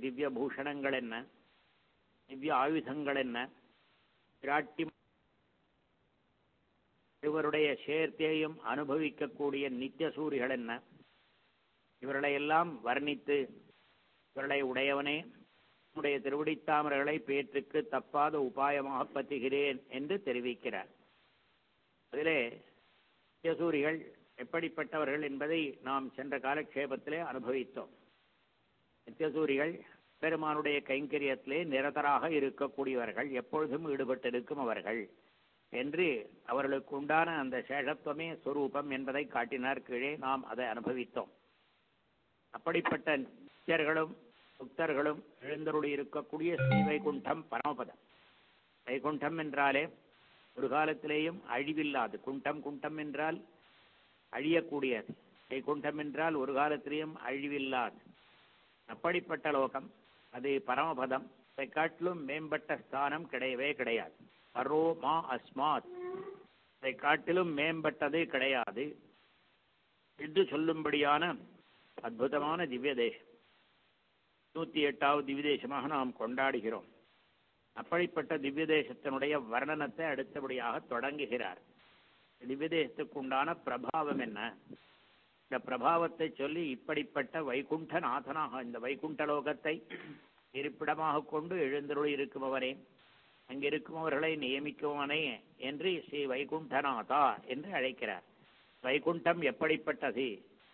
திவ்ய பூஷணங்கள் என்ன திவ்ய ஆயுதங்கள் என்ன பிராட்டி இவருடைய சேர்க்கையையும் அனுபவிக்கக்கூடிய நித்திய சூரிகள் என்ன இவர்களை எல்லாம் வர்ணித்து இவர்களை உடையவனே உடைய திருவடித்தாமர்களை பேற்றுக்கு தப்பாத உபாயமாக பத்துகிறேன் என்று தெரிவிக்கிறார் அதிலே நித்தியசூரிகள் எப்படிப்பட்டவர்கள் என்பதை நாம் சென்ற காலக்ஷேபத்திலே அனுபவித்தோம் நித்தியசூரிகள் பெருமானுடைய கைங்கரியத்திலே நிரதராக இருக்கக்கூடியவர்கள் எப்பொழுதும் ஈடுபட்டிருக்கும் அவர்கள் என்று அவர்களுக்கு உண்டான அந்த சேஷத்துவமே சொரூபம் என்பதை காட்டினார் கீழே நாம் அதை அனுபவித்தோம் அப்படிப்பட்ட நித்தியர்களும் புக்தர்களும் எழுந்தருளி இருக்கக்கூடிய ஸ்ரீ வைகுண்டம் பரமபதம் வைகுண்டம் என்றாலே ஒரு காலத்திலேயும் அழிவில்லாது குண்டம் குண்டம் என்றால் அழியக்கூடியது வைகுண்டம் என்றால் ஒரு காலத்திலேயும் அழிவில்லாது அப்படிப்பட்ட லோகம் அது பரமபதம் அதை காட்டிலும் மேம்பட்ட ஸ்தானம் கிடையவே கிடையாது பரோ மா அஸ்மாத் அதை காட்டிலும் மேம்பட்டது கிடையாது என்று சொல்லும்படியான அற்புதமான திவ்ய தேசம் நூத்தி எட்டாவது திவ்ய தேசமாக நாம் கொண்டாடுகிறோம் அப்படிப்பட்ட திவ்ய தேசத்தினுடைய வர்ணனத்தை அடுத்தபடியாக தொடங்குகிறார் திவ்ய தேசத்துக்கு உண்டான பிரபாவம் என்ன இந்த பிரபாவத்தை சொல்லி இப்படிப்பட்ட வைகுண்ட நாதனாக இந்த வைகுண்ட லோகத்தை இருப்பிடமாக கொண்டு எழுந்தருளி இருக்குமவனே அங்கிருக்குமவர்களை நியமிக்குமவனே என்று ஸ்ரீ வைகுண்டநாதா என்று அழைக்கிறார் வைகுண்டம் எப்படிப்பட்டது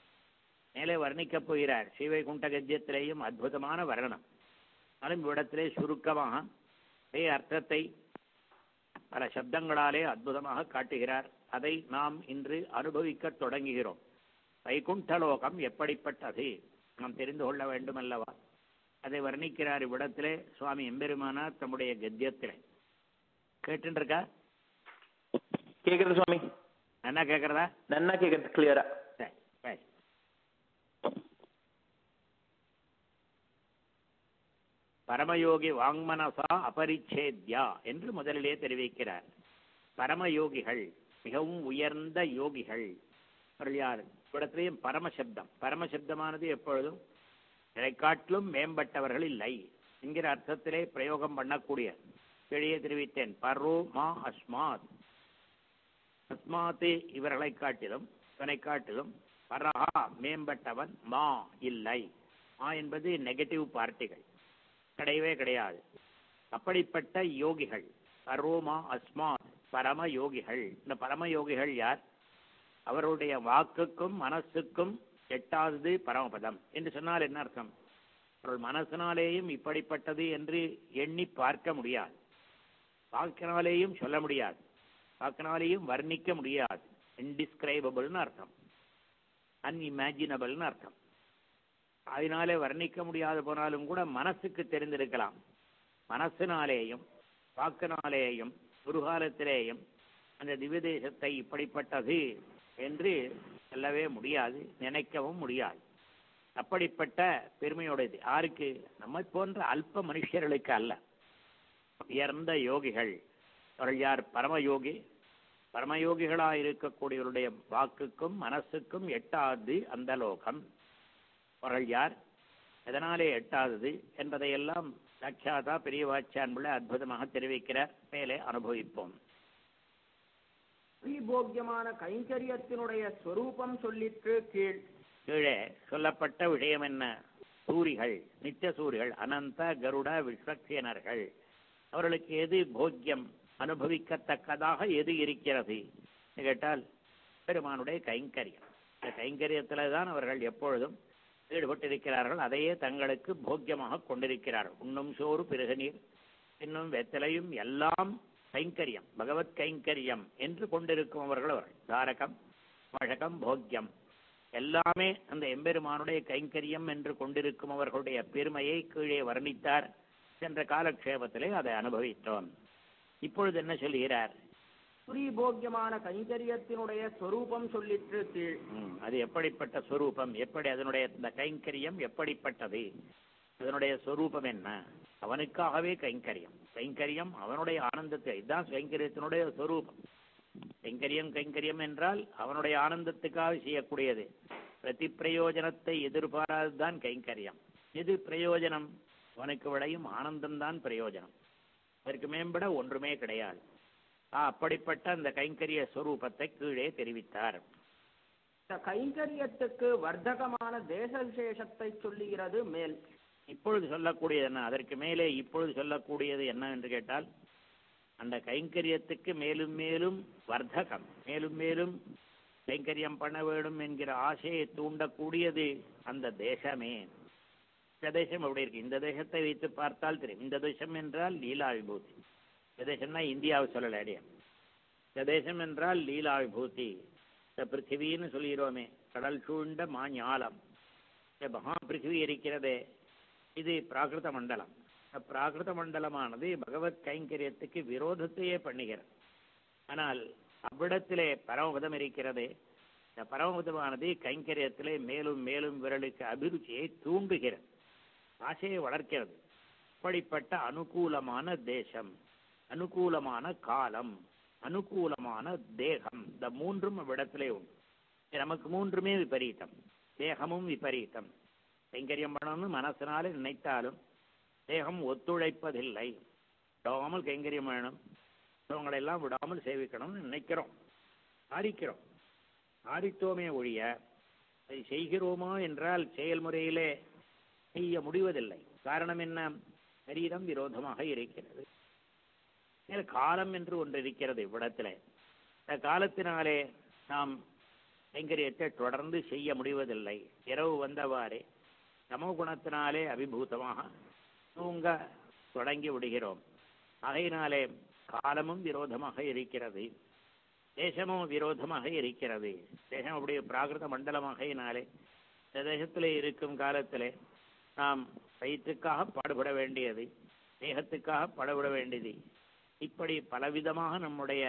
மேலே வர்ணிக்கப் போகிறார் ஸ்ரீவைகுண்ட கத்தியத்திலேயும் அற்புதமான வர்ணனம் ஆனாலும் இவ்விடத்திலே சுருக்கமாக அதே அர்த்தத்தை பல சப்தங்களாலே அற்புதமாக காட்டுகிறார் அதை நாம் இன்று அனுபவிக்கத் தொடங்குகிறோம் வைகுண்டலோகம் எப்படிப்பட்டது நாம் தெரிந்து கொள்ள வேண்டும் அல்லவா அதை வர்ணிக்கிறார் இவ்விடத்திலே சுவாமி எம்பெருமானார் தம்முடைய கத்தியத்திலே கேட்டுருக்கா கேக்குது சுவாமி என்ன கேட்கறதா நன்னா கேக்குது கிளியரா சரி சரி பரமயோகி வாங்மனசா அபரிச்சேத்யா என்று முதலிலே தெரிவிக்கிறார் பரமயோகிகள் மிகவும் உயர்ந்த யோகிகள் அவர்கள் யார் இடத்திலேயும் பரமசப்தம் பரமசப்தமானது எப்பொழுதும் இதை காட்டிலும் மேம்பட்டவர்கள் இல்லை என்கிற அர்த்தத்திலே பிரயோகம் பண்ணக்கூடிய வெளியே தெரிவித்தேன் பரோ மா அஸ்மாத் அஸ்மாத்து இவர்களை காட்டிலும் இவனை காட்டிலும் பரஹா மேம்பட்டவன் மா இல்லை மா என்பது நெகட்டிவ் பார்ட்டிகள் கிடையவே கிடையாது அப்படிப்பட்ட யோகிகள் பரோமா அஸ்மாத் பரம யோகிகள் இந்த பரம யோகிகள் யார் அவருடைய வாக்குக்கும் மனசுக்கும் எட்டாவது பரமபதம் என்று சொன்னால் என்ன அர்த்தம் அவர்கள் மனசினாலேயும் இப்படிப்பட்டது என்று எண்ணி பார்க்க முடியாது வாக்கினாலேயும் சொல்ல முடியாது வாக்கினாலேயும் வர்ணிக்க முடியாது இன்டிஸ்கிரைபபிள்னு அர்த்தம் அன்இமேஜினபிள்னு அர்த்தம் அதனாலே வர்ணிக்க முடியாது போனாலும் கூட மனசுக்கு தெரிந்திருக்கலாம் மனசினாலேயும் வாக்கினாலேயும் ஒரு காலத்திலேயும் அந்த திவ்ய தேசத்தை இப்படிப்பட்டது என்று சொல்லவே முடியாது நினைக்கவும் முடியாது அப்படிப்பட்ட பெருமையோடது யாருக்கு நம்ம போன்ற அல்ப மனுஷர்களுக்கு அல்ல உயர்ந்த யோகிகள் அவர்கள் யார் பரமயோகி பரமயோகிகளாக இருக்கக்கூடியவருடைய வாக்குக்கும் மனசுக்கும் எட்டாது அந்த லோகம் அவர்கள் யார் எதனாலே எட்டாதது என்பதையெல்லாம் சாட்சாதா பெரியவாச்சான் பிள்ளை அற்புதமாக தெரிவிக்கிறார் மேலே அனுபவிப்போம் ஸ்ரீபோக்கியமான கைங்கரியத்தினுடைய ஸ்வரூபம் சொல்லிற்று கீழ் கீழே சொல்லப்பட்ட விஷயம் என்ன சூரிகள் நித்திய சூரிகள் அனந்த கருட விஸ்வக்சேனர்கள் அவர்களுக்கு எது போக்கியம் அனுபவிக்கத்தக்கதாக எது இருக்கிறது என்று கேட்டால் பெருமானுடைய கைங்கரியம் இந்த கைங்கரியத்திலே தான் அவர்கள் எப்பொழுதும் ஈடுபட்டிருக்கிறார்கள் அதையே தங்களுக்கு போக்கியமாக கொண்டிருக்கிறார்கள் உண்ணும் சோறு பிறகு நீர் இன்னும் வெத்தலையும் எல்லாம் கைங்கரியம் பகவத் கைங்கரியம் என்று கொண்டிருக்கும் அவர்கள் அவர்கள் தாரகம் வழக்கம் போக்கியம் எல்லாமே அந்த எம்பெருமானுடைய கைங்கரியம் என்று கொண்டிருக்கும் அவர்களுடைய பெருமையை கீழே வர்ணித்தார் சென்ற காலக்ஷேபத்திலே அதை அனுபவித்தோம் இப்பொழுது என்ன சொல்கிறார் ஸ்ரீபோக்கியமான கைங்கரியத்தினுடைய ஸ்வரூபம் சொல்லிற்று கீழ் ம், அது எப்படிப்பட்ட சொரூபம் எப்படி அதனுடைய இந்த கைங்கரியம் எப்படிப்பட்டது அதனுடைய சொரூபம் என்ன அவனுக்காகவே கைங்கரியம் கைங்கரியம் அவனுடைய ஆனந்தத்தை இதுதான் கைங்கரியத்தினுடைய சொரூபம் கைங்கரியம் கைங்கரியம் என்றால் அவனுடைய ஆனந்தத்துக்காக செய்யக்கூடியது பிரதி பிரயோஜனத்தை எதிர்பாராததுதான் கைங்கரியம் எது பிரயோஜனம் அவனுக்கு விளையும் ஆனந்தம்தான் பிரயோஜனம் அதற்கு மேம்பட ஒன்றுமே கிடையாது ஆ, அப்படிப்பட்ட அந்த கைங்கரிய ஸ்வரூபத்தை கீழே தெரிவித்தார் இந்த கைங்கரியத்துக்கு வர்த்தகமான தேச விசேஷத்தை சொல்லுகிறது மேல் இப்பொழுது சொல்லக்கூடியது என்ன அதற்கு மேலே இப்பொழுது சொல்லக்கூடியது என்ன என்று கேட்டால் அந்த கைங்கரியத்துக்கு மேலும் மேலும் வர்த்தகம் மேலும் மேலும் கைங்கரியம் பண்ண வேண்டும் என்கிற ஆசையை தூண்டக்கூடியது அந்த தேசமே இந்த தேசம் எப்படி இருக்கு இந்த தேசத்தை வைத்து பார்த்தால் தெரியும் இந்த தேசம் என்றால் லீலா விபூதி இந்த தேசம்னா இந்தியாவை சொல்லல அடியா இந்த தேசம் என்றால் லீலா விபூதி இந்த பிருத்திவின்னு சொல்கிறோமே கடல் சூழ்ந்த மாஞாலம் இந்த மகா பிருத்திவி இருக்கிறதே இது பிராகிருத மண்டலம் இந்த பிராகிருத மண்டலமானது பகவத் கைங்கரியத்துக்கு விரோதத்தையே பண்ணுகிறது ஆனால் அவ்விடத்திலே பரமபதம் இருக்கிறதே இந்த பரமபதமானது கைங்கரியத்திலே மேலும் மேலும் விரலுக்கு அபிருச்சியை தூண்டுகிறது ஆசையை வளர்க்கிறது அப்படிப்பட்ட அனுகூலமான தேசம் அனுகூலமான காலம் அனுகூலமான தேகம் இந்த மூன்றும் அவ்விடத்திலே உண்டு இது நமக்கு மூன்றுமே விபரீதம் தேகமும் விபரீதம் கைங்கரியம் பண்ணணும்னு மனசினாலே நினைத்தாலும் தேகம் ஒத்துழைப்பதில்லை விடாமல் கைங்கரியம் வேணும் எல்லாம் விடாமல் சேவிக்கணும்னு நினைக்கிறோம் ஆரிக்கிறோம் ஆரித்தோமே ஒழிய அதை செய்கிறோமா என்றால் செயல்முறையிலே செய்ய முடிவதில்லை காரணம் என்ன சரீரம் விரோதமாக இருக்கிறது மேல் காலம் என்று ஒன்று இருக்கிறது இவ்விடத்திலே இந்த காலத்தினாலே நாம் கைங்கரியத்தை தொடர்ந்து செய்ய முடிவதில்லை இரவு வந்தவாறே சமோ குணத்தினாலே அபிபூதமாக தூங்க தொடங்கி விடுகிறோம் ஆகையினாலே காலமும் விரோதமாக இருக்கிறது தேசமும் விரோதமாக இருக்கிறது தேசம் அப்படியே பிராகிருத மண்டலமாகையினாலே இந்த தேசத்திலே இருக்கும் காலத்திலே நாம் வயிற்றுக்காக பாடுபட வேண்டியது தேகத்துக்காக பாடுபட வேண்டியது இப்படி பலவிதமாக நம்முடைய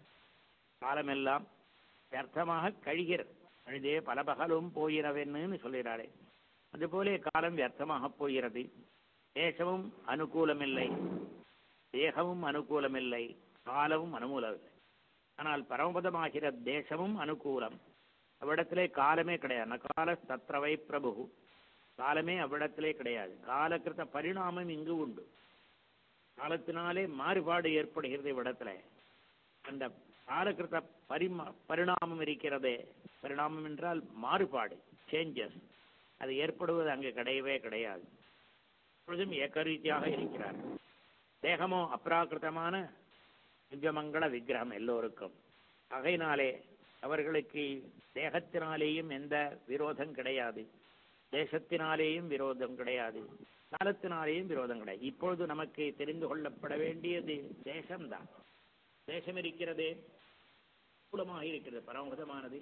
காலமெல்லாம் வியர்த்தமாக கழிகிறது அழுதே பல பகலும் போயினவென்னு சொல்கிறாரே அதுபோலே காலம் வியர்த்தமாக போகிறது தேசமும் அனுகூலமில்லை தேகமும் அனுகூலமில்லை காலமும் அனுகூலமில்லை ஆனால் பரமபதமாகிற தேசமும் அனுகூலம் அவ்விடத்திலே காலமே கிடையாது நகால தத்ரவை பிரபு காலமே அவ்விடத்திலே கிடையாது காலகிருத்த பரிணாமம் இங்கு உண்டு காலத்தினாலே மாறுபாடு ஏற்படுகிறது இவ்விடத்துல அந்த காலகிருத்த பரிமா பரிணாமம் இருக்கிறதே பரிணாமம் என்றால் மாறுபாடு சேஞ்சஸ் அது ஏற்படுவது அங்கு கிடையவே கிடையாது எப்பொழுதும் ஏக்கரீதியாக இருக்கிறார் தேகமோ அப்ராகிருதமான திவ்யமங்கள விக்கிரகம் எல்லோருக்கும் ஆகையினாலே அவர்களுக்கு தேகத்தினாலேயும் எந்த விரோதம் கிடையாது தேசத்தினாலேயும் விரோதம் கிடையாது காலத்தினாலேயும் விரோதம் கிடையாது இப்பொழுது நமக்கு தெரிந்து கொள்ளப்பட வேண்டியது தேசம்தான் தேசம் இருக்கிறதே மூலமாக இருக்கிறது பரமபதமானது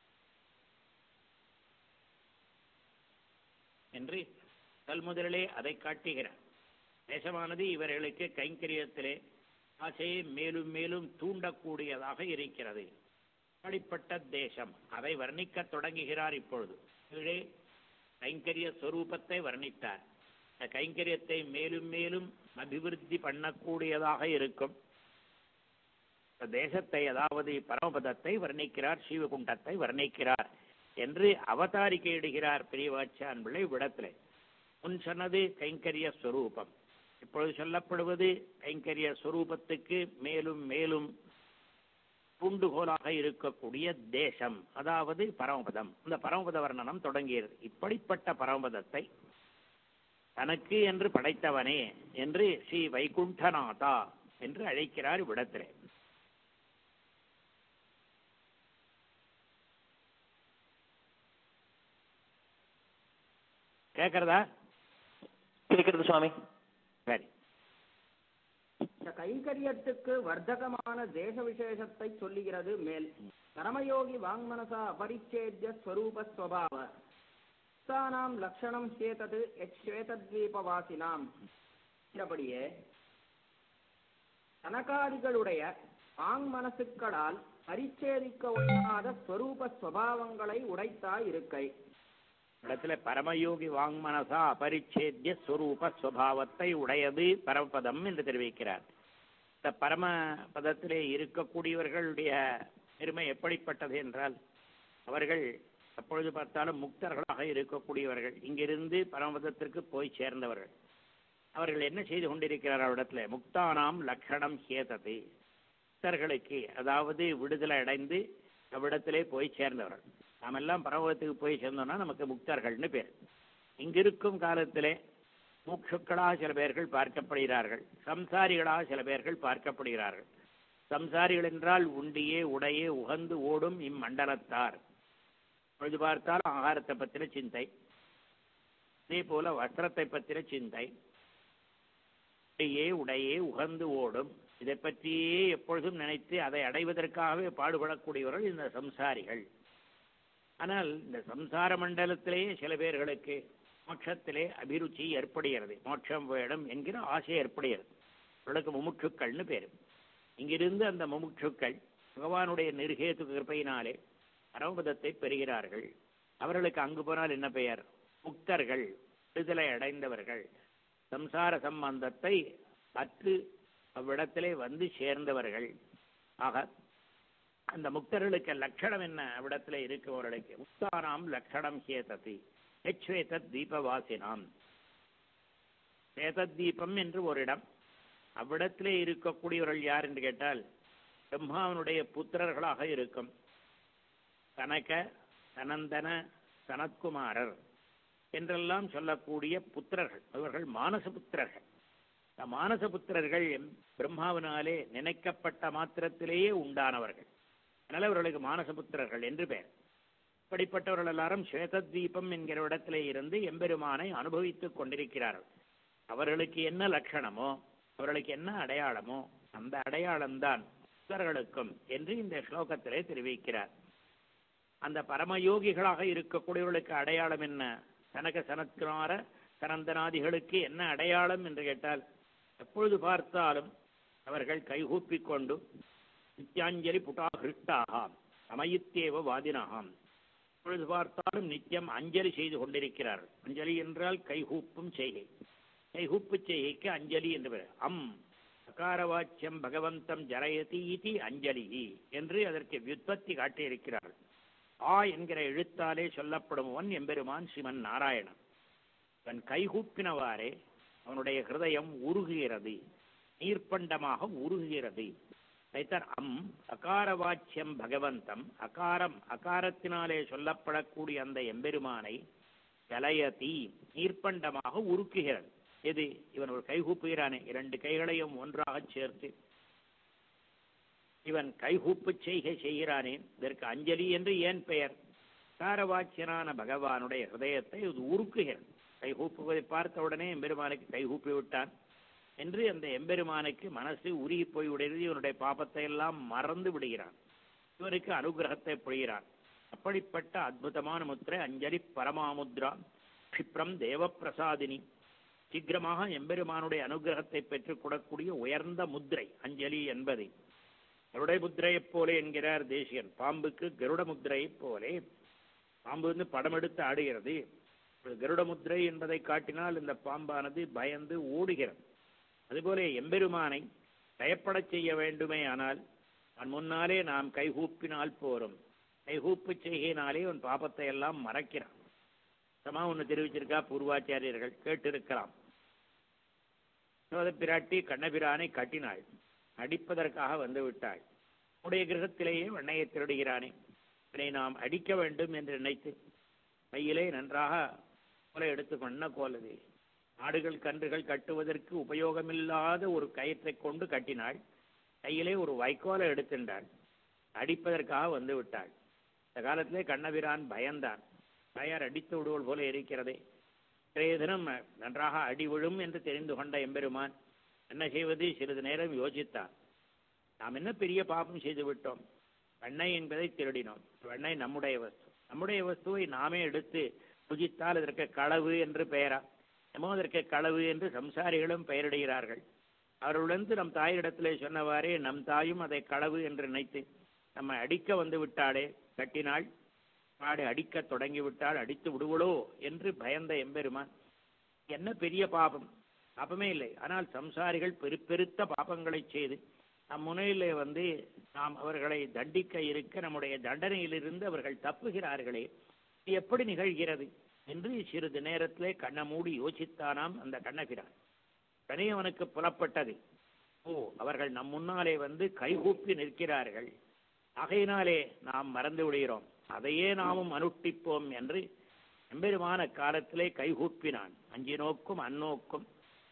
என்று கல்முதலே அதை காட்டுகிறார் தேசமானது இவர்களுக்கு கைங்கரியத்திலே ஆசையை மேலும் மேலும் தூண்டக்கூடியதாக இருக்கிறது அப்படிப்பட்ட தேசம் அதை வர்ணிக்கத் தொடங்குகிறார் இப்பொழுது கீழே கைங்கரிய ஸ்வரூபத்தை வர்ணித்தார் இந்த கைங்கரியத்தை மேலும் மேலும் அபிவிருத்தி பண்ணக்கூடியதாக இருக்கும் இந்த தேசத்தை அதாவது பரமபதத்தை வர்ணிக்கிறார் சீவகுண்டத்தை வர்ணிக்கிறார் என்று அவதாரிக்கையிடுகிறார் பெரியவாச்சான் பிள்ளை விடத்திலே முன் சொன்னது கைங்கரிய ஸ்வரூபம் இப்பொழுது சொல்லப்படுவது கைங்கரிய ஸ்வரூபத்துக்கு மேலும் மேலும் தூண்டுகோலாக இருக்கக்கூடிய தேசம் அதாவது பரமபதம் இந்த பரமபத வர்ணனம் தொடங்கியது இப்படிப்பட்ட பரமபதத்தை தனக்கு என்று படைத்தவனே என்று ஸ்ரீ வைகுண்டநாதா என்று அழைக்கிறார் இவ்விடத்திலே கேட்கறதா கேட்கறது சுவாமி சரி இந்த கைங்கரியத்துக்கு வர்த்தகமான தேச விசேஷத்தை சொல்லுகிறது மேல் கர்மயோகி வாங்மனசா அபரிச்சேத்ய ஸ்வரூப ஸ்வபாவ தானாம் லட்சணம் சேதது ஸ்வேதத்வீபவாசினாம் என்றபடியே தனகாதிகளுடைய ஆங் மனசுக்களால் பரிச்சேதிக்க ஒண்ணாத ஸ்வரூப ஸ்வபாவங்களை உடைத்தாய் இருக்கை இடத்துல பரமயோகி வாங்மனசா அபரிச்சேத்திய ஸ்வரூப ஸ்வபாவத்தை உடையது பரமபதம் என்று தெரிவிக்கிறார் இந்த பரம பதத்திலே இருக்கக்கூடியவர்களுடைய பெருமை எப்படிப்பட்டது என்றால் அவர்கள் எப்பொழுது பார்த்தாலும் முக்தர்களாக இருக்கக்கூடியவர்கள் இங்கிருந்து பரமபதத்திற்கு போய் சேர்ந்தவர்கள் அவர்கள் என்ன செய்து கொண்டிருக்கிறார் அவரிடத்துல முக்தானாம் லக்ஷணம் ஹேதது முக்தர்களுக்கு அதாவது விடுதலை அடைந்து அவ்விடத்திலே போய் சேர்ந்தவர்கள் நாம் எல்லாம் பரவத்துக்கு போய் சேர்ந்தோம்னா நமக்கு முக்தர்கள்னு பேர் இங்கிருக்கும் காலத்திலே மூக்ஷுக்களாக சில பேர்கள் பார்க்கப்படுகிறார்கள் சம்சாரிகளாக சில பேர்கள் பார்க்கப்படுகிறார்கள் சம்சாரிகள் என்றால் உண்டியே உடையே உகந்து ஓடும் இம்மண்டலத்தார் பொழுது பார்த்தால் ஆகாரத்தை பற்றின சிந்தை அதே போல வஸ்திரத்தை பற்றின சிந்தை உடையே உடையே உகந்து ஓடும் இதை பற்றியே எப்பொழுதும் நினைத்து அதை அடைவதற்காகவே பாடுபடக்கூடியவர்கள் இந்த சம்சாரிகள் ஆனால் இந்த சம்சார மண்டலத்திலேயே சில பேர்களுக்கு மோட்சத்திலே அபிருச்சி ஏற்படுகிறது மோட்சம் வேணும் என்கிற ஆசை ஏற்படுகிறது அவர்களுக்கு முமுட்சுக்கள்னு பேரு இங்கிருந்து அந்த முமுட்சுக்கள் பகவானுடைய நிர்கேது கிருப்பையினாலே பரமபதத்தை பெறுகிறார்கள் அவர்களுக்கு அங்கு போனால் என்ன பெயர் முக்தர்கள் விடுதலை அடைந்தவர்கள் சம்சார சம்பந்தத்தை அற்று அவ்விடத்திலே வந்து சேர்ந்தவர்கள் ஆக அந்த முக்தர்களுக்கு லட்சணம் என்ன அவ்விடத்திலே இருக்கவர்களுக்கு முக்தானாம் லட்சணம் ஹேததி ஹெச்வேதத் தீபவாசினாம் சேதத் தீபம் என்று ஒரு இடம் அவ்விடத்திலே இருக்கக்கூடியவர்கள் யார் என்று கேட்டால் பிரம்மாவனுடைய புத்திரர்களாக இருக்கும் கனக சனந்தன சனத்குமாரர் என்றெல்லாம் சொல்லக்கூடிய புத்திரர்கள் அவர்கள் மானச புத்திரர்கள் இந்த மானச புத்திரர்கள் பிரம்மாவினாலே நினைக்கப்பட்ட மாத்திரத்திலேயே உண்டானவர்கள் அதனால அவர்களுக்கு மானச புத்திரர்கள் என்று பெயர் இப்படிப்பட்டவர்கள் எல்லாரும் ஸ்வேதத்வீபம் என்கிற இடத்திலே இருந்து எம்பெருமானை அனுபவித்துக் கொண்டிருக்கிறார்கள் அவர்களுக்கு என்ன லட்சணமோ அவர்களுக்கு என்ன அடையாளமோ அந்த அடையாளம்தான் புத்தர்களுக்கும் என்று இந்த ஸ்லோகத்திலே தெரிவிக்கிறார் அந்த பரமயோகிகளாக இருக்கக்கூடியவர்களுக்கு அடையாளம் என்ன சனக சனத்குமார சனந்தனாதிகளுக்கு என்ன அடையாளம் என்று கேட்டால் எப்பொழுது பார்த்தாலும் அவர்கள் கைகூப்பிக் கொண்டு நித்யாஞ்சலி புட்டாகிருஷ்டாகாம் சமயித்தேவ வாதினகாம் எப்பொழுது பார்த்தாலும் நித்தியம் அஞ்சலி செய்து கொண்டிருக்கிறார்கள் அஞ்சலி என்றால் கைகூப்பும் செய்கை கைகூப்பு செய்கைக்கு அஞ்சலி என்று பெயர் அம் அகாரவாச்சியம் பகவந்தம் ஜரயதி இதி அஞ்சலி என்று அதற்கு வியுற்பத்தி காட்டியிருக்கிறார்கள் ஆ என்கிற எழுத்தாலே சொல்லப்படுபவன் எம்பெருமான் சிவன் நாராயணன் அவன் கைகூப்பினவாறே அவனுடைய ஹிருதயம் உருகுகிறது நீர்ப்பண்டமாக உருகுகிறது ரைத்தர் அம் அகாரவாச்சியம் பகவந்தம் அகாரம் அகாரத்தினாலே சொல்லப்படக்கூடிய அந்த எம்பெருமானை ஜலயதி நீர்ப்பண்டமாக உருக்குகிறது எது இவன் ஒரு கைகூப்புகிறானே இரண்டு கைகளையும் ஒன்றாக சேர்த்து இவன் கைகூப்பு செய்கை செய்கிறானே இதற்கு அஞ்சலி என்று ஏன் பெயர் காரவாச்சியனான பகவானுடைய ஹிருதயத்தை இது உருக்குகிறது கைகூப்புவதை பார்த்த உடனே எம்பெருமானுக்கு கைகூப்பி விட்டான் என்று அந்த எம்பெருமானுக்கு மனசு உருகி போய் உடையது இவனுடைய பாப்பத்தை எல்லாம் மறந்து விடுகிறான் இவனுக்கு அனுகிரகத்தை பொழிகிறான் அப்படிப்பட்ட அற்புதமான முத்திரை அஞ்சலி பரமாமுத்ரா கஷிப்ரம் தேவப்பிரசாதினி சீக்கிரமாக எம்பெருமானுடைய அனுகிரகத்தை பெற்றுக் கொள்ளக்கூடிய உயர்ந்த முத்திரை அஞ்சலி என்பதை கருடை முத்திரையைப் போலே என்கிறார் தேசியன் பாம்புக்கு கருட முத்திரையைப் போலே பாம்பு வந்து படம் எடுத்து ஆடுகிறது கருட முத்திரை என்பதை காட்டினால் இந்த பாம்பானது பயந்து ஓடுகிறது அதுபோல எம்பெருமானை பயப்படச் செய்ய வேண்டுமே ஆனால் அவன் முன்னாலே நாம் கைகூப்பினால் போரும் கைகூப்பு செய்கையினாலே அவன் பாபத்தை எல்லாம் மறைக்கிறான் சமா ஒன்று தெரிவிச்சிருக்கா பூர்வாச்சாரியர்கள் கேட்டிருக்கலாம் பிராட்டி கண்ணபிரானை கட்டினாள் அடிப்பதற்காக வந்து விட்டாள் உடைய கிரகத்திலேயே வண்ணையை திருடுகிறானே இவனை நாம் அடிக்க வேண்டும் என்று நினைத்து கையிலே நன்றாக கோலை எடுத்து கொண்ட கோலது ஆடுகள் கன்றுகள் கட்டுவதற்கு உபயோகமில்லாத ஒரு கயிற்றை கொண்டு கட்டினாள் கையிலே ஒரு வைக்கோலை எடுத்தின்றாள் அடிப்பதற்காக வந்து விட்டாள் இந்த காலத்திலே கண்ணபிரான் பயந்தான் தாயார் அடித்து விடுவல் போல இருக்கிறதே இன்றைய தினம் நன்றாக அடி விழும் என்று தெரிந்து கொண்ட எம்பெருமான் என்ன செய்வது சிறிது நேரம் யோசித்தான் நாம் என்ன பெரிய பாபம் செய்து விட்டோம் வெண்ணெய் என்பதை திருடினோம் வெண்ணெய் நம்முடைய வஸ்து நம்முடைய வஸ்துவை நாமே எடுத்து புஜித்தால் இதற்கு களவு என்று பெயரா நம்ம அதற்கு களவு என்று சம்சாரிகளும் பெயரிடுகிறார்கள் அவர்களுடன் நம் தாயிடத்திலே சொன்னவாறே நம் தாயும் அதை களவு என்று நினைத்து நம்ம அடிக்க வந்து விட்டாளே கட்டினாள் மாடு அடிக்க தொடங்கி விட்டால் அடித்து விடுவளோ என்று பயந்த எம்பெருமான் என்ன பெரிய பாபம் பாபமே இல்லை ஆனால் சம்சாரிகள் பெரு பெருத்த பாபங்களை செய்து நம் முனையிலே வந்து நாம் அவர்களை தண்டிக்க இருக்க நம்முடைய தண்டனையிலிருந்து அவர்கள் தப்புகிறார்களே இது எப்படி நிகழ்கிறது என்று சிறிது நேரத்திலே கண்ண மூடி யோசித்தானாம் அந்த கண்ணபிரான் உடனே அவனுக்கு புலப்பட்டது ஓ அவர்கள் நம் முன்னாலே வந்து கைகூப்பி நிற்கிறார்கள் ஆகையினாலே நாம் மறந்து விடுகிறோம் அதையே நாமும் அனுஷ்டிப்போம் என்று எம்பெருமான காலத்திலே கைகூப்பினான் அஞ்சி நோக்கும் அந்நோக்கும்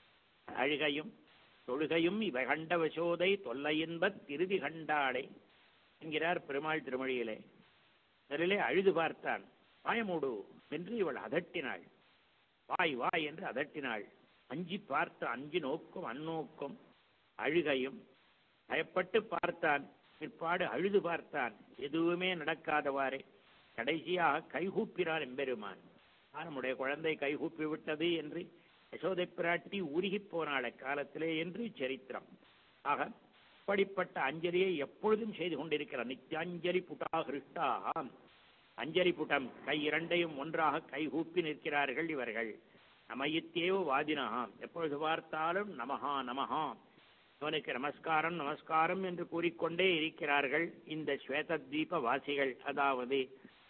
அழுகையும் தொழுகையும் இவை கண்ட வசோதை தொல்லையின்பத் திருதி கண்டாளை என்கிறார் பெருமாள் திருமொழியிலே முதலிலே அழுது பார்த்தான் வாயமூடு என்று இவள் அதட்டினாள் வாய் வாய் என்று அதட்டினாள் அஞ்சி பார்த்து அஞ்சு நோக்கும் அந்நோக்கும் அழுகையும் பயப்பட்டு பார்த்தான் பிற்பாடு அழுது பார்த்தான் எதுவுமே நடக்காதவாறே கடைசியாக கைகூப்பினான் எம்பெருமான் ஆ, நம்முடைய குழந்தை கைகூப்பி விட்டது என்று யசோதை பிராட்டி உருகிப் போனாள் காலத்திலே என்று சரித்திரம் ஆக அப்படிப்பட்ட அஞ்சலியை எப்பொழுதும் செய்து கொண்டிருக்கிறார் நித்யாஞ்சலி புட்டா ஹிருஷ்டாக அஞ்சலி புட்டம் கை இரண்டையும் ஒன்றாக கைகூப்பி நிற்கிறார்கள் இவர்கள் நமயித்தேவ வாதினஹாம் எப்பொழுது பார்த்தாலும் நமஹா நமஹா அவனுக்கு நமஸ்காரம் நமஸ்காரம் என்று கூறிக்கொண்டே இருக்கிறார்கள் இந்த ஸ்வேதத்வீப வாசிகள் அதாவது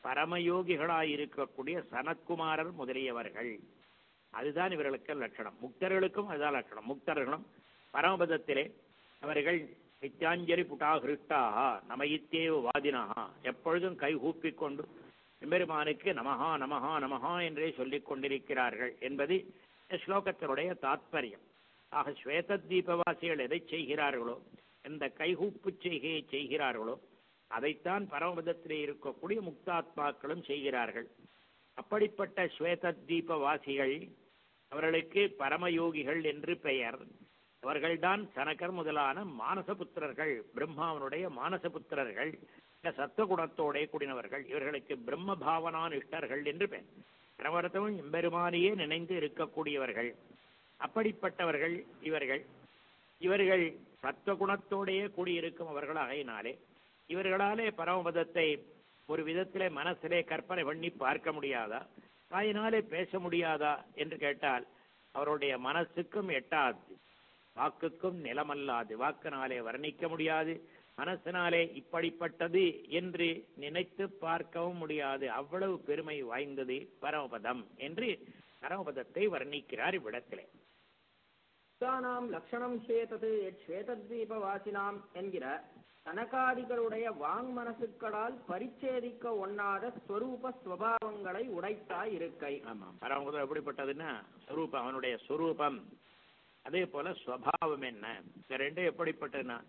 பரமயோகிகளாயிருக்கக்கூடிய சனத்குமாரர் முதலியவர்கள் அதுதான் இவர்களுக்கு லட்சணம் முக்தர்களுக்கும் அதுதான் லட்சணம் முக்தர்களும் பரமபதத்திலே அவர்கள் நித்யாஞ்சலி புட்டாகிருஷ்டாக நமயித்தேவ வாதினஹா எப்பொழுதும் கைகூப்பிக் கொண்டு எம்பெருமானுக்கு நமஹா நமஹா நமஹா என்றே சொல்லிக் கொண்டிருக்கிறார்கள் என்பது இந்த ஸ்லோகத்தினுடைய தாத்பரியம் ஆக ஸ்வேதத்வீபவாசிகள் எதை செய்கிறார்களோ எந்த கைகூப்பு செய்கையை செய்கிறார்களோ அதைத்தான் பரமபதத்திலே இருக்கக்கூடிய முக்தாத்மாக்களும் செய்கிறார்கள் அப்படிப்பட்ட ஸ்வேதத்வீபவாசிகள் அவர்களுக்கு பரமயோகிகள் என்று பெயர் அவர்கள்தான் சனகர் முதலான மானசபுத்திரர்கள் பிரம்மாவனுடைய மானசபுத்திரர்கள் இந்த சத்துவகுணத்தோடே கூடினவர்கள் இவர்களுக்கு பிரம்ம பாவனானிஷ்டர்கள் என்று பெயர் பிரவர்த்தமும் எம்பெருமானியே நினைந்து இருக்கக்கூடியவர்கள் அப்படிப்பட்டவர்கள் இவர்கள் இவர்கள் சத்துவகுணத்தோடையே கூடியிருக்கும் அவர்கள் ஆகையினாலே இவர்களாலே பரமபதத்தை ஒரு விதத்திலே மனசிலே கற்பனை பண்ணி பார்க்க முடியாதா வாயினாலே பேச முடியாதா என்று கேட்டால் அவருடைய மனசுக்கும் எட்டாது வாக்குக்கும் நிலமல்லாது வாக்கினாலே வர்ணிக்க முடியாது மனசினாலே இப்படிப்பட்டது என்று நினைத்து பார்க்கவும் முடியாது அவ்வளவு பெருமை வாய்ந்தது பரமபதம் என்று பரமபதத்தை வர்ணிக்கிறார் இவ்விடத்திலே முக்தானாம் லக்ஷணம் சேதது எட் ஸ்வேதத்வீபவாசினாம் என்கிற தனகாதிகளுடைய வாங் மனசுக்களால் பரிச்சேதிக்க ஒண்ணாத ஸ்வரூப ஸ்வபாவங்களை உடைத்தாய் இருக்கை ஆமாம் பரமபதம் எப்படிப்பட்டதுன்னா ஸ்வரூபம் அவனுடைய ஸ்வரூபம் அதே போல ஸ்வபாவம் என்ன இந்த ரெண்டும் எப்படிப்பட்டதுன்னா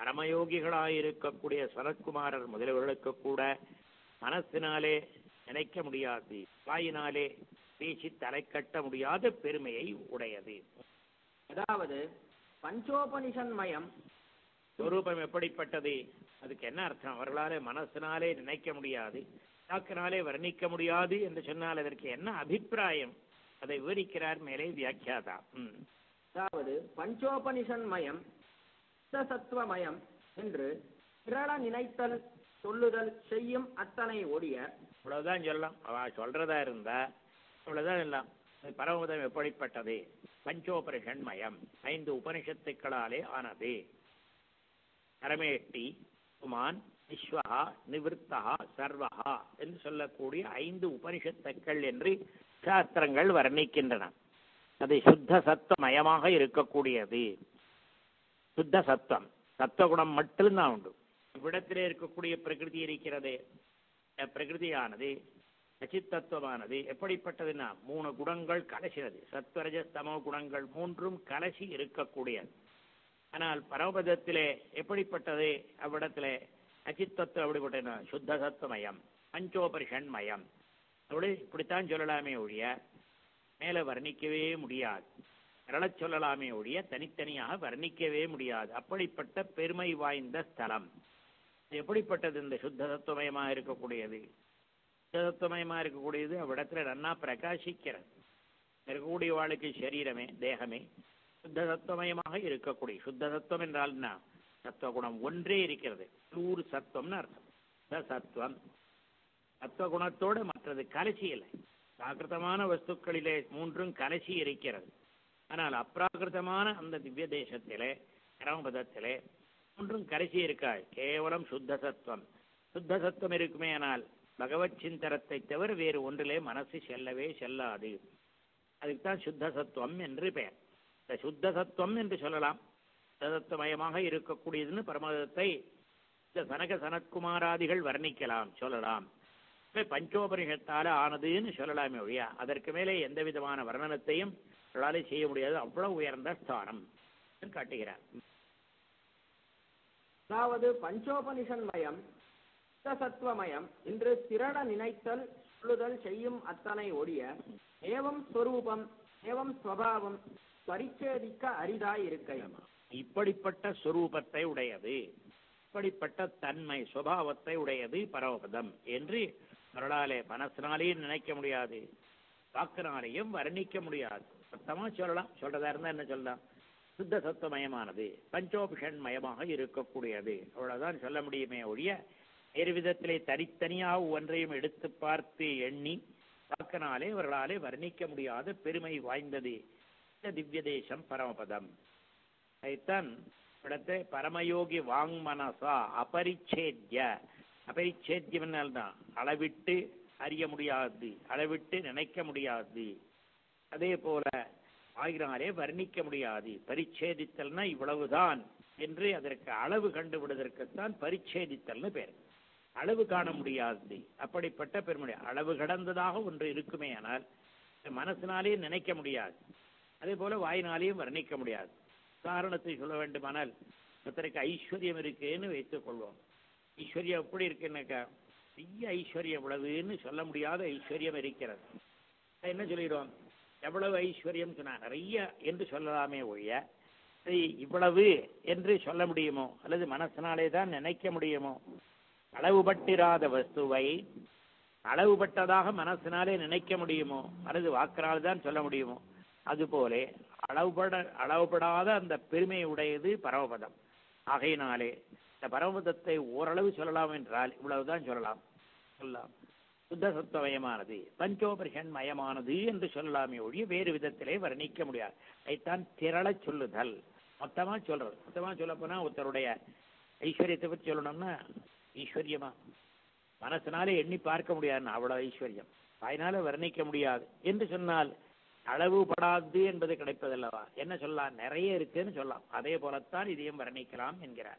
பரமயோகிகளாயிருக்கக்கூடிய சரத்குமாரர் முதலியவர்களுக்கு கூட மனசினாலே நினைக்க முடியாது வாயினாலே பேசி தலை கட்ட முடியாத பெருமையை உடையது அதாவது பஞ்சோபனிஷன்மயம் ஸ்வரூபம் எப்படிப்பட்டது அதுக்கு என்ன அர்த்தம் அவர்களாலே மனசினாலே நினைக்க முடியாது வாக்கினாலே வர்ணிக்க முடியாது என்று சொன்னால் அதற்கு என்ன அபிப்பிராயம் அதை விவரிக்கிறார் மேலே வியாக்கியாதா ம் அதாவது பஞ்சோபனிஷன்மயம் சத்துவமயம் என்று திரள நினைத்தல் சொல்லுதல் செய்யும் அத்தனை ஒழிய இவ்வளவுதான் சொல்லலாம் அவ சொல்றதா இருந்தா இவ்வளவுதான் எல்லாம் இது பரமபதம் எப்படிப்பட்டது பஞ்சோபனிஷன் மயம் ஐந்து உபனிஷத்துக்களாலே ஆனது பரமேட்டி உமான் விஸ்வஹா நிவிருத்தஹா சர்வஹா என்று சொல்லக்கூடிய ஐந்து உபனிஷத்துக்கள் என்று சாஸ்திரங்கள் வர்ணிக்கின்றன அது சுத்த சத்துவமயமாக இருக்கக்கூடியது சுத்த சத்துவம் சத்துவகுணம் மட்டும்தான் உண்டு இவ்விடத்திலே இருக்கக்கூடிய பிரகிருதி இருக்கிறதே இந்த பிரகிருதியானது நச்சித்தத்துவமானது எப்படிப்பட்டதுன்னா மூணு குணங்கள் கலசினது சத்வரஜ தமோ குணங்கள் மூன்றும் கலசி இருக்கக்கூடியது ஆனால் பரமபதத்திலே எப்படிப்பட்டது அவ்விடத்திலே அச்சித்தத்துவம் எப்படிப்பட்டதுன்னா சுத்த சத்துவமயம் பஞ்சோபரிஷன் மயம் அப்படி இப்படித்தான் சொல்லலாமே ஒழிய மேலே வர்ணிக்கவே முடியாது விரலச் சொல்லலாமே ஒழிய தனித்தனியாக வர்ணிக்கவே முடியாது அப்படிப்பட்ட பெருமை வாய்ந்த ஸ்தலம் இது எப்படிப்பட்டது இந்த சுத்த தத்துவமயமாக இருக்கக்கூடியது சுத்த தத்துவமயமாக இருக்கக்கூடியது அவ்விடத்துல நன்னா பிரகாசிக்கிறது இருக்கக்கூடிய வாழ்க்கை சரீரமே தேகமே சுத்த தத்துவமயமாக இருக்கக்கூடிய சுத்த தத்துவம் என்றால் என்ன சத்துவகுணம் ஒன்றே இருக்கிறது நூறு சத்துவம்னு அர்த்தம் சுத்த சத்துவம் சத்துவகுணத்தோடு மற்றது கலசி இல்லை பிராகிருதமான வஸ்துக்களிலே மூன்றும் கலசி இருக்கிறது ஆனால் அப்ராகிருதமான அந்த திவ்ய தேசத்திலே பரமபதத்திலே ஒன்றும் கடைசி இருக்காது கேவலம் சுத்த சத்துவம் சுத்த சத்துவம் இருக்குமே ஆனால் பகவத் சிந்தனத்தை தவிர வேறு ஒன்றிலே மனசு செல்லவே செல்லாது அதுக்குத்தான் சுத்த சத்துவம் என்று பெயர் இந்த சுத்த சத்துவம் என்று சொல்லலாம் சதத்துவமயமாக இருக்கக்கூடியதுன்னு பரமதத்தை இந்த சனக சனத்குமாராதிகள் வர்ணிக்கலாம் சொல்லலாம் இப்ப பஞ்சோபனிஷத்தால ஆனதுன்னு சொல்லலாமே ஒழியா அதற்கு மேலே எந்த விதமான வர்ணனத்தையும் அவர்களாலே செய்ய முடியாது அவ்வளவு உயர்ந்த ஸ்தானம் என்று காட்டுகிறார் அதாவது பஞ்சோபனிஷன்மயம் சத்துவமயம் என்று திரள நினைத்தல் சொல்லுதல் செய்யும் அத்தனை ஒழிய ஏவம் ஸ்வரூபம் ஏவம் ஸ்வபாவம் பரிச்சேதிக்க அரிதாய் இருக்கை இப்படிப்பட்ட சொரூபத்தை உடையது இப்படிப்பட்ட தன்மை சுபாவத்தை உடையது பரமபதம் என்று அவர்களாலே மனசினாலேயும் நினைக்க முடியாது வாக்கினாலேயும் வர்ணிக்க முடியாது மொத்தமா சொல்லலாம் சொல்றதா இருந்தா என்ன சொல்லலாம் சுத்த சத்துவமயமானது பஞ்சோபிஷன் மயமாக இருக்கக்கூடியது அவ்வளவுதான் சொல்ல முடியுமே ஒழிய வேறு விதத்திலே தனித்தனியாக ஒன்றையும் எடுத்து பார்த்து எண்ணி வாக்கினாலே அவர்களாலே வர்ணிக்க முடியாத பெருமை வாய்ந்தது இந்த திவ்ய தேசம் பரமபதம் அதைத்தான் இடத்தை பரமயோகி வாங் மனசா அபரிச்சேத்ய அபரிச்சேத்தியம் தான் அளவிட்டு அறிய முடியாது அளவிட்டு நினைக்க முடியாது அதே போல ஆகினாலே வர்ணிக்க முடியாது பரிச்சேதித்தல்னா இவ்வளவுதான் என்று அதற்கு அளவு கண்டுவிடுவதற்குத்தான் பரிச்சேதித்தல்னு பேர் அளவு காண முடியாது அப்படிப்பட்ட பெருமுடி அளவு கடந்ததாக ஒன்று இருக்குமே ஆனால் மனசினாலே நினைக்க முடியாது அதே போல வாயினாலேயும் வர்ணிக்க முடியாது உதாரணத்தை சொல்ல வேண்டுமானால் ஒருத்தருக்கு ஐஸ்வர்யம் இருக்குன்னு வைத்துக் கொள்வோம் ஐஸ்வர்யம் எப்படி இருக்குன்னாக்கா பெரிய ஐஸ்வர்யம் எவ்வளவுன்னு சொல்ல முடியாத ஐஸ்வர்யம் இருக்கிறது என்ன சொல்லிடுவோம் எவ்வளவு ஐஸ்வர்யம் சொன்னா நிறைய என்று சொல்லலாமே ஒழிய அதை இவ்வளவு என்று சொல்ல முடியுமோ அல்லது மனசினாலே தான் நினைக்க முடியுமோ அளவுபட்டிராத வஸ்துவை அளவுபட்டதாக மனசினாலே நினைக்க முடியுமோ அல்லது வாக்கினால் தான் சொல்ல முடியுமோ அதுபோல அளவுபட அளவுபடாத அந்த பெருமை உடையது பரமபதம் ஆகையினாலே இந்த பரமபதத்தை ஓரளவு சொல்லலாம் என்றால் இவ்வளவுதான் சொல்லலாம் சொல்லலாம் சுத்த சத்துவமயமானது பஞ்சோபரிஷன் மயமானது என்று சொல்லலாமே ஒழிய வேறு விதத்திலே வர்ணிக்க முடியாது அதைத்தான் திரளச் சொல்லுதல் மொத்தமா சொல்றது மொத்தமா சொல்ல போனா ஒருத்தருடைய ஐஸ்வர்யத்தை பற்றி சொல்லணும்னா ஈஸ்வர்யமா மனசினாலே எண்ணி பார்க்க முடியாது அவ்வளவு ஐஸ்வர்யம் அதனால வர்ணிக்க முடியாது என்று சொன்னால் அளவுபடாது என்பது கிடைப்பதல்லவா என்ன சொல்லலாம் நிறைய இருக்குன்னு சொல்லலாம் அதே போலத்தான் இதையும் வர்ணிக்கலாம் என்கிறார்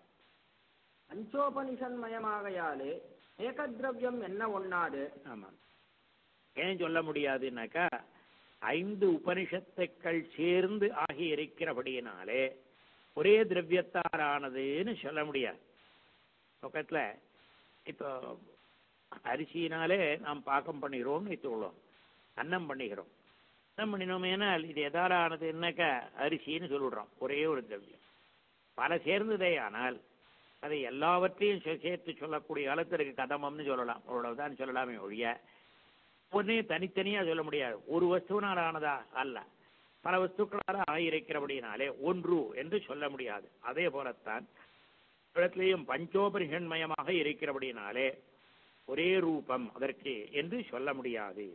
பஞ்சோபனிஷன்மயமாகையாலே ஏகத்ரவியம் என்ன ஒண்ணாது ஆமா ஏன் சொல்ல முடியாதுன்னாக்கா ஐந்து உபனிஷத்துக்கள் சேர்ந்து ஆகி இருக்கிறபடியினாலே ஒரே திரவியத்தால் ஆனதுன்னு சொல்ல முடியாது பக்கத்துல இப்போ அரிசியினாலே நாம் பாக்கம் பண்ணுகிறோம்னு வைத்துக்கொள்வோம் அன்னம் பண்ணுகிறோம் அன்னம் பண்ணினோமேனால் இது எதால ஆனதுன்னாக்கா அரிசின்னு சொல்லிடுறோம் ஒரே ஒரு திரவியம் பல சேர்ந்ததே ஆனால் அதை எல்லாவற்றையும் சே- சேர்த்து சொல்லக்கூடிய காலத்திற்கு கதமம்னு சொல்லலாம் அவ்வளவுதான் சொல்லலாமே ஒழிய ஒன்னே தனித்தனியா சொல்ல முடியாது ஒரு வஸ்துவினால் ஆனதா அல்ல பல வஸ்துக்களால் ஆகியிருக்கிறபடியினாலே ஒன்று என்று சொல்ல முடியாது அதே போலத்தான் இடத்திலேயும் பஞ்சோபரிஷன்மயமாக இருக்கிறபடியினாலே ஒரே ரூபம் அதற்கு என்று சொல்ல முடியாது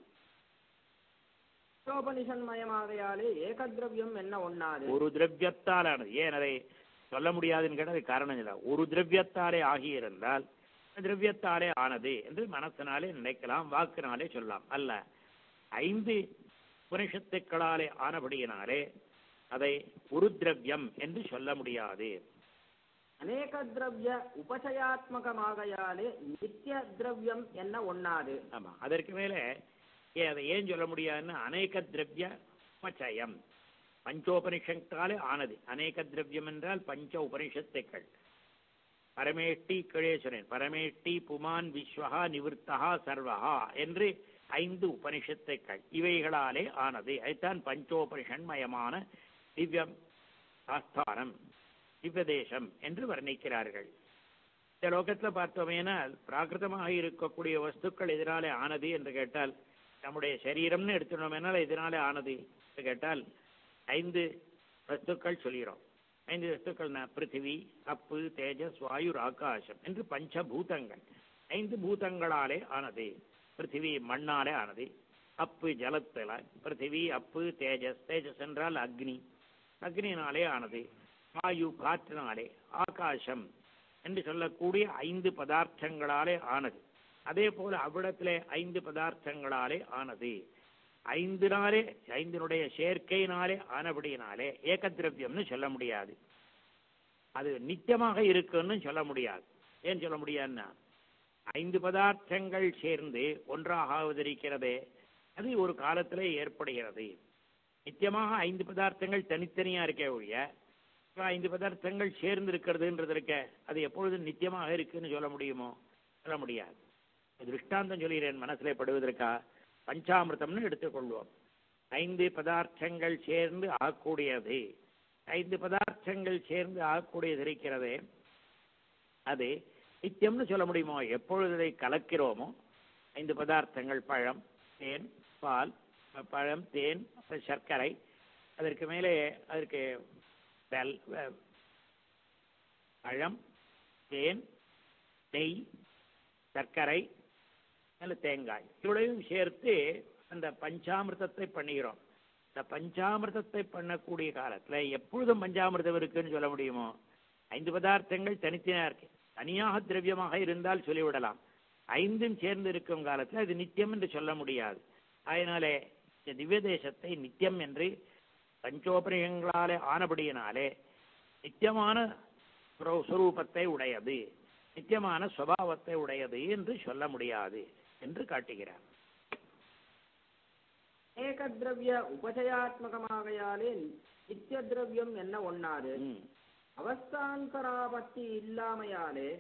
பஞ்சோபனிஷன்மயமாகையாலே ஏகத்ரவியம் என்ன ஒண்ணாது ஒரு திரவியத்தால் ஆனது ஏன் அதை சொல்ல முடியாதுன்னு கேட்டால் அது காரணம் இல்லை ஒரு திரவியத்தாலே ஆகியிருந்தால் திரவியத்தாலே ஆனது என்று மனசினாலே நினைக்கலாம் வாக்கினாலே சொல்லலாம் அல்ல ஐந்து உபனிஷத்துக்களாலே ஆனபடியினாலே அதை ஒரு திரவியம் என்று சொல்ல முடியாது அநேக திரவிய உபசயாத்மகமாகையாலே நித்திய திரவியம் என்ன ஒண்ணாது ஆமா அதற்கு மேலே ஏன் அதை ஏன் சொல்ல முடியாதுன்னா அநேக திரவிய உபச்சயம் பஞ்சோபனிஷத்தாலே ஆனது அநேக திரவியம் என்றால் பஞ்ச உபனிஷத்துக்கள் பரமேஷ்டி கீழே சொன்னேன் பரமேஷ்டி புமான் விஸ்வஹா நிவர்த்தகா சர்வஹா என்று ஐந்து உபனிஷத்துக்கள் இவைகளாலே ஆனது அதுதான் பஞ்சோபனிஷன்மயமான திவ்யம் ஆஸ்தானம் திவ்யதேசம் என்று வர்ணிக்கிறார்கள் இந்த லோகத்துல பார்த்தோமேனால் பிராகிருதமாக இருக்கக்கூடிய வஸ்துக்கள் எதனாலே ஆனது என்று கேட்டால் நம்முடைய சரீரம்னு எடுத்துனோமேனால் எதனாலே ஆனது என்று கேட்டால் ஐந்து வஸ்துக்கள் சொல்கிறோம் ஐந்து வஸ்துக்கள்னா பிருத்திவி அப்பு தேஜஸ் வாயுர் ஆகாசம் என்று பஞ்சபூதங்கள் ஐந்து பூதங்களாலே ஆனது பிருத்திவி மண்ணாலே ஆனது அப்பு ஜலத்தில பிருத்திவி அப்பு தேஜஸ் தேஜஸ் என்றால் அக்னி அக்னியினாலே ஆனது வாயு காற்றினாலே ஆகாசம் என்று சொல்லக்கூடிய ஐந்து பதார்த்தங்களாலே ஆனது அதே போல அவ்விடத்திலே ஐந்து பதார்த்தங்களாலே ஆனது ஐந்தினாலே ஐந்தினுடைய சேர்க்கையினாலே ஆனபடியினாலே ஏகத்திரவியம்னு சொல்ல முடியாது அது நித்தியமாக இருக்குன்னு சொல்ல முடியாது ஏன் சொல்ல முடியாதுன்னா ஐந்து பதார்த்தங்கள் சேர்ந்து ஒன்றாக அவதரிக்கிறதே அது ஒரு காலத்திலே ஏற்படுகிறது நித்தியமாக ஐந்து பதார்த்தங்கள் தனித்தனியா இருக்கே ஒழிய இப்ப ஐந்து பதார்த்தங்கள் சேர்ந்து இருக்கிறதுன்றது இருக்க அது எப்பொழுதும் நித்தியமாக இருக்குன்னு சொல்ல முடியுமோ சொல்ல முடியாது திருஷ்டாந்தம் சொல்கிறேன் மனசிலே படுவதற்கா பஞ்சாமிர்தம்னு எடுத்துக்கொள்வோம் ஐந்து பதார்த்தங்கள் சேர்ந்து ஆகக்கூடியது ஐந்து பதார்த்தங்கள் சேர்ந்து ஆகக்கூடியது இருக்கிறதே அது நித்தியம்னு சொல்ல முடியுமோ எப்பொழுது இதை கலக்கிறோமோ ஐந்து பதார்த்தங்கள் பழம் தேன் பால் பழம் தேன் அப்புறம் சர்க்கரை அதற்கு மேலே அதற்கு வெல் வெ- பழம் தேன் நெய் சர்க்கரை நல்ல தேங்காய் இவ்வளவையும் சேர்த்து அந்த பஞ்சாமிர்தத்தை பண்ணுகிறோம் இந்த பஞ்சாமிர்தத்தை பண்ணக்கூடிய காலத்துல எப்பொழுதும் பஞ்சாமிர்தம் இருக்குன்னு சொல்ல முடியுமோ ஐந்து பதார்த்தங்கள் தனித்தனியா இருக்கு தனியாக திரவியமாக இருந்தால் சொல்லிவிடலாம் ஐந்தும் சேர்ந்து இருக்கும் காலத்துல அது நித்தியம் என்று சொல்ல முடியாது அதனாலே இந்த திவ்ய தேசத்தை நித்தியம் என்று பஞ்சோபரியங்களாலே ஆனபடியினாலே நித்தியமான சுர- சுரூபத்தை உடையது நித்தியமான சுபாவத்தை உடையது என்று சொல்ல முடியாது என்று காட்டுகிறார் ஏகத்ரவிய உபசயாத்மகமாகையாலே நித்திய திரவியம் என்ன ஒண்ணாது ம். அவஸ்தாந்தராபத்தி இல்லாமையாலே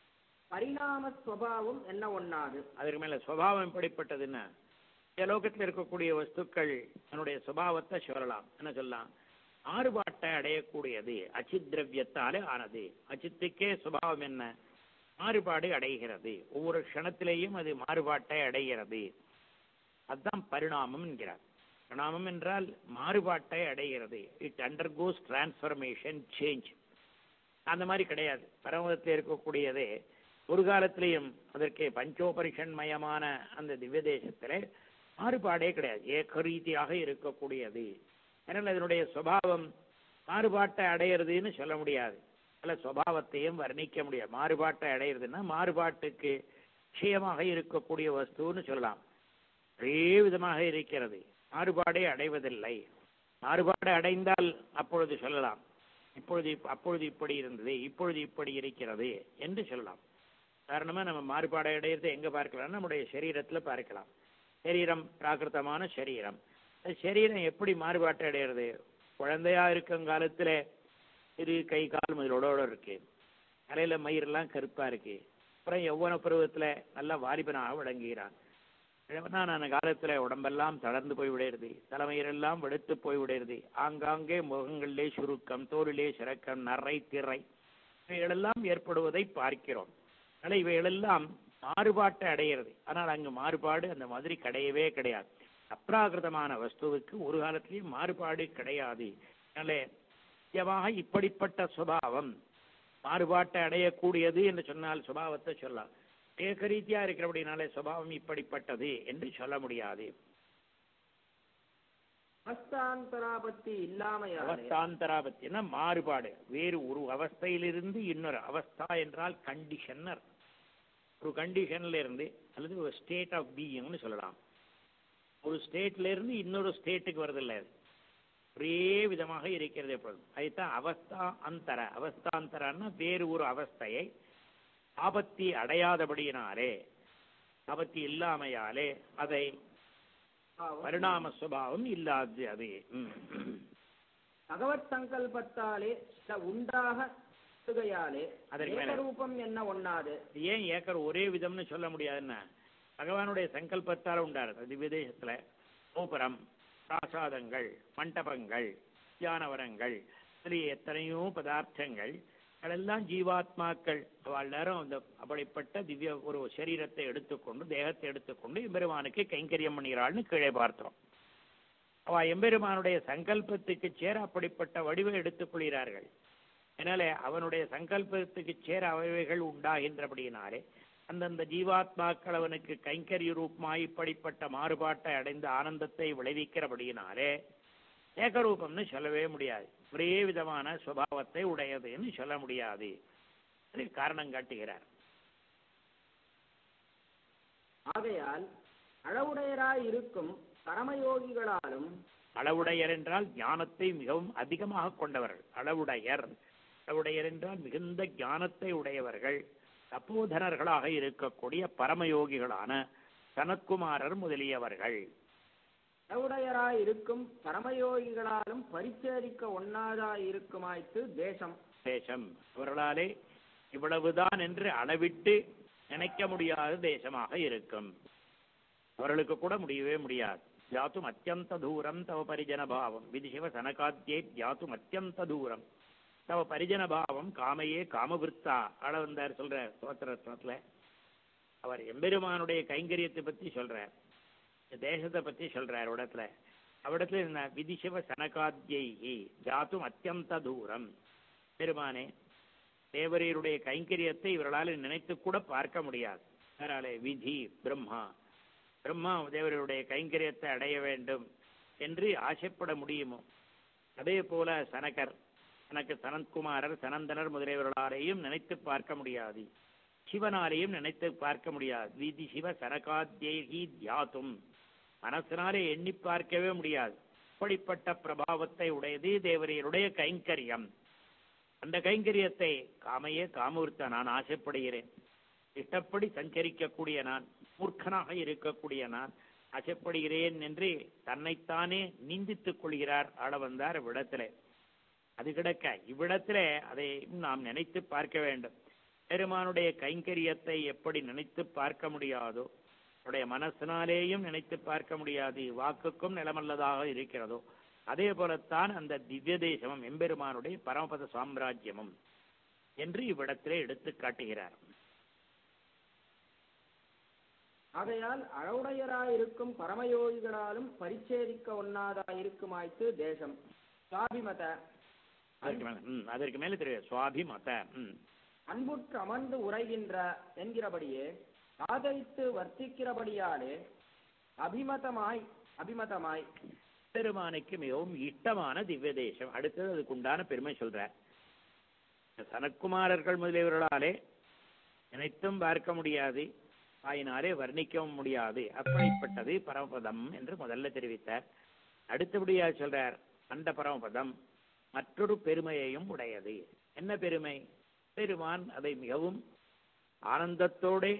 பரிணாம ஸ்வபாவம் என்ன ஒண்ணாது அதற்கு மேல சுபாவம் எப்படிப்பட்டதுன்னா இந்த லோகத்தில் இருக்கக்கூடிய வஸ்துக்கள் தன்னுடைய சுபாவத்தை சொல்லலாம் என்ன சொல்லலாம் மாறுபாட்டை அடையக்கூடியது அச்சித் திரவியத்தாலே ஆனது அச்சித்துக்கே சுபாவம் என்ன மாறுபாடு அடைகிறது ஒவ்வொரு க்ஷணத்திலேயும் அது மாறுபாட்டை அடைகிறது அதுதான் பரிணாமம் என்கிறார் பரிணாமம் என்றால் மாறுபாட்டை அடைகிறது இட் அண்டர்கோஸ் டிரான்ஸ்ஃபர்மேஷன் சேஞ்ச் அந்த மாதிரி கிடையாது பரமதத்தில் இருக்கக்கூடியதே ஒரு காலத்திலையும் அதற்கு பஞ்சோபரிஷன் மயமான அந்த திவ்ய தேசத்திலே மாறுபாடே கிடையாது ஏகரீதியாக இருக்கக்கூடியது அதனால் அதனுடைய சுபாவம் மாறுபாட்டை அடையிறதுன்னு சொல்ல முடியாது அல்ல சுபாவத்தையும் வர்ணிக்க முடியாது மாறுபாட்டை அடையிறதுன்னா மாறுபாட்டுக்கு விஷயமாக இருக்கக்கூடிய வஸ்துன்னு சொல்லலாம் ஒரே விதமாக இருக்கிறது மாறுபாடே அடைவதில்லை மாறுபாடு அடைந்தால் அப்பொழுது சொல்லலாம் இப்பொழுது இப்- அப்பொழுது இப்படி இருந்தது இப்பொழுது இப்படி இருக்கிறது என்று சொல்லலாம் காரணமா நம்ம மாறுபாடு அடையிறது எங்க பார்க்கலாம் நம்முடைய சரீரத்துல பார்க்கலாம் சரீரம் பிராகிருதமான சரீரம் அந்த சரீரம் எப்படி மாறுபாட்டை அடையிறது குழந்தையா இருக்கும் காலத்துல இரு கை கால் முதலோட இருக்கு தலையில மயிரெல்லாம் கருப்பா இருக்கு அப்புறம் யௌவன பருவத்துல நல்லா வாலிபனாக விளங்குகிறான் இளவனான காலத்துல உடம்பெல்லாம் தளர்ந்து போய் விடுகிறது தலைமயிரெல்லாம் வெளுத்து போய் விடுகிறது ஆங்காங்கே முகங்களிலே சுருக்கம் தோலிலே சிறக்கம் நரை திரை இவைகளெல்லாம் ஏற்படுவதை பார்க்கிறோம் அதனால இவைகளெல்லாம் மாறுபாட்டை அடைகிறது ஆனால் அங்கு மாறுபாடு அந்த மாதிரி கிடையவே கிடையாது அப்ராகிருதமான வஸ்துவுக்கு ஒரு காலத்திலேயும் மாறுபாடு கிடையாது அதனால நிச்சயமாக இப்படிப்பட்ட சுபாவம் மாறுபாட்டை அடையக்கூடியது என்று சொன்னால் சுபாவத்தை சொல்லலாம் ஏகரீதியா இருக்கிறபடினாலே சுபாவம் இப்படிப்பட்டது என்று சொல்ல முடியாது அவஸ்தாந்தராபத்தி இல்லாமையாலே அவஸ்தாந்தராபத்தினா மாறுபாடு வேறு ஒரு அவஸ்தையிலிருந்து இன்னொரு அவஸ்தா என்றால் கண்டிஷனர் ஒரு கண்டிஷன்ல இருந்து அல்லது ஒரு ஸ்டேட் ஆஃப் பீயிங்னு சொல்லலாம் ஒரு ஸ்டேட்ல இருந்து இன்னொரு ஸ்டேட்டுக்கு வருதில்ல அது ஒரே விதமாக இருக்கிறது எப்பொழுதும் அதுதான் அவஸ்தா அந்தர அவஸ்தாந்தரன்னா வேறு ஒரு அவஸ்தையை ஆபத்தி அடையாதபடியினாலே ஆபத்தி இல்லாமையாலே அதை பரிணாம சுபாவம் இல்லாது அது ம். பகவத் சங்கல்பத்தாலே சில உண்டாக சுகையாலே அதற்கு மேல. ஏகரூபம் என்ன ஒண்ணாது இது ஏன் ஏக்கர் ஒரே விதம்னு சொல்ல முடியாதுன்னா பகவானுடைய சங்கல்பத்தால் உண்டாரு அது விதேசத்துல கோபுரம் பிராசாதங்கள் மண்டபங்கள் தியானவரங்கள் இப்படி எத்தனையோ பதார்த்தங்கள் அதெல்லாம் ஜீவாத்மாக்கள் அவள் எல்லாரும் அந்த அப்படிப்பட்ட திவ்ய ஒரு சரீரத்தை எடுத்துக்கொண்டு தேகத்தை எடுத்துக்கொண்டு எம்பெருமானுக்கு கைங்கரியம் பண்ணுகிறாள்னு கீழே பார்த்தோம் அவ எம்பெருமானுடைய சங்கல்பத்துக்கு சேர அப்படிப்பட்ட வடிவை எடுத்துக் கொள்கிறார்கள் அதனால அவனுடைய சங்கல்பத்துக்கு சேர அவைகள் உண்டாகின்றபடியினாலே அந்தந்த ஜீவாத்மாக்கள் அவனுக்கு கைங்கரிய ரூபமாய் இப்படிப்பட்ட மாறுபாட்டை அடைந்த ஆனந்தத்தை விளைவிக்கிறபடியினாலே ஏகரூபம்னு சொல்லவே முடியாது ஒரே விதமான சுபாவத்தை உடையதுன்னு சொல்ல முடியாது அதுக்கு காரணம் காட்டுகிறார் ஆகையால் அளவுடையராய் இருக்கும் கர்மயோகிகளாலும் அளவுடையர் என்றால் ஞானத்தை மிகவும் அதிகமாக கொண்டவர்கள் அளவுடையர் அளவுடையர் என்றால் மிகுந்த ஞானத்தை உடையவர்கள் தப்போதனர்களாக இருக்கக்கூடிய பரமயோகிகளான சனத்குமாரர் முதலியவர்கள் அளவுடையராய் இருக்கும் கர்மயோகிகளாலும் பரிச்சேதிக்க ஒண்ணாதாய் இருக்குமாய்த்து தேசம் தேசம் அவர்களாலே இவ்வளவுதான் என்று அளவிட்டு நினைக்க முடியாத தேசமாக இருக்கும் அவர்களுக்கு கூட முடியவே முடியாது ஜாத்தும் அத்தியந்த தூரம் தவ பரிஜன பாவம் விதிசிவ சனகாத்தியே ஜாத்தும் அத்தியந்த தூரம் தவ பரிஜன பாவம் காமையே காமவிருத்தா ஆள வந்தார் சொல்ற ஸ்தோத்திரத்துல அவர் எம்பெருமானுடைய கைங்கரியத்தை பத்தி சொல்றார் இந்த தேசத்தை பத்தி சொல்றார் இடத்துல அவ்விடத்துல என்ன விதிசிவ சனகாத்தியை ஜாத்தும் அத்தியந்த தூரம் பெருமானே தேவரீருடைய கைங்கரியத்தை இவர்களால் நினைத்து கூட பார்க்க முடியாது அதனாலே விதி பிரம்மா பிரம்மா தேவருடைய கைங்கரியத்தை அடைய வேண்டும் என்று ஆசைப்பட முடியுமோ அதே போல சனகர் எனக்கு சனத்குமாரர் சனந்தனர் முதலியவர்களாலேயும் நினைத்து பார்க்க முடியாது சிவனாலேயும் நினைத்து பார்க்க முடியாது விதி சிவ சனகாத்யேகி தியாத்தும் மனசினாலே எண்ணி பார்க்கவே முடியாது அப்படிப்பட்ட பிரபாவத்தை உடையது தேவரையருடைய கைங்கரியம் அந்த கைங்கரியத்தை காமையே காமூர்த்த நான் ஆசைப்படுகிறேன் இஷ்டப்படி சஞ்சரிக்கக்கூடிய நான் மூர்க்கனாக இருக்கக்கூடிய நான் ஆசைப்படுகிறேன் என்று தன்னைத்தானே நிந்தித்துக் கொள்கிறார் ஆள வந்தார் இவ்விடத்திலே அது கிடக்க இவ்விடத்திலே அதை நாம் நினைத்து பார்க்க வேண்டும் பெருமானுடைய கைங்கரியத்தை எப்படி நினைத்து பார்க்க முடியாதோ அவருடைய மனசினாலேயும் நினைத்து பார்க்க முடியாது வாக்குக்கும் நிலமல்லதாக இருக்கிறதோ அதே போலத்தான் அந்த திவ்ய தேசமும் எம்பெருமானுடைய பரமபத சாம்ராஜ்யமும் என்று இவ்விடத்திலே எடுத்து காட்டுகிறார் ஆகையால் அளவுடையராயிருக்கும் பரமயோகிகளாலும் பரிச்சேதிக்க ஒண்ணாதாய் இருக்குமாய்த்து தேசம் சுவாபிமத அதற்கு மேல ம், அதற்கு மேல தெரியும் சுவாபி மத ம் அன்புற்று அமர்ந்து உரைகின்ற என்கிறபடியே ஆதரித்து வர்த்திக்கிறபடியாலே அபிமதமாய் அபிமதமாய் பெருமானுக்கு மிகவும் இஷ்டமான திவ்ய தேசம் அடுத்தது அதுக்கு உண்டான பெருமை சொல்றார் சனத்குமாரர்கள் முதலியவர்களாலே நினைத்தும் பார்க்க முடியாது ஆயினாலே வர்ணிக்கவும் முடியாது அப்படிப்பட்டது பரமபதம் என்று முதல்ல தெரிவித்தார் அடுத்தபடியா சொல்றார் அந்த பரமபதம் மற்றொரு பெருமையையும் உடையது என்ன பெருமை பெருமான் அதை மிகவும் ஆனந்தத்தோடே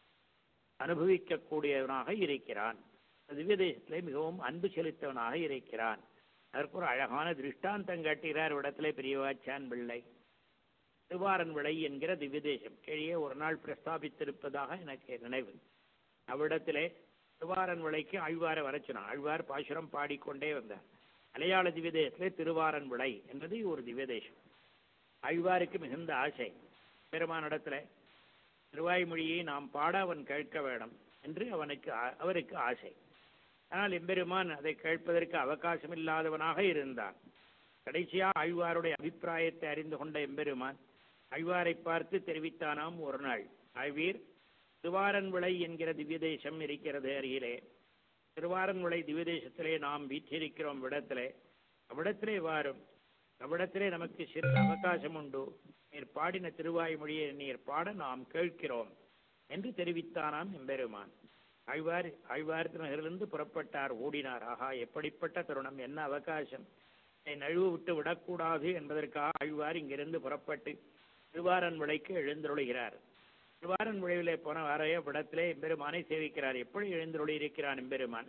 அனுபவிக்கக்கூடியவனாக இருக்கிறான் திவ்ய தேசத்திலே மிகவும் அன்பு செலுத்தவனாக இருக்கிறான் அதற்கு ஒரு அழகான திருஷ்டாந்தம் காட்டுகிறார் இடத்திலே பெரியவாச்சான் பிள்ளை திருவாரன் விளை என்கிற திவ்ய தேசம் கீழே ஒரு நாள் பிரஸ்தாபித்திருப்பதாக எனக்கு நினைவு அவ்விடத்திலே திருவாரன் விளைக்கு ஆழ்வாரை வரச்சினான் ஆழ்வார் பாசுரம் பாடிக்கொண்டே வந்தார் மலையாள திவ்ய தேசத்திலே திருவாரன் விளை என்பது ஒரு திவ்ய தேசம் ஆழ்வாருக்கு மிகுந்த ஆசை பெருமானிடத்துல திருவாய்மொழியை நாம் பாட அவன் கேட்க வேணும் என்று அவனுக்கு ஆ- அவருக்கு ஆசை ஆனால் எம்பெருமான் அதை கேட்பதற்கு அவகாசம் இல்லாதவனாக இருந்தான் கடைசியா ஆழ்வாருடைய அபிப்பிராயத்தை அறிந்து கொண்ட எம்பெருமான் ஆழ்வாரை பார்த்து தெரிவித்தானாம் ஒரு நாள் ஆழ்வீர் திருவாரன்விளை என்கிற திவ்ய தேசம் இருக்கிறது அருகிலே திருவாரன்விளை திவ்ய தேசத்திலே நாம் வீற்றிருக்கிறோம் விடத்திலே அவ்விடத்திலே வாரும் அவ்விடத்திலே நமக்கு சிறிது அவகாசம் உண்டு நீர் பாடின திருவாய்மொழியை நீர் பாட நாம் கேட்கிறோம் என்று தெரிவித்தானாம் எம்பெருமான் ஆழ்வார் ஆழ்வார் நகரிலிருந்து புறப்பட்டார் ஓடினார் ஆஹா எப்படிப்பட்ட தருணம் என்ன அவகாசம் என்னை நழுவு விட்டு விடக்கூடாது என்பதற்காக ஆழ்வார் இங்கிருந்து புறப்பட்டு திருவாரன் விளைக்கு எழுந்தருளுகிறார் திருவாரன் விளைவிலே போன வாரைய விடத்திலே எம்பெருமானை சேவிக்கிறார் எப்படி எழுந்தருளி இருக்கிறான் எம்பெருமான்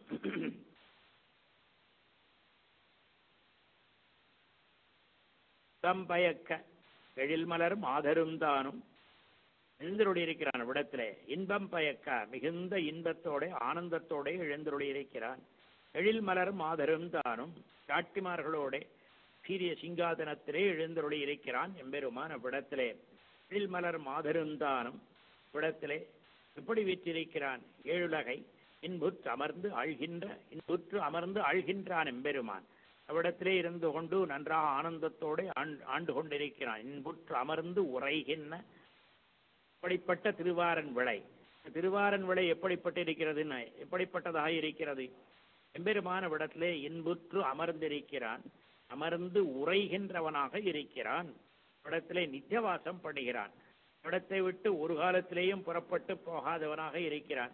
தம்பயக்க எழில் மலர் மாதரும் தானும் எழுந்தருளி இருக்கிறான் விடத்திலே இன்பம் பயக்க மிகுந்த இன்பத்தோட ஆனந்தத்தோட எழுந்தருளி இருக்கிறான் எழில் மலர் மாதரும் தானும் காட்டிமார்களோட சீரிய சிங்காதனத்திலே எழுந்தருளி இருக்கிறான் எம்பெருமான் அவ்விடத்திலே எழில் மலர் மாதரும் தானும் விடத்திலே எப்படி வீற்றிருக்கிறான் ஏழுலகை இன்புற்று அமர்ந்து ஆழ்கின்ற இன்புற்று அமர்ந்து ஆழ்கின்றான் எம்பெருமான் அவ்விடத்திலே இருந்து கொண்டு நன்றாக ஆனந்தத்தோடு ஆண்டு ஆண்டு கொண்டிருக்கிறான் இன்புற்று அமர்ந்து உரைகின்ற அப்படிப்பட்ட திருவாரன் விளை திருவாரன் விளை எப்படிப்பட்டிருக்கிறதுன்னு எப்படிப்பட்டதாக இருக்கிறது எம்பெருமான விடத்திலே இன்புற்று அமர்ந்திருக்கிறான் அமர்ந்து உரைகின்றவனாக இருக்கிறான் இடத்திலே நித்தியவாசம் பண்ணுகிறான் இடத்தை விட்டு ஒரு காலத்திலேயும் புறப்பட்டு போகாதவனாக இருக்கிறான்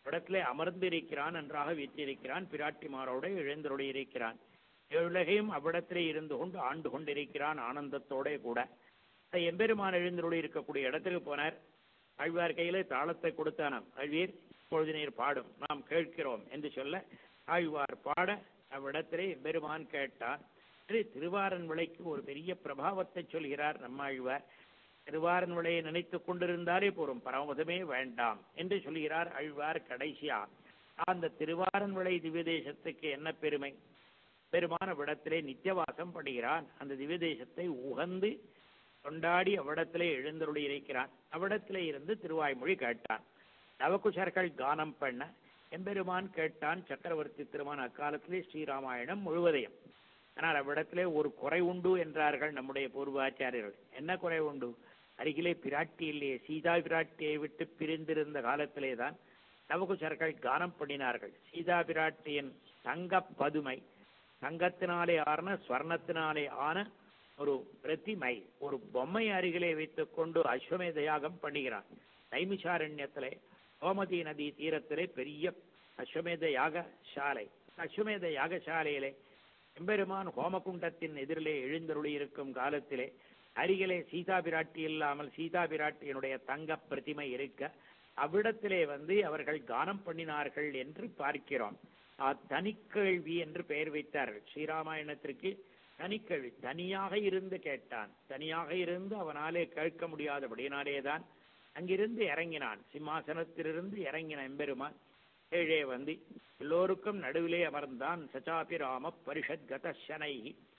இடத்திலே அமர்ந்திருக்கிறான் நன்றாக வீற்றிருக்கிறான் பிராட்டிமாரோடு எழுந்தருளி இருக்கிறான் ஏழுலகையும் அவ்விடத்திலே இருந்து கொண்டு ஆண்டு கொண்டிருக்கிறான் ஆனந்தத்தோட கூட அந்த எம்பெருமான் எழுந்தருளி இருக்கக்கூடிய இடத்துக்கு போனார் ஆழ்வார் கையிலே தாளத்தை கொடுத்தானாம் ஆழ்வீர் இப்பொழுது நீர் பாடும் நாம் கேட்கிறோம் என்று சொல்ல ஆழ்வார் பாட அவ்விடத்திலே எம்பெருமான் கேட்டான் திரு திருவாரன் விளைக்கு ஒரு பெரிய பிரபாவத்தை சொல்கிறார் நம்மாழ்வார் திருவாரன் விளையை நினைத்துக் கொண்டிருந்தாலே போரும் பரமதமே வேண்டாம் என்று சொல்கிறார் ஆழ்வார் கடைசியா அந்த திருவாரன் விளை திவ்ய தேசத்துக்கு என்ன பெருமை பெருமான விடத்திலே நித்தியவாசம் படுகிறான் அந்த திவ்ய தேசத்தை உகந்து கொண்டாடி அவ்விடத்திலே எழுந்தருளி இருக்கிறான் அவ்விடத்திலே இருந்து திருவாய்மொழி கேட்டான் நவகுஷர்கள் கானம் பண்ண எம்பெருமான் கேட்டான் சக்கரவர்த்தி திருமான் அக்காலத்திலே ஸ்ரீராமாயணம் முழுவதையும் ஆனால் அவ்விடத்திலே ஒரு குறை உண்டு என்றார்கள் நம்முடைய பூர்வாச்சாரியர்கள் என்ன குறை உண்டு அருகிலே பிராட்டி இல்லையே சீதா பிராட்டியை விட்டு பிரிந்திருந்த காலத்திலே தான் நவகுஷர்கள் கானம் பண்ணினார்கள் சீதா பிராட்டியின் தங்க பதுமை தங்கத்தினாலே ஆன ஸ்வர்ணத்தினாலே ஆன ஒரு பிரதிமை ஒரு பொம்மை அருகிலே வைத்துக் கொண்டு அஸ்வமேத யாகம் பண்ணுகிறான் நைமிஷாரண்யத்திலே கோமதி நதி தீரத்திலே பெரிய அஸ்வமேத யாக சாலை அஸ்வமேத யாகசாலையிலே எம்பெருமான் ஹோமகுண்டத்தின் எதிரிலே எழுந்தருளி இருக்கும் காலத்திலே அருகிலே சீதா பிராட்டி இல்லாமல் சீதா பிராட்டியினுடைய தங்க பிரதிமை இருக்க அவ்விடத்திலே வந்து அவர்கள் கானம் பண்ணினார்கள் என்று பார்க்கிறோம் தனிக்கேள்வி என்று பெயர் வைத்தார்கள் ஸ்ரீராமாயணத்திற்கு தனிக்கேள்வி தனியாக இருந்து கேட்டான் தனியாக இருந்து அவனாலே கேட்க முடியாதபடியினாலேதான் அங்கிருந்து இறங்கினான் சிம்மாசனத்திலிருந்து இறங்கின எம்பெருமான் கீழே வந்து எல்லோருக்கும் நடுவிலே அமர்ந்தான் சச்சாபி ராம பரிஷத் கதனை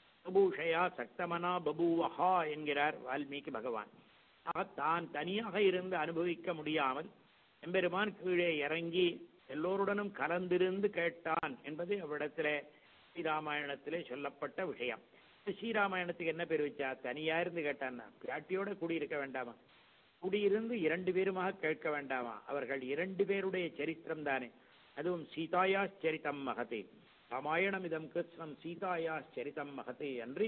பபூஷயா சக்தமனா பபூவஹா என்கிறார் வால்மீகி பகவான் ஆக தான் தனியாக இருந்து அனுபவிக்க முடியாமல் எம்பெருமான் கீழே இறங்கி எல்லோருடனும் கலந்திருந்து கேட்டான் என்பது அவ்விடத்திலே ஸ்ரீராமாயணத்திலே சொல்லப்பட்ட விஷயம் ஸ்ரீராமாயணத்துக்கு என்ன பேர் வச்சா தனியா இருந்து கேட்டான்னா பிராட்டியோட கூடியிருக்க வேண்டாமா குடியிருந்து இரண்டு பேருமாக கேட்க வேண்டாமா அவர்கள் இரண்டு பேருடைய சரித்திரம் தானே அதுவும் சீதாயா சரிதம் மகதே ராமாயணம் இதம் கிருஷ்ணம் சீதாயா சரிதம் மகதே என்று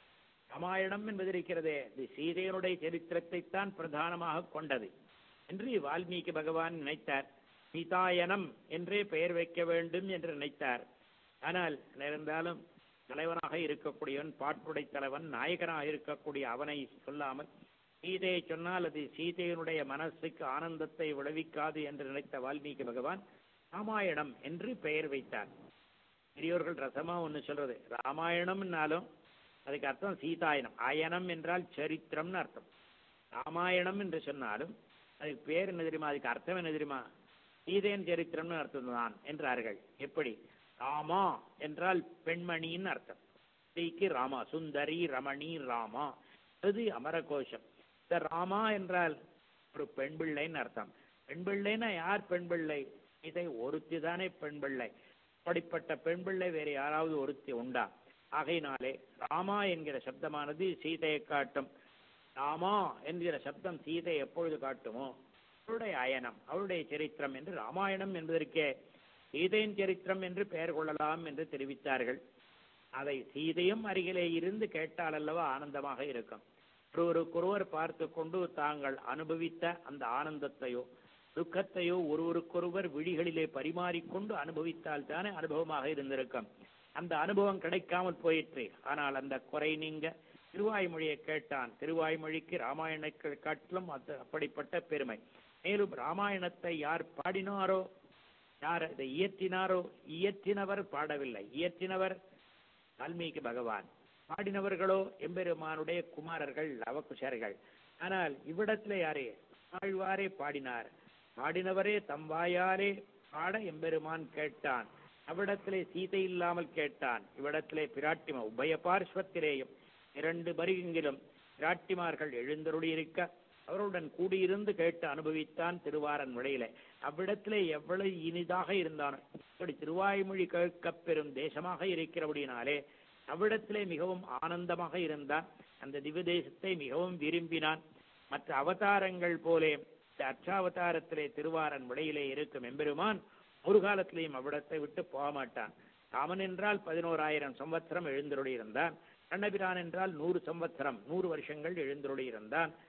ராமாயணம் என்பது இருக்கிறதே இது சீதையனுடைய சரித்திரத்தைத்தான் பிரதானமாக கொண்டது என்று வால்மீகி பகவான் நினைத்தார் சீதாயனம் என்றே பெயர் வைக்க வேண்டும் என்று நினைத்தார் ஆனால் இருந்தாலும் தலைவனாக இருக்கக்கூடியவன் பாட்டுடை தலைவன் நாயகனாக இருக்கக்கூடிய அவனை சொல்லாமல் சீதையை சொன்னால் அது சீதையனுடைய மனசுக்கு ஆனந்தத்தை விளைவிக்காது என்று நினைத்த வால்மீகி பகவான் ராமாயணம் என்று பெயர் வைத்தார் பெரியோர்கள் ரசமா ஒன்று சொல்றது ராமாயணம்னாலும் அதுக்கு அர்த்தம் சீதாயனம் அயனம் என்றால் சரித்திரம்னு அர்த்தம் ராமாயணம் என்று சொன்னாலும் அதுக்கு பேர் என்ன தெரியுமா அதுக்கு அர்த்தம் என்ன தெரியுமா சீதையின் சரித்திரம்னு அர்த்தம் தான் என்றார்கள் எப்படி ராமா என்றால் பெண்மணின்னு அர்த்தம் ஸ்ரீக்கு ராமா சுந்தரி ரமணி ராமா அது அமரகோஷம் இந்த ராமா என்றால் ஒரு பெண் பிள்ளைன்னு அர்த்தம் பெண் பிள்ளைன்னா யார் பெண் பிள்ளை இதை ஒருத்தி தானே பெண் பிள்ளை அப்படிப்பட்ட பெண் பிள்ளை வேற யாராவது ஒருத்தி உண்டா ஆகையினாலே ராமா என்கிற சப்தமானது சீதையை காட்டும் ராமா என்கிற சப்தம் சீதை எப்பொழுது காட்டுமோ அவளுடைய அயனம் அவளுடைய சரித்திரம் என்று ராமாயணம் என்பதற்கே சீதையின் சரித்திரம் என்று பெயர் கொள்ளலாம் என்று தெரிவித்தார்கள் அதை சீதையும் அருகிலே இருந்து கேட்டால் அல்லவா ஆனந்தமாக இருக்கும் ஒருவருக்கொருவர் பார்த்து கொண்டு தாங்கள் அனுபவித்த அந்த ஆனந்தத்தையோ துக்கத்தையோ ஒருவருக்கொருவர் விழிகளிலே பரிமாறிக்கொண்டு அனுபவித்தால் தானே அனுபவமாக இருந்திருக்கும் அந்த அனுபவம் கிடைக்காமல் போயிற்று ஆனால் அந்த குறை நீங்க திருவாய்மொழியை கேட்டான் திருவாய்மொழிக்கு ராமாயணத்தை காட்டிலும் அது அப்படிப்பட்ட பெருமை மேலும் ராமாயணத்தை யார் பாடினாரோ யார் இதை இயற்றினாரோ இயற்றினவர் பாடவில்லை இயற்றினவர் வால்மீகி பகவான் பாடினவர்களோ எம்பெருமானுடைய குமாரர்கள் லவகுஷர்கள் ஆனால் இவ்விடத்திலே யாரே ஆழ்வாரே பாடினார் பாடினவரே தம் வாயாலே பாட எம்பெருமான் கேட்டான் அவ்விடத்திலே சீதை இல்லாமல் கேட்டான் இவ்விடத்திலே பிராட்டிமா உபய பார்ஸ்வத்திலேயும் இரண்டு பருகெங்கிலும் பிராட்டிமார்கள் எழுந்தருளி இருக்க அவருடன் கூடியிருந்து கேட்டு அனுபவித்தான் திருவாரன் விடையிலே அவ்விடத்திலே எவ்வளவு இனிதாக இருந்தானோ இப்படி திருவாய்மொழி கேட்கப் பெறும் தேசமாக இருக்கிறபடினாலே அவ்விடத்திலே மிகவும் ஆனந்தமாக இருந்தான் அந்த திவ்ய தேசத்தை மிகவும் விரும்பினான் மற்ற அவதாரங்கள் போலே இந்த அச்சாவதாரத்திலே திருவாரன் விடையிலே இருக்கும் எம்பெருமான் ஒரு காலத்திலேயும் அவ்விடத்தை விட்டு போக மாட்டான் ராமன் என்றால் பதினோராயிரம் சம்பத்சரம் எழுந்தருளி இருந்தான் கண்ணபிரான் என்றால் நூறு சம்பத்சரம் நூறு வருஷங்கள் எழுந்தருளி இருந்தான்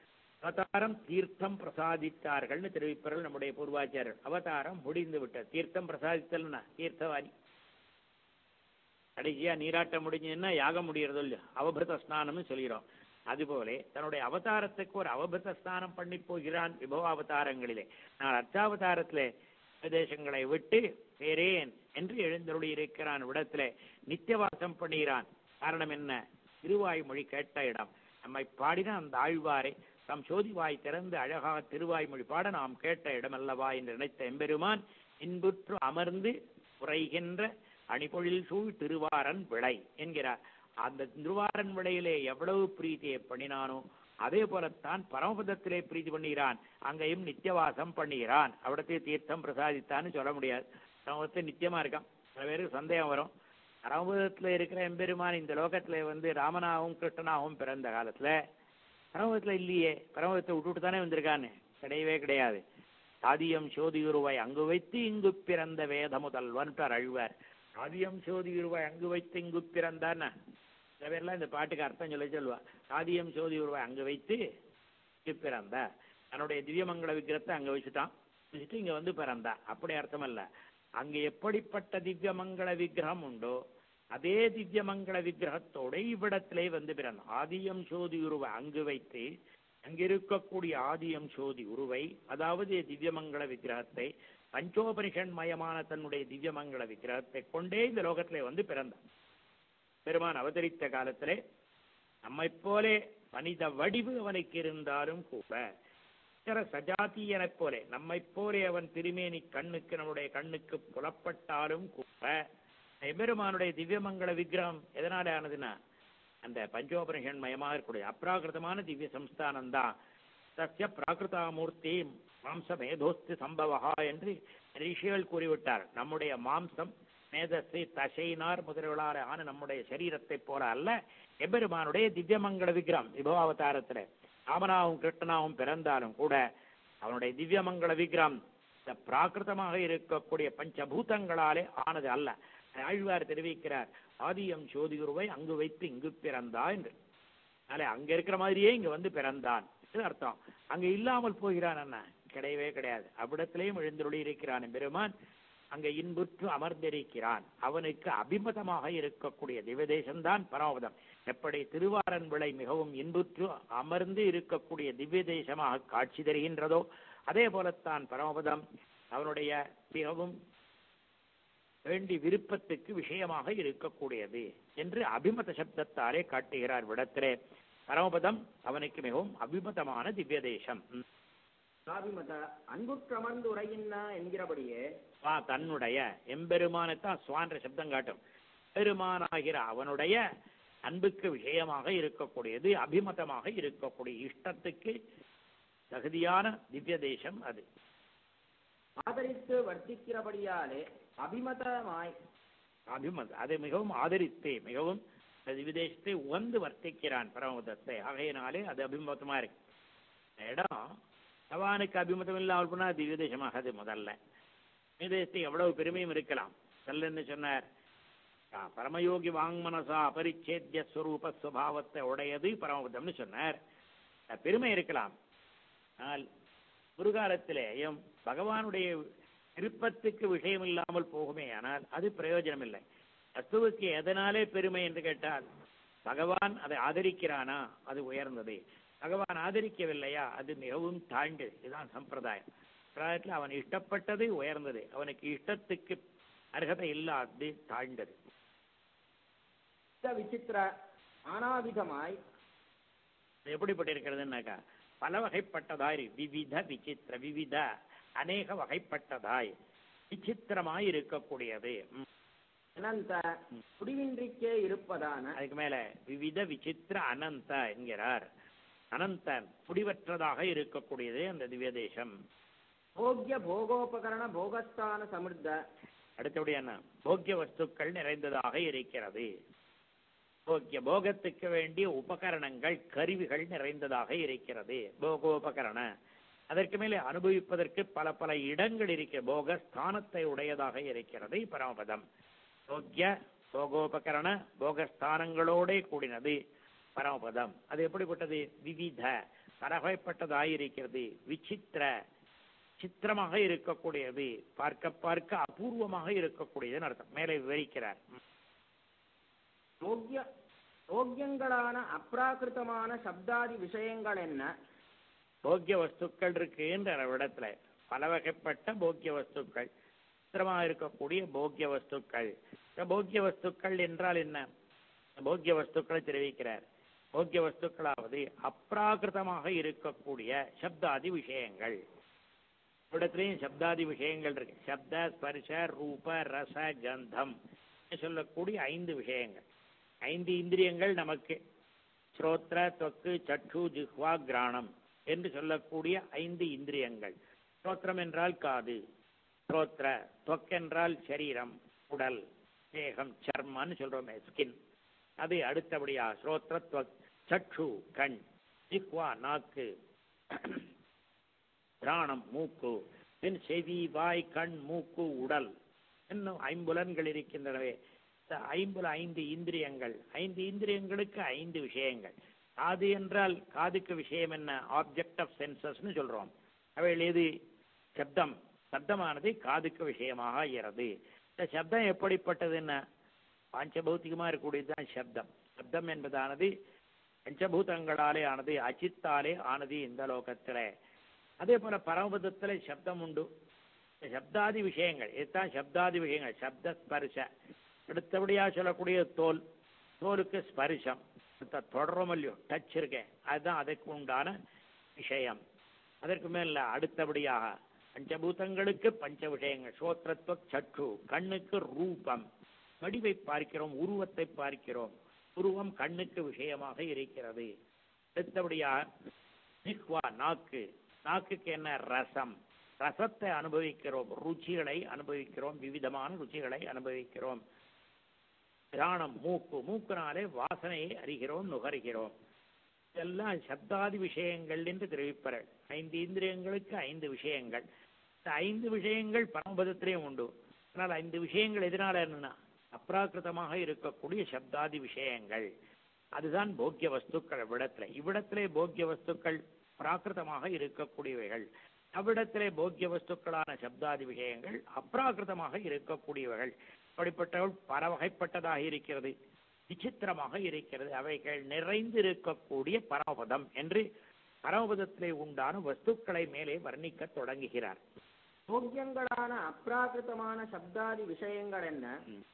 அவதாரம் தீர்த்தம் பிரசாதித்தார்கள்னு தெரிவிப்பார்கள் நம்முடைய பூர்வாச்சாரர் அவதாரம் முடிந்து விட்டது தீர்த்தம் பிரசாதித்தல்னா தீர்த்தவாரி கடைசியா நீராட்டம் முடிஞ்சதுன்னா யாகம் முடியறதோ இல்லையோ அவபிருத ஸ்நானம்னு சொல்கிறோம் அதுபோல தன்னுடைய அவதாரத்துக்கு ஒரு அவபிருத ஸ்நானம் பண்ணி போகிறான் விபவ அவதாரங்களிலே நான் அர்த்தாவதாரத்திலே பிரதேசங்களை விட்டு பேரேன் என்று எழுந்தருளி இருக்கிறான் விடத்திலே நித்தியவாசம் பண்ணுகிறான் காரணம் என்ன திருவாய்மொழி கேட்ட இடம் நம்மை பாடின அந்த ஆழ்வாரை தம் சோதிவாய் திறந்து அழகாக திருவாய்மொழி பாட நாம் கேட்ட இடமல்லவா என்று நினைத்த எம்பெருமான் இன்புற்று அமர்ந்து உரைகின்ற அணிபொழில் சூழ் திருவாரன் விளை என்கிறார் அந்த திருவாரன் விளையிலே எவ்வளவு பிரீத்தியை பண்ணினானோ அதே போலத்தான் பரமபதத்திலே பிரீதி பண்ணுகிறான் அங்கேயும் நித்தியவாசம் பண்ணுகிறான் அவிடத்தை தீர்த்தம் பிரசாதித்தான்னு சொல்ல முடியாது பரமபதத்தை நித்தியமா இருக்கான் சில பேருக்கு சந்தேகம் வரும் பரமபதத்துல இருக்கிற எம்பெருமான் இந்த லோகத்துல வந்து ராமனாகவும் கிருஷ்ணனாகவும் பிறந்த காலத்துல பரமபதத்துல இல்லையே பரமபதத்தை விட்டுட்டு தானே வந்திருக்கான்னு கிடையவே கிடையாது ஆதியம் சோதியுருவாய் அங்கு வைத்து இங்கு பிறந்த வேத முதல்வன் அழ்வார் ஆதியம் சோதியுருவாய் அங்கு வைத்து இங்கு பிறந்தான்னா சில பேர்லாம் இந்த பாட்டுக்கு அர்த்தம் சொல்ல சொல்லுவா ஆதியம் சோதியுருவாய் அங்கு வைத்து இங்கு பிறந்த தன்னுடைய திவ்யமங்கள விக்கிரத்தை அங்க வச்சுட்டான் வச்சுட்டு இங்க வந்து பிறந்தா அப்படி அர்த்தம் அல்ல அங்க எப்படிப்பட்ட திவ்யமங்கள விக்கிரகம் உண்டோ அதே திவ்யமங்கள விக்கிரகத்தோட இவ்விடத்திலே வந்து பிறந்தான் ஆதியம் சோதி உருவை அங்கு வைத்து அங்கிருக்கக்கூடிய ஆதியம் சோதி உருவை அதாவது திவ்யமங்கள விக்கிரகத்தை பஞ்சோபனிஷன் மயமான தன்னுடைய திவ்யமங்கள விக்கிரகத்தை கொண்டே இந்த லோகத்திலே வந்து பிறந்தான் பெருமான் அவதரித்த காலத்திலே நம்மைப் போலே மனித வடிவு அவனுக்கு இருந்தாலும் கூட இத்தர சஜாத்தியனைப் போலே நம்மைப் போலே அவன் திருமேனி கண்ணுக்கு நம்முடைய கண்ணுக்கு புலப்பட்டாலும் கூட எம்பெருமானுடைய திவ்யமங்கள விக்கிரகம் எதனால ஆனதுன்னா அந்த பஞ்சோபனிஷன் மயமாக இருக்கக்கூடிய அப்ராகிருதமான திவ்ய சம்ஸ்தானம் தான் சத்திய பிராகிருதாமூர்த்தி மாம்ச மேதோஸ்து சம்பவா என்று ரிஷிகள் கூறிவிட்டார் நம்முடைய மாம்சம் மேதஸ்து தசைனார் முதல்களால் ஆன நம்முடைய சரீரத்தை போல அல்ல எம்பெருமானுடைய திவ்யமங்கள விக்கிரம் விபவாவதாரத்துல ராமனாவும் கிருஷ்ணனாவும் பிறந்தாலும் கூட அவனுடைய திவ்யமங்கள விக்கிரம் இந்த பிராகிருதமாக இருக்கக்கூடிய பஞ்சபூதங்களாலே ஆனது அல்ல ஆழ்வார் தெரிவிக்கிறார் ஆதியம் சோதிகுருவை அங்கு வைத்து இங்கு பிறந்தா என்று அதனால அங்க இருக்கிற மாதிரியே இங்க வந்து பிறந்தான் இது அர்த்தம் அங்க இல்லாமல் போகிறான் என்ன கிடையவே கிடையாது அவ்விடத்திலேயும் எழுந்தருளி இருக்கிறான் பெருமான் அங்க இன்புற்று அமர்ந்திருக்கிறான் அவனுக்கு அபிமதமாக இருக்கக்கூடிய திவ்யதேசம்தான் பரமபதம் எப்படி திருவாரன் விளை மிகவும் இன்புற்று அமர்ந்து இருக்கக்கூடிய திவ்ய தேசமாக காட்சி தருகின்றதோ அதே போலத்தான் பரமபதம் அவனுடைய மிகவும் வேண்டி விருப்பத்துக்கு விஷயமாக இருக்கக்கூடியது என்று அபிமத சப்தத்தாலே காட்டுகிறார் விடத்திலே பரமபதம் அவனுக்கு மிகவும் அபிமதமான திவ்ய தேசம் ம். சாபிமத அன்புற்றமர்ந்து உரையின்னா என்கிறபடியே வா தன்னுடைய எம்பெருமானைத்தான் சுவான்ற சப்தம் காட்டும் பெருமானாகிற அவனுடைய அன்புக்கு விஷயமாக இருக்கக்கூடியது அபிமதமாக இருக்கக்கூடிய இஷ்டத்துக்கு தகுதியான திவ்ய தேசம் அது ஆதரித்து வர்த்திக்கிறபடியாலே அபிமதமாய் அபிமத அதை மிகவும் ஆதரித்து மிகவும் அந்த திவ்ய தேசத்தை உகந்து வர்த்திக்கிறான் பரமபதத்தை ஆகையினாலே அது அபிமதமா இருக்கு இந்த இடம் பகவானுக்கு அபிமதம் இல்லாமல் போனா திவ்ய தேசமாகாது முதல்ல திவ்ய தேசத்தை எவ்வளவு பெருமையும் இருக்கலாம் சொல்லன்னு சொன்னார் ஆ, பரமயோகி வாங்மனசா அபரிச்சேத்திய ஸ்வரூப சுபாவத்தை உடையது பரமபதம்னு சொன்னார் அஹ் பெருமை இருக்கலாம் ஆனால் முருகாலத்திலேயும் பகவானுடைய விருப்பத்துக்கு விஷயம் இல்லாமல் போகுமே ஆனால் அது பிரயோஜனம் இல்லை வஸ்துவுக்கு எதனாலே பெருமை என்று கேட்டால் பகவான் அதை ஆதரிக்கிறானா அது உயர்ந்தது பகவான் ஆதரிக்கவில்லையா அது மிகவும் தாழ்ந்தது இதுதான் சம்பிரதாயம் சம்பிரதாயத்தில் அவன் இஷ்டப்பட்டது உயர்ந்தது அவனுக்கு இஷ்டத்துக்கு அர்ஹதை இல்லாதது தாழ்ந்தது இந்த விசித்திர நானாவிதமாய் இது எப்படிப்பட்டிருக்கிறதுனாக்கா பல வகைப்பட்டதாய் விவித விசித்திர விவித அநேக வகைப்பட்டதாய் விசித்திரமாய் இருக்கக்கூடியது ம். அனந்த முடிவின்றிக்கே இருப்பதான அதுக்கு மேல விவித விசித்திர அனந்த என்கிறார் அனந்தன் முடிவற்றதாக இருக்கக்கூடியது அந்த திவ்ய தேசம் போக்ய போகோபகரண போகஸ்தான சமிர்த அடுத்தபடி என்ன போக்கிய வஸ்துக்கள் நிறைந்ததாக இருக்கிறது போக்கிய போகத்துக்கு வேண்டிய உபகரணங்கள் கருவிகள் நிறைந்ததாக இருக்கிறது போகோபகரண அதற்கு மேலே அனுபவிப்பதற்கு பல பல இடங்கள் இருக்க போக ஸ்தானத்தை உடையதாக இருக்கிறது பரமபதம் போக்கிய போகோபகரண போகஸ்தானங்களோடே கூடினது பரமபதம் அது எப்படிப்பட்டது விவித பலவகைப்பட்டதாயிருக்கிறது விசித்திர சித்திரமாக இருக்கக்கூடியது பார்க்க பார்க்க அபூர்வமாக இருக்கக்கூடியதுன்னு அர்த்தம் மேலே விவரிக்கிறார் யோக்கிய யோக்கியங்களான அப்ராகிருதமான சப்தாதி விஷயங்கள் என்ன போக்கிய வஸ்துக்கள் இருக்குன்ற இடத்துல பல வகைப்பட்ட போக்கிய வஸ்துக்கள் சித்திரமாக இருக்கக்கூடிய போக்கிய வஸ்துக்கள் இந்த போக்கிய வஸ்துக்கள் என்றால் என்ன போக்கிய வஸ்துக்களை தெரிவிக்கிறார் போக்கிய வஸ்துக்களாவது அப்ராகிருதமாக இருக்கக்கூடிய சப்தாதி விஷயங்கள் இடத்துலையும் சப்தாதி விஷயங்கள் இருக்கு சப்த ஸ்பர்ஷ ரூப ரச கந்தம் சொல்லக்கூடிய ஐந்து விஷயங்கள் ஐந்து இந்திரியங்கள் நமக்கு ஸ்ரோத்ர தொக்கு சட்டு ஜிஹ்வா கிராணம் என்று சொல்லக்கூடிய ஐந்து இந்திரியங்கள் ஸ்ரோத்திரம் என்றால் காது ஸ்ரோத்ர தொக்கென்றால் சரீரம் உடல் தேகம் சர்மன்னு சொல்றோமே ஸ்கின் அது அடுத்தபடியா ஸ்ரோத்ர தொக் சட்டு கண் ஜிஹ்வா நாக்கு பிராணம் மூக்கு பின் செவி வாய் கண் மூக்கு உடல் இன்னும் ஐம்புலன்கள் இருக்கின்றனவே இந்த ஐம்புல ஐந்து இந்திரியங்கள் ஐந்து இந்திரியங்களுக்கு ஐந்து விஷயங்கள் காது என்றால் காதுக்கு விஷயம் என்ன ஆப்ஜெக்ட் ஆஃப் சென்சஸ்னு சொல்றோம் அவைகள் எது சப்தம் சப்தமானது காதுக்கு விஷயமாக ஆகிறது இந்த சப்தம் எப்படிப்பட்டதுன்னா பாஞ்சபௌத்திகமா இருக்கக்கூடியதுதான் சப்தம் சப்தம் என்பதானது பஞ்சபூதங்களாலே ஆனது அச்சித்தாலே ஆனது இந்த லோகத்திலே அதே போல பரமபதத்துல சப்தம் உண்டு இந்த சப்தாதி விஷயங்கள் இதுதான் சப்தாதி விஷயங்கள் சப்த ஸ்பர்ஷ அடுத்தபடியா சொல்லக்கூடிய தோல் தோலுக்கு ஸ்பர்ஷம் அடுத்த தொடரும் இல்லையோ டச் இருக்கேன் அதுதான் அதற்கு உண்டான விஷயம் அதற்கு மேல அடுத்தபடியாக பஞ்சபூதங்களுக்கு பஞ்ச விஷயங்கள் சோத்திரத்துவ சற்று கண்ணுக்கு ரூபம் வடிவை பார்க்கிறோம் உருவத்தை பார்க்கிறோம் உருவம் கண்ணுக்கு விஷயமாக இருக்கிறது அடுத்தபடியாக ஜிஹ்வா நாக்கு நாக்குக்கு என்ன ரசம் ரசத்தை அனுபவிக்கிறோம் ருச்சிகளை அனுபவிக்கிறோம் விவிதமான ருச்சிகளை அனுபவிக்கிறோம் கிராணம் மூக்கு மூக்குனாலே வாசனையை அறிகிறோம் நுகர்கிறோம் இதெல்லாம் சப்தாதி விஷயங்கள் என்று தெரிவிப்பார்கள் ஐந்து இந்திரியங்களுக்கு ஐந்து விஷயங்கள் இந்த ஐந்து விஷயங்கள் பரமபதத்திலேயும் உண்டு ஆனால் ஐந்து விஷயங்கள் எதனால என்னன்னா அப்ராக்கிருதமாக இருக்கக்கூடிய சப்தாதி விஷயங்கள் அதுதான் போக்கிய வஸ்துக்கள் இவ்விடத்துல இவ்விடத்திலே போக்கிய வஸ்துக்கள் பிராகிருதமாக இருக்கக்கூடியவைகள் அவ்விடத்திலே போக்கிய வஸ்துக்களான சப்தாதி விஷயங்கள் அப்ராகிருதமாக இருக்கக்கூடியவைகள் அப்படிப்பட்டவள் பல வகைப்பட்டதாக இருக்கிறது விசித்திரமாக இருக்கிறது அவைகள் நிறைந்து இருக்கக்கூடிய பரமபதம் என்று பரமபதத்திலே உண்டான வஸ்துக்களை மேலே வர்ணிக்க தொடங்குகிறார் யோக்கியங்களான அப்ராகிருதமான சப்தாதி விஷயங்கள் என்ன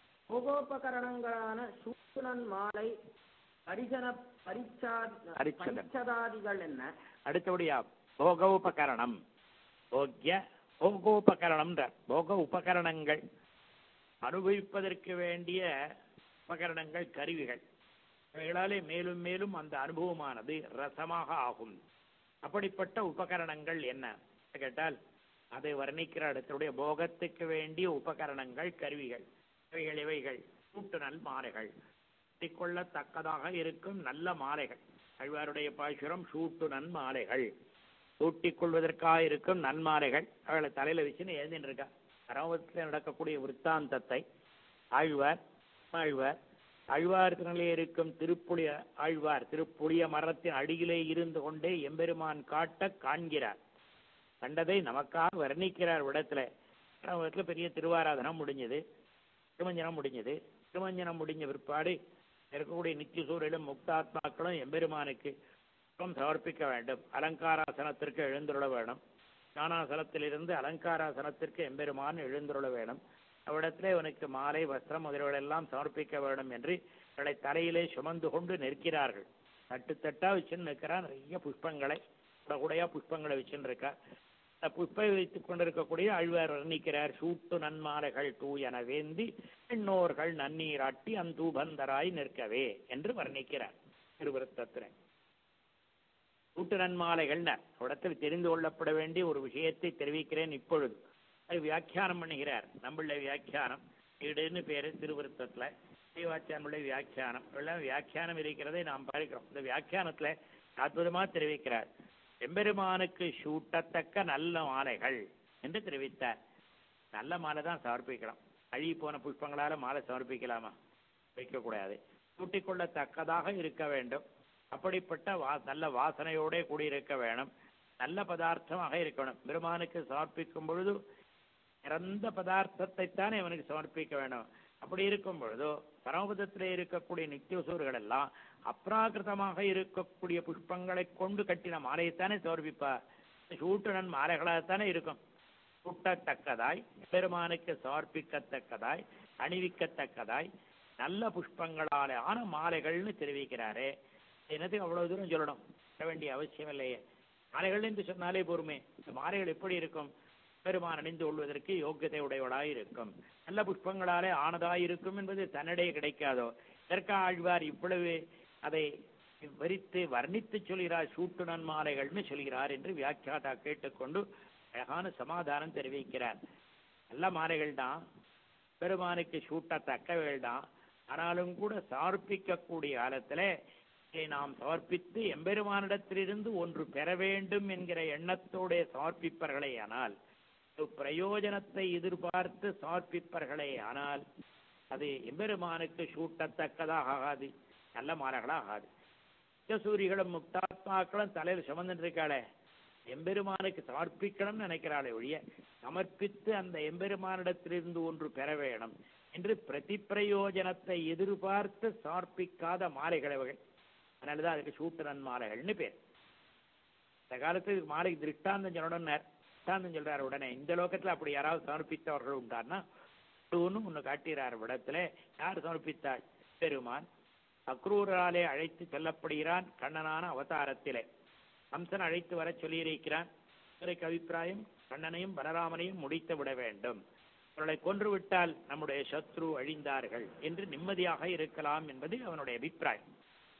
போகோபகரணங்களான சூத்துணன் மாலை பரிஜன பரிச்சா பரிச்சதம். பரிச்சதாதிகள் என்ன அடுத்தபடியா போகோபகரணம் போக்கிய போகோபகரணம் போக உபகரணங்கள் அனுபவிப்பதற்கு வேண்டிய உபகரணங்கள் கருவிகள் அவைகளாலே மேலும் மேலும் அந்த அனுபவமானது ரசமாக ஆகும் அப்படிப்பட்ட உபகரணங்கள் என்ன கேட்டால் அதை வர்ணிக்கிற இடத்துடைய போகத்துக்கு வேண்டிய உபகரணங்கள் கருவிகள் இவைகள் இவைகள் கூட்டு நல் மாலைகள் கொள்ளத்தக்கதாக இருக்கும் நல்ல மாலைகள் அழ்வாருடைய பாசுரம் சூட்டு நன்மாலைகள் சூட்டிக் கொள்வதற்காக இருக்கும் நன்மாலைகள் அவளை தலையில வச்சுன்னு எழுதின்னு இருக்கா பரமபதத்தில் நடக்கக்கூடிய விற்த்தாந்தத்தை ஆழ்வார் ஆழ்வார் ஆழ்வார்த்திலே இருக்கும் திருப்புளிய ஆழ்வார் திருப்புளிய மரத்தின் அடியிலே இருந்து கொண்டே எம்பெருமான் காட்ட காண்கிறார் கண்டதை நமக்காக வர்ணிக்கிறார் விடத்துல பரமபதத்துல பெரிய திருவாராதனம் முடிஞ்சது திருமஞ்சனம் முடிஞ்சது திருமஞ்சனம் முடிஞ்ச பிற்பாடு இருக்கக்கூடிய நித்திய சூரியலும் முக்தாத்மாக்களும் எம்பெருமானுக்கு புஷ்பம் சமர்ப்பிக்க வேண்டும் அலங்காராசனத்திற்கு எழுந்துருள வேணும் ஞானாசனத்திலிருந்து அலங்காராசனத்திற்கு எம்பெருமான் எழுந்துருள வேணும் அவ்விடத்திலே உனக்கு மாலை வஸ்திரம் முதலியவளெல்லாம் சமர்ப்பிக்க வேண்டும் என்று அவளை தலையிலே சுமந்து கொண்டு நிற்கிறார்கள் தட்டு தட்டா வச்சுன்னு நிற்கிறா நிறைய புஷ்பங்களை கூடையா புஷ்பங்களை வச்சுன்னு இருக்கா அந்த புஷ்பை வைத்துக் கொண்டிருக்கக்கூடிய ஆழ்வார் வர்ணிக்கிறார் சூட்டு நன்மாலைகள் தூயன வேந்தி பெண்ணோர்கள் நன்னீராட்டி அந்தூபந்தராய் நிற்கவே என்று வர்ணிக்கிறார் திருவிருத்தத்தினை சூட்டு நன்மாலைகள்ன இடத்தில் தெரிந்து கொள்ளப்பட வேண்டிய ஒரு விஷயத்தை தெரிவிக்கிறேன் இப்பொழுது அது வியாக்கியானம் பண்ணுகிறார் நம்மளுடைய வியாக்கியானம் ஈடுன்னு பேரு திருவிருத்தத்துல ஸ்ரீவாச்சானுடைய வியாக்கியானம் எல்லாம் வியாக்கியானம் இருக்கிறதை நாம் பார்க்கிறோம் இந்த வியாக்கியானத்துல அற்புதமா தெரிவிக்கிறார் எம்பெருமானுக்கு சூட்டத்தக்க நல்ல மாலைகள் என்று தெரிவித்தார் நல்ல மாலை தான் சமர்ப்பிக்கலாம் அழுகி போன புஷ்பங்களால மாலை சமர்ப்பிக்கலாமா வைக்கக்கூடாது சூட்டிக்கொள்ளத்தக்கதாக இருக்க வேண்டும் அப்படிப்பட்ட வா நல்ல வாசனையோட கூடியிருக்க வேணும் நல்ல பதார்த்தமாக இருக்கணும் பெருமானுக்கு சமர்ப்பிக்கும் பொழுது இறந்த பதார்த்தத்தைத்தானே அவனுக்கு சமர்ப்பிக்க வேணும் அப்படி இருக்கும் பொழுதோ பரமபதத்திலே இருக்கக்கூடிய நித்தியசூர்கள் எல்லாம் அப்ராகிருதமாக இருக்கக்கூடிய புஷ்பங்களை கொண்டு கட்டின மாலையைத்தானே சமர்ப்பிப்பார் சூட்டுனன் மாலைகளாகத்தானே இருக்கும் சுட்டத்தக்கதாய் பெருமானுக்கு சமர்ப்பிக்கத்தக்கதாய் அணிவிக்கத்தக்கதாய் நல்ல புஷ்பங்களாலே ஆன மாலைகள்னு தெரிவிக்கிறாரே என்னது அவ்வளவு தூரம் சொல்லணும் சொல்ல வேண்டிய அவசியம் இல்லையே மாலைகள் என்று சொன்னாலே பொறுமை இந்த மாலைகள் எப்படி இருக்கும் பெருமான் அணிந்து கொள்வதற்கு யோக்கியதை உடையவளாய் இருக்கும் நல்ல புஷ்பங்களாலே ஆனதாய் இருக்கும் என்பது தன்னிடையே கிடைக்காதோ இதற்கா ஆழ்வார் இவ்வளவு அதை விவரித்து வர்ணித்து சொல்கிறார் சூட்டு நன்மாலைகள்னு சொல்கிறார் என்று வியாக்கியாதா கேட்டுக்கொண்டு அழகான சமாதானம் தெரிவிக்கிறார் நல்ல மாலைகள் தான் பெருமானுக்கு சூட்டத்தக்கவைகள் தான் ஆனாலும் கூட சமர்ப்பிக்கக்கூடிய காலத்துல இதை நாம் சமர்ப்பித்து எம்பெருமானிடத்திலிருந்து ஒன்று பெற வேண்டும் என்கிற எண்ணத்தோட சமர்ப்பிப்பர்களே ஆனால் பிரயோஜனத்தை எதிர்பார்த்து சமர்ப்பிப்பர்களே ஆனால் அது எம்பெருமானுக்கு சூட்டத்தக்கதாக ஆகாது நல்ல மாலைகளாக ஆகாது சூரிகளும் முக்தாத்மாக்களும் தலையில் சுமந்துட்டு இருக்காளே எம்பெருமானுக்கு சமர்ப்பிக்கணும்னு நினைக்கிறாளே ஒழிய சமர்ப்பித்து அந்த எம்பெருமானிடத்திலிருந்து ஒன்று பெற வேணும் என்று பிரதி பிரயோஜனத்தை எதிர்பார்த்து சமர்ப்பிக்காத மாலைகள் அவர்கள் அதனாலதான் அதுக்கு சூட்டு நன்மாலைகள்னு பேர் இந்த காலத்துக்கு மாலைக்கு திருஷ்டாந்தம் சொல்லணும்னு திருஷ்டாந்தம் சொல்றாரு உடனே இந்த லோகத்துல அப்படி யாராவது சமர்ப்பித்தவர்கள் உண்டான்னா ஒன்று ஒன்று காட்டுகிறார் இடத்துல யார் சமர்ப்பித்தாள் பெருமான் அக்ரூராலே அழைத்து செல்லப்படுகிறான் கண்ணனான அவதாரத்திலே கம்சன் அழைத்து வர சொல்லியிருக்கிறான் இவருக்கு அபிப்பிராயம் கண்ணனையும் பலராமனையும் முடித்து விட வேண்டும் அவர்களை கொன்று விட்டால் நம்முடைய சத்ரு அழிந்தார்கள் என்று நிம்மதியாக இருக்கலாம் என்பது அவனுடைய அபிப்பிராயம்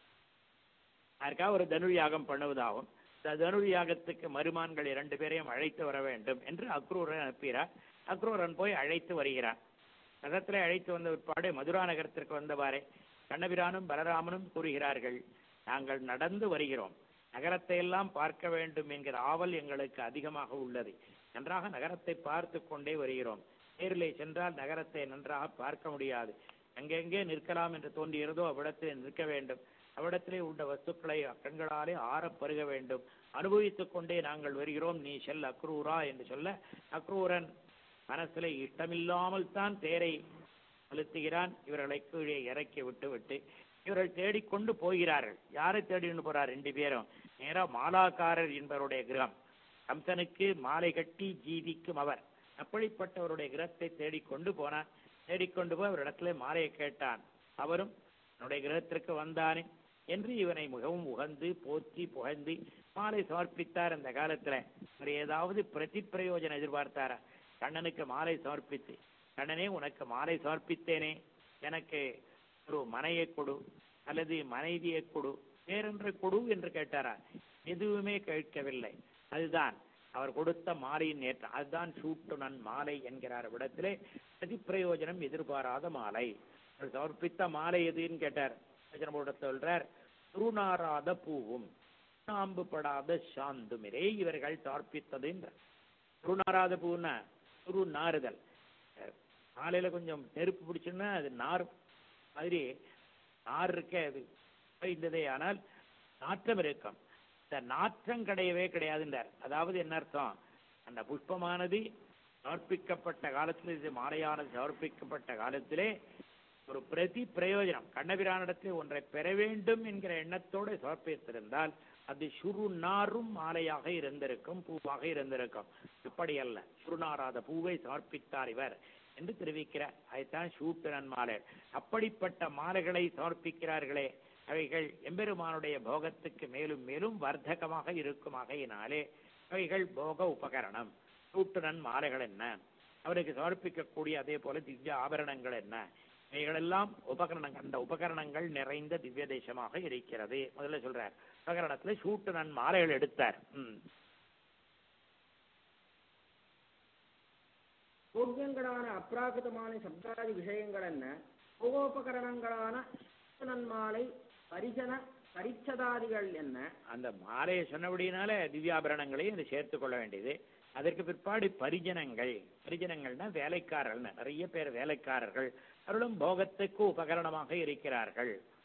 அதற்காக ஒரு தனுர்யாகம் பண்ணுவதாகும் இந்த தனுர்யாகத்துக்கு மருமான்கள் இரண்டு பேரையும் அழைத்து வர வேண்டும் என்று அக்ரூரன் அனுப்புகிறார் அக்ரூரன் போய் அழைத்து வருகிறான் ரதத்திலே அழைத்து வந்த பிற்பாடு மதுரா நகரத்திற்கு வந்தவாறே கண்ணபிரானும் பலராமனும் கூறுகிறார்கள் நாங்கள் நடந்து வருகிறோம் நகரத்தை எல்லாம் பார்க்க வேண்டும் என்கிற ஆவல் எங்களுக்கு அதிகமாக உள்ளது நன்றாக நகரத்தை பார்த்து கொண்டே வருகிறோம் நேரிலே சென்றால் நகரத்தை நன்றாக பார்க்க முடியாது எங்கெங்கே நிற்கலாம் என்று தோன்றுகிறதோ அவ்விடத்திலே நிற்க வேண்டும் அவ்விடத்திலே உள்ள வஸ்துக்களை கண்களாலே ஆறப் பருக வேண்டும் அனுபவித்துக் கொண்டே நாங்கள் வருகிறோம் நீ செல் அக்ரூரா என்று சொல்ல அக்ரூரன் மனசிலே இஷ்டமில்லாமல் தான் தேரை செலுத்துகிறான் இவர்களை கீழே இறக்கி விட்டு விட்டு இவர்கள் தேடிக்கொண்டு போகிறார்கள் யாரை தேடின்னு போறார் ரெண்டு பேரும் நேரா மாலாக்காரர் என்பவருடைய கிரகம் கம்சனுக்கு மாலை கட்டி ஜீவிக்கும் அவர் அப்படிப்பட்டவருடைய கிரகத்தை தேடிக்கொண்டு போனான் தேடிக்கொண்டு போய் அவரிடத்துல மாலையை கேட்டான் அவரும் என்னுடைய கிரகத்திற்கு வந்தானே என்று இவனை மிகவும் உகந்து போற்றி புகழ்ந்து மாலை சமர்ப்பித்தார் அந்த காலத்துல அவர் ஏதாவது பிரதி பிரயோஜனம் எதிர்பார்த்தாரா கண்ணனுக்கு மாலை சமர்ப்பித்து கண்ணனே உனக்கு மாலை சமர்ப்பித்தேனே எனக்கு ஒரு மனையை கொடு அல்லது மனைவியை கொடு வேறொன்றை கொடு என்று கேட்டாரா எதுவுமே கேட்கவில்லை அதுதான் அவர் கொடுத்த மாலையின் நேற்று அதுதான் சூட்டுனன் மாலை என்கிறார் விடத்திலே பிரதி பிரயோஜனம் எதிர்பாராத மாலை அவர் சமர்ப்பித்த மாலை எதுன்னு கேட்டார் சொல்றார் துருநாராத பூவும் நாம்பு படாத சாந்துமிரே இவர்கள் சமர்ப்பித்தது என்றார் துருநாராத பூன்னா துரு நாறுதல் மாலையில கொஞ்சம் நெருப்பு பிடிச்சுன்னா அது நார் மாதிரி நார் இருக்கே அது இருந்ததே ஆனால் நாற்றம் இருக்கும் இந்த நாற்றம் கிடையவே கிடையாதுன்றார் அதாவது என்ன அர்த்தம் அந்த புஷ்பமானது சமர்ப்பிக்கப்பட்ட காலத்தில் இது மாலையானது சமர்ப்பிக்கப்பட்ட காலத்திலே ஒரு பிரதி பிரயோஜனம் கண்ணபிரானிடத்தில் ஒன்றை பெற வேண்டும் என்கிற எண்ணத்தோடு சமர்ப்பித்திருந்தால் அது சுரு நாரும் மாலையாக இருந்திருக்கும் பூவாக இருந்திருக்கும் இப்படி அல்ல சுருநாராத பூவை சமர்ப்பித்தார் இவர் என்று தெரிவிக்கிறார் அதைத்தான் சூட்டு நன்மாலை அப்படிப்பட்ட மாலைகளை சமர்ப்பிக்கிறார்களே அவைகள் எம்பெருமானுடைய போகத்துக்கு மேலும் மேலும் வர்த்தகமாக இருக்கும் ஆகையினாலே அவைகள் போக உபகரணம் சூட்டுனன் மாலைகள் என்ன அவருக்கு சமர்ப்பிக்கக்கூடிய அதே போல திவ்ய ஆபரணங்கள் என்ன இவைகளெல்லாம் உபகரணங்கள் அந்த உபகரணங்கள் நிறைந்த திவ்ய தேசமாக இருக்கிறது முதல்ல சொல்றார் உபகரணத்துல சூட்டுனன் மாலைகள் எடுத்தார் ம் ಭೋಗ್ಯಂಗಳಾನ ಅಪ್ರಾಕೃತமான ಶಬ್ದಾದಿ விஷயங்களென்ன ಭೋಗೋಪಕರಣங்களான நன்மாலை பரிஜன பரிச்சதாதிகள் என்ன அந்த மாலையை சொன்னபடினால திவ்யாபரணங்களையும் இதை சேர்த்து கொள்ள வேண்டியது அதற்கு பிற்பாடு பரிஜனங்கள் பரிஜனங்கள்னா வேலைக்காரர்கள் நிறைய பேர் வேலைக்காரர்கள் அவர்களும் போகத்துக்கு உபகரணமாக இருக்கிறார்கள்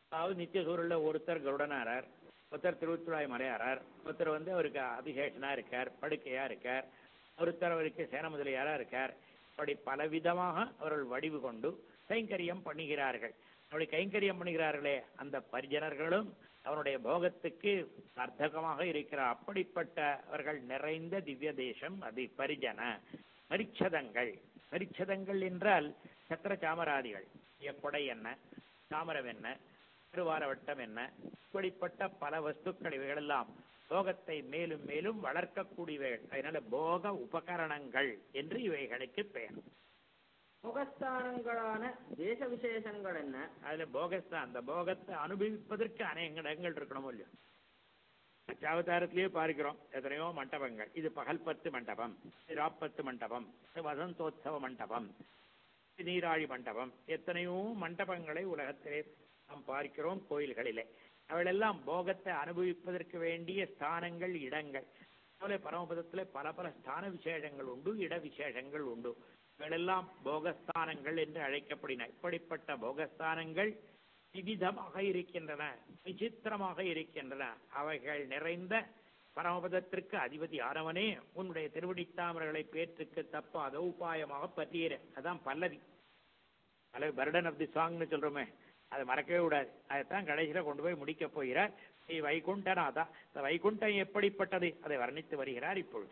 அதாவது நித்திய சூழல்ல ஒருத்தர் கருடனாரார் ஒருத்தர் திருவத்துழாய் மலையாரார் ஒருத்தர் வந்து அவருக்கு அபிஷேஷனா இருக்கார் படுக்கையா இருக்கார் ஒருத்தர் அவருக்கு சேன முதலியாரா இருக்கார் அப்படி பலவிதமாக அவர்கள் வடிவு கொண்டு கைங்கரியம் பண்ணுகிறார்கள் அப்படி கைங்கரியம் பண்ணுகிறார்களே அந்த பரிஜனர்களும் அவனுடைய போகத்துக்கு சார்த்தகமாக இருக்கிற அப்படிப்பட்டவர்கள் நிறைந்த திவ்ய தேசம் அது பரிஜன பரிச்சதங்கள் பரிச்சதங்கள் என்றால் சத்திர சாமராதிகள் கொடை என்ன தாமரம் என்ன திருவாரவட்டம் என்ன இப்படிப்பட்ட பல வஸ்துக்கள் இவைகளெல்லாம் போகத்தை மேலும் மேலும் வளர்க்கக்கூடியவைகள் அதனால போக உபகரணங்கள் என்று இவைகளுக்கு பெயர் போகஸ்தானங்களான தேச விசேஷங்கள் என்ன அதுல போகஸ்தான் அந்த போகத்தை அனுபவிப்பதற்கு அநேக இடங்கள் இருக்கணும் இல்லையோ அவதாரத்திலேயே பார்க்கிறோம் எத்தனையோ மண்டபங்கள் இது பகல் பத்து மண்டபம் இது ராப்பத்து மண்டபம் இது வசந்தோத்சவ மண்டபம் இது நீராழி மண்டபம் எத்தனையோ மண்டபங்களை உலகத்திலே நாம் பார்க்கிறோம் கோயில்களிலே அவளெல்லாம் போகத்தை அனுபவிப்பதற்கு வேண்டிய ஸ்தானங்கள் இடங்கள் அதுபோல பரமபதத்திலே பல பல ஸ்தான விசேஷங்கள் உண்டு இட விசேஷங்கள் உண்டு இவைகளெல்லாம் போகஸ்தானங்கள் என்று அழைக்கப்படுகின இப்படிப்பட்ட போகஸ்தானங்கள் விவிதமாக இருக்கின்றன விசித்திரமாக இருக்கின்றன அவைகள் நிறைந்த பரமபதத்திற்கு அதிபதி ஆனவனே உன்னுடைய திருவடித்தாமர்களை பேற்றுக்கு தப்பாத உபாயமாக பற்றியிற அதான் பல்லவி பல்லவி பர்டன் ஆஃப் தி சாங்னு சொல்றோமே அதை மறக்கவே கூடாது அதைத்தான் கடைசியில கொண்டு போய் முடிக்க போகிறார் ஸ்ரீ வைகுண்டநாதா இந்த வைகுண்டம் எப்படிப்பட்டது அதை வர்ணித்து வருகிறார் இப்பொழுது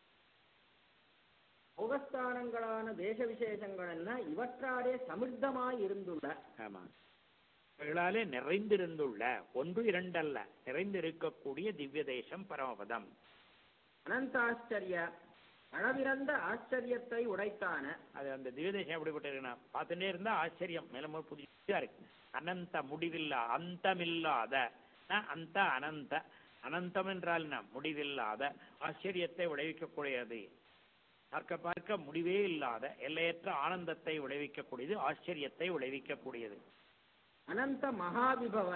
போகஸ்தானங்களான தேச விசேஷங்கள் என்ன இவற்றாலே சமிர்த்தமாய் இருந்துள்ள ஆமா இவைகளாலே நிறைந்திருந்துள்ள ஒன்று இரண்டல்ல நிறைந்திருக்கக்கூடிய திவ்ய தேசம் பரமபதம் அனந்தாச்சரிய அளவிறந்த ஆச்சரியத்தை உடைத்தான அது அந்த திவ்ய தேசம் எப்படிப்பட்ட இருக்குன்னா பார்த்துட்டே இருந்தா ஆச்சரியம் மேலும் புதுசா இருக்கு அனந்த முடிவில்லா அந்தமில்லாத ந அந்த அனந்த அனந்தம் என்றால் என்ன முடிவில்லாத ஆச்சரியத்தை விளைவிக்கக்கூடியது பார்க்க பார்க்க முடிவே இல்லாத எல்லையற்ற ஆனந்தத்தை விளைவிக்கக்கூடியது ஆச்சரியத்தை விளைவிக்கக்கூடியது அனந்த மகாவிபவ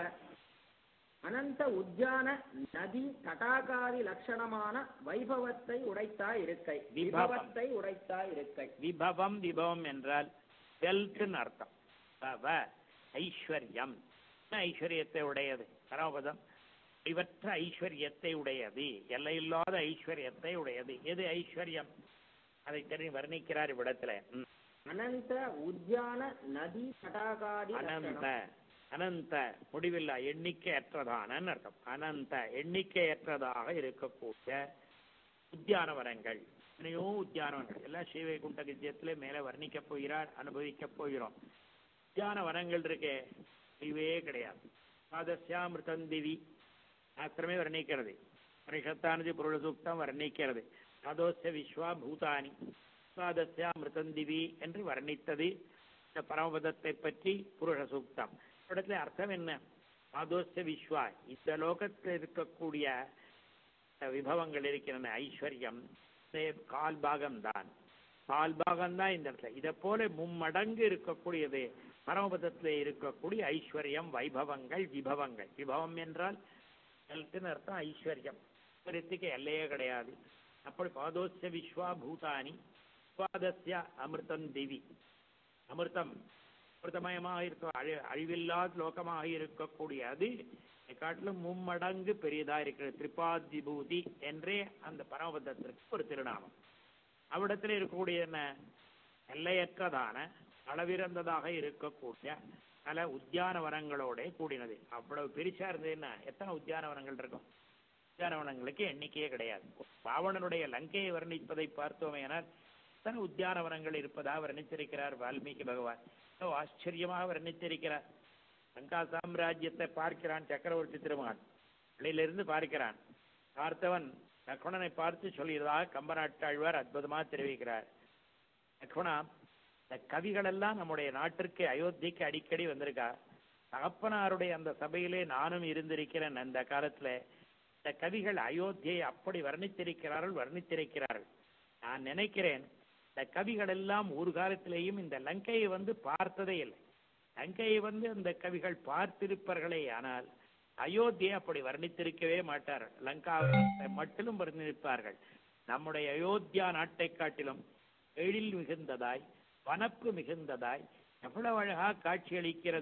அனந்த உத்யான நதி தடாகாதி லட்சணமான வைபவத்தை உடைத்தாய் இருக்கை விபவம். விபவத்தை உடைத்தாய் இருக்கை விபவம் விபவம் என்றால் வெல்த்னு அர்த்தம் பவ ஐஸ்வர்யம் என்ன ஐஸ்வர்யத்தை உடையது பரமபதம் இவற்ற ஐஸ்வர்யத்தை உடையது எல்லையில்லாத ஐஸ்வர்யத்தை உடையது எது ஐஸ்வர்யம் அதை தெரிந்து வர்ணிக்கிறார் இவ்விடத்துல ம். அனந்த உத்யான நதி தடாகாதி அனந்த லட்சணம் அனந்த முடிவில்லா எண்ணிக்கையற்றதான அர்த்தம் அனந்த எண்ணிக்கையற்றதாக இருக்கக்கூடிய உத்தியானவனங்கள் எத்தனையோ உத்தியானவனங்கள் எல்லாம் ஸ்ரீவைகுண்ட கத்தியத்திலே மேலே வர்ணிக்கப் போகிறார் அனுபவிக்கப் போகிறோம் உத்தியானவனங்கள் இருக்கே இதுவே கிடையாது பாதஸ்யாமிருதந்திவி சாஸ்திரமே வர்ணிக்கிறது பரிஷத்தானது பொருள் சூக்தம் வர்ணிக்கிறது பாதோஸ்ய விஸ்வா பூதானி பாதஸ்யா மிருதந்திவி என்று வர்ணித்தது இந்த பரமபதத்தை பற்றி புருஷ சூக்தம் இடத்துல அர்த்தம் என்ன பாதோஸ்ய விஸ்வா இந்த லோகத்தில் இருக்கக்கூடிய அஹ், விபவங்கள் இருக்கின்றன ஐஸ்வர்யம் இந்த கால் பாகம்தான் கால் பாகம்தான் இந்த இடத்துல இதை போல மும்மடங்கு இருக்கக்கூடியது பரமபதத்திலே இருக்கக்கூடிய ஐஸ்வர்யம் வைபவங்கள் விபவங்கள் விபவம் என்றால் ஹெல்த்னு அர்த்தம் ஐஸ்வர்யம் ஐஸ்வர்யத்துக்கு எல்லையே கிடையாது அப்படி பாதோஸ்ய விஸ்வா பூதானி பாதஸ்ய அமிர்தம் திவி அமிர்தம் அமிர்தமயமாக இருக்க அழி அழிவில்லாத லோகமாக இருக்கக்கூடிய அது இதை காட்டிலும் மும்மடங்கு பெரியதா இருக்கிறது திரிபாதிபூதி என்றே அந்த பரமபதத்திற்கு ஒரு திருநாமம் அவ்விடத்தில் இருக்கக்கூடிய என்ன எல்லையற்றதான அளவிறந்ததாக இருக்கக்கூடிய பல உத்தியானவனங்களோட கூடினது அவ்வளவு பெருசா இருந்ததுன்னா எத்தனை உத்தியானவனங்கள் இருக்கும் உத்தியானவனங்களுக்கு எண்ணிக்கையே கிடையாது ராவணனுடைய லங்கையை வர்ணிப்பதை பார்த்தோமேனால் எத்தனை உத்தியானவனங்கள் இருப்பதா வர்ணித்திருக்கிறார் வால்மீகி பகவான் எவ்வளவு ஆச்சரியமாக வர்ணித்திருக்கிறார் லங்கா சாம்ராஜ்யத்தை பார்க்கிறான் சக்கரவர்த்தி திருமகன் வெளியிலிருந்து பார்க்கிறான் பார்த்தவன் லக்ஷ்மணனை பார்த்து சொல்கிறதாக கம்பநாட்டாழ்வார் அற்புதமா தெரிவிக்கிறார் லக்ஷ்மணா இந்த கவிகள் எல்லாம் நம்முடைய நாட்டிற்கு அயோத்திக்கு அடிக்கடி வந்திருக்கா தகப்பனாருடைய அந்த சபையிலே நானும் இருந்திருக்கிறேன் அந்த காலத்துல இந்த கவிகள் அயோத்தியை அப்படி வர்ணித்திருக்கிறார்கள் வர்ணித்திருக்கிறார்கள் நான் நினைக்கிறேன் இந்த கவிகள் எல்லாம் ஒரு காலத்திலேயும் இந்த லங்கையை வந்து பார்த்ததே இல்லை லங்கையை வந்து அந்த கவிகள் பார்த்திருப்பார்களே ஆனால் அயோத்தியை அப்படி வர்ணித்திருக்கவே மாட்டார்கள் லங்காவை மட்டும் வர்ணிப்பார்கள் நம்முடைய அயோத்தியா நாட்டை காட்டிலும் எழில் மிகுந்ததாய் வனப்பு மிகுந்ததாய் எவ்வளவு அழகா காட்சியளிக்கிறது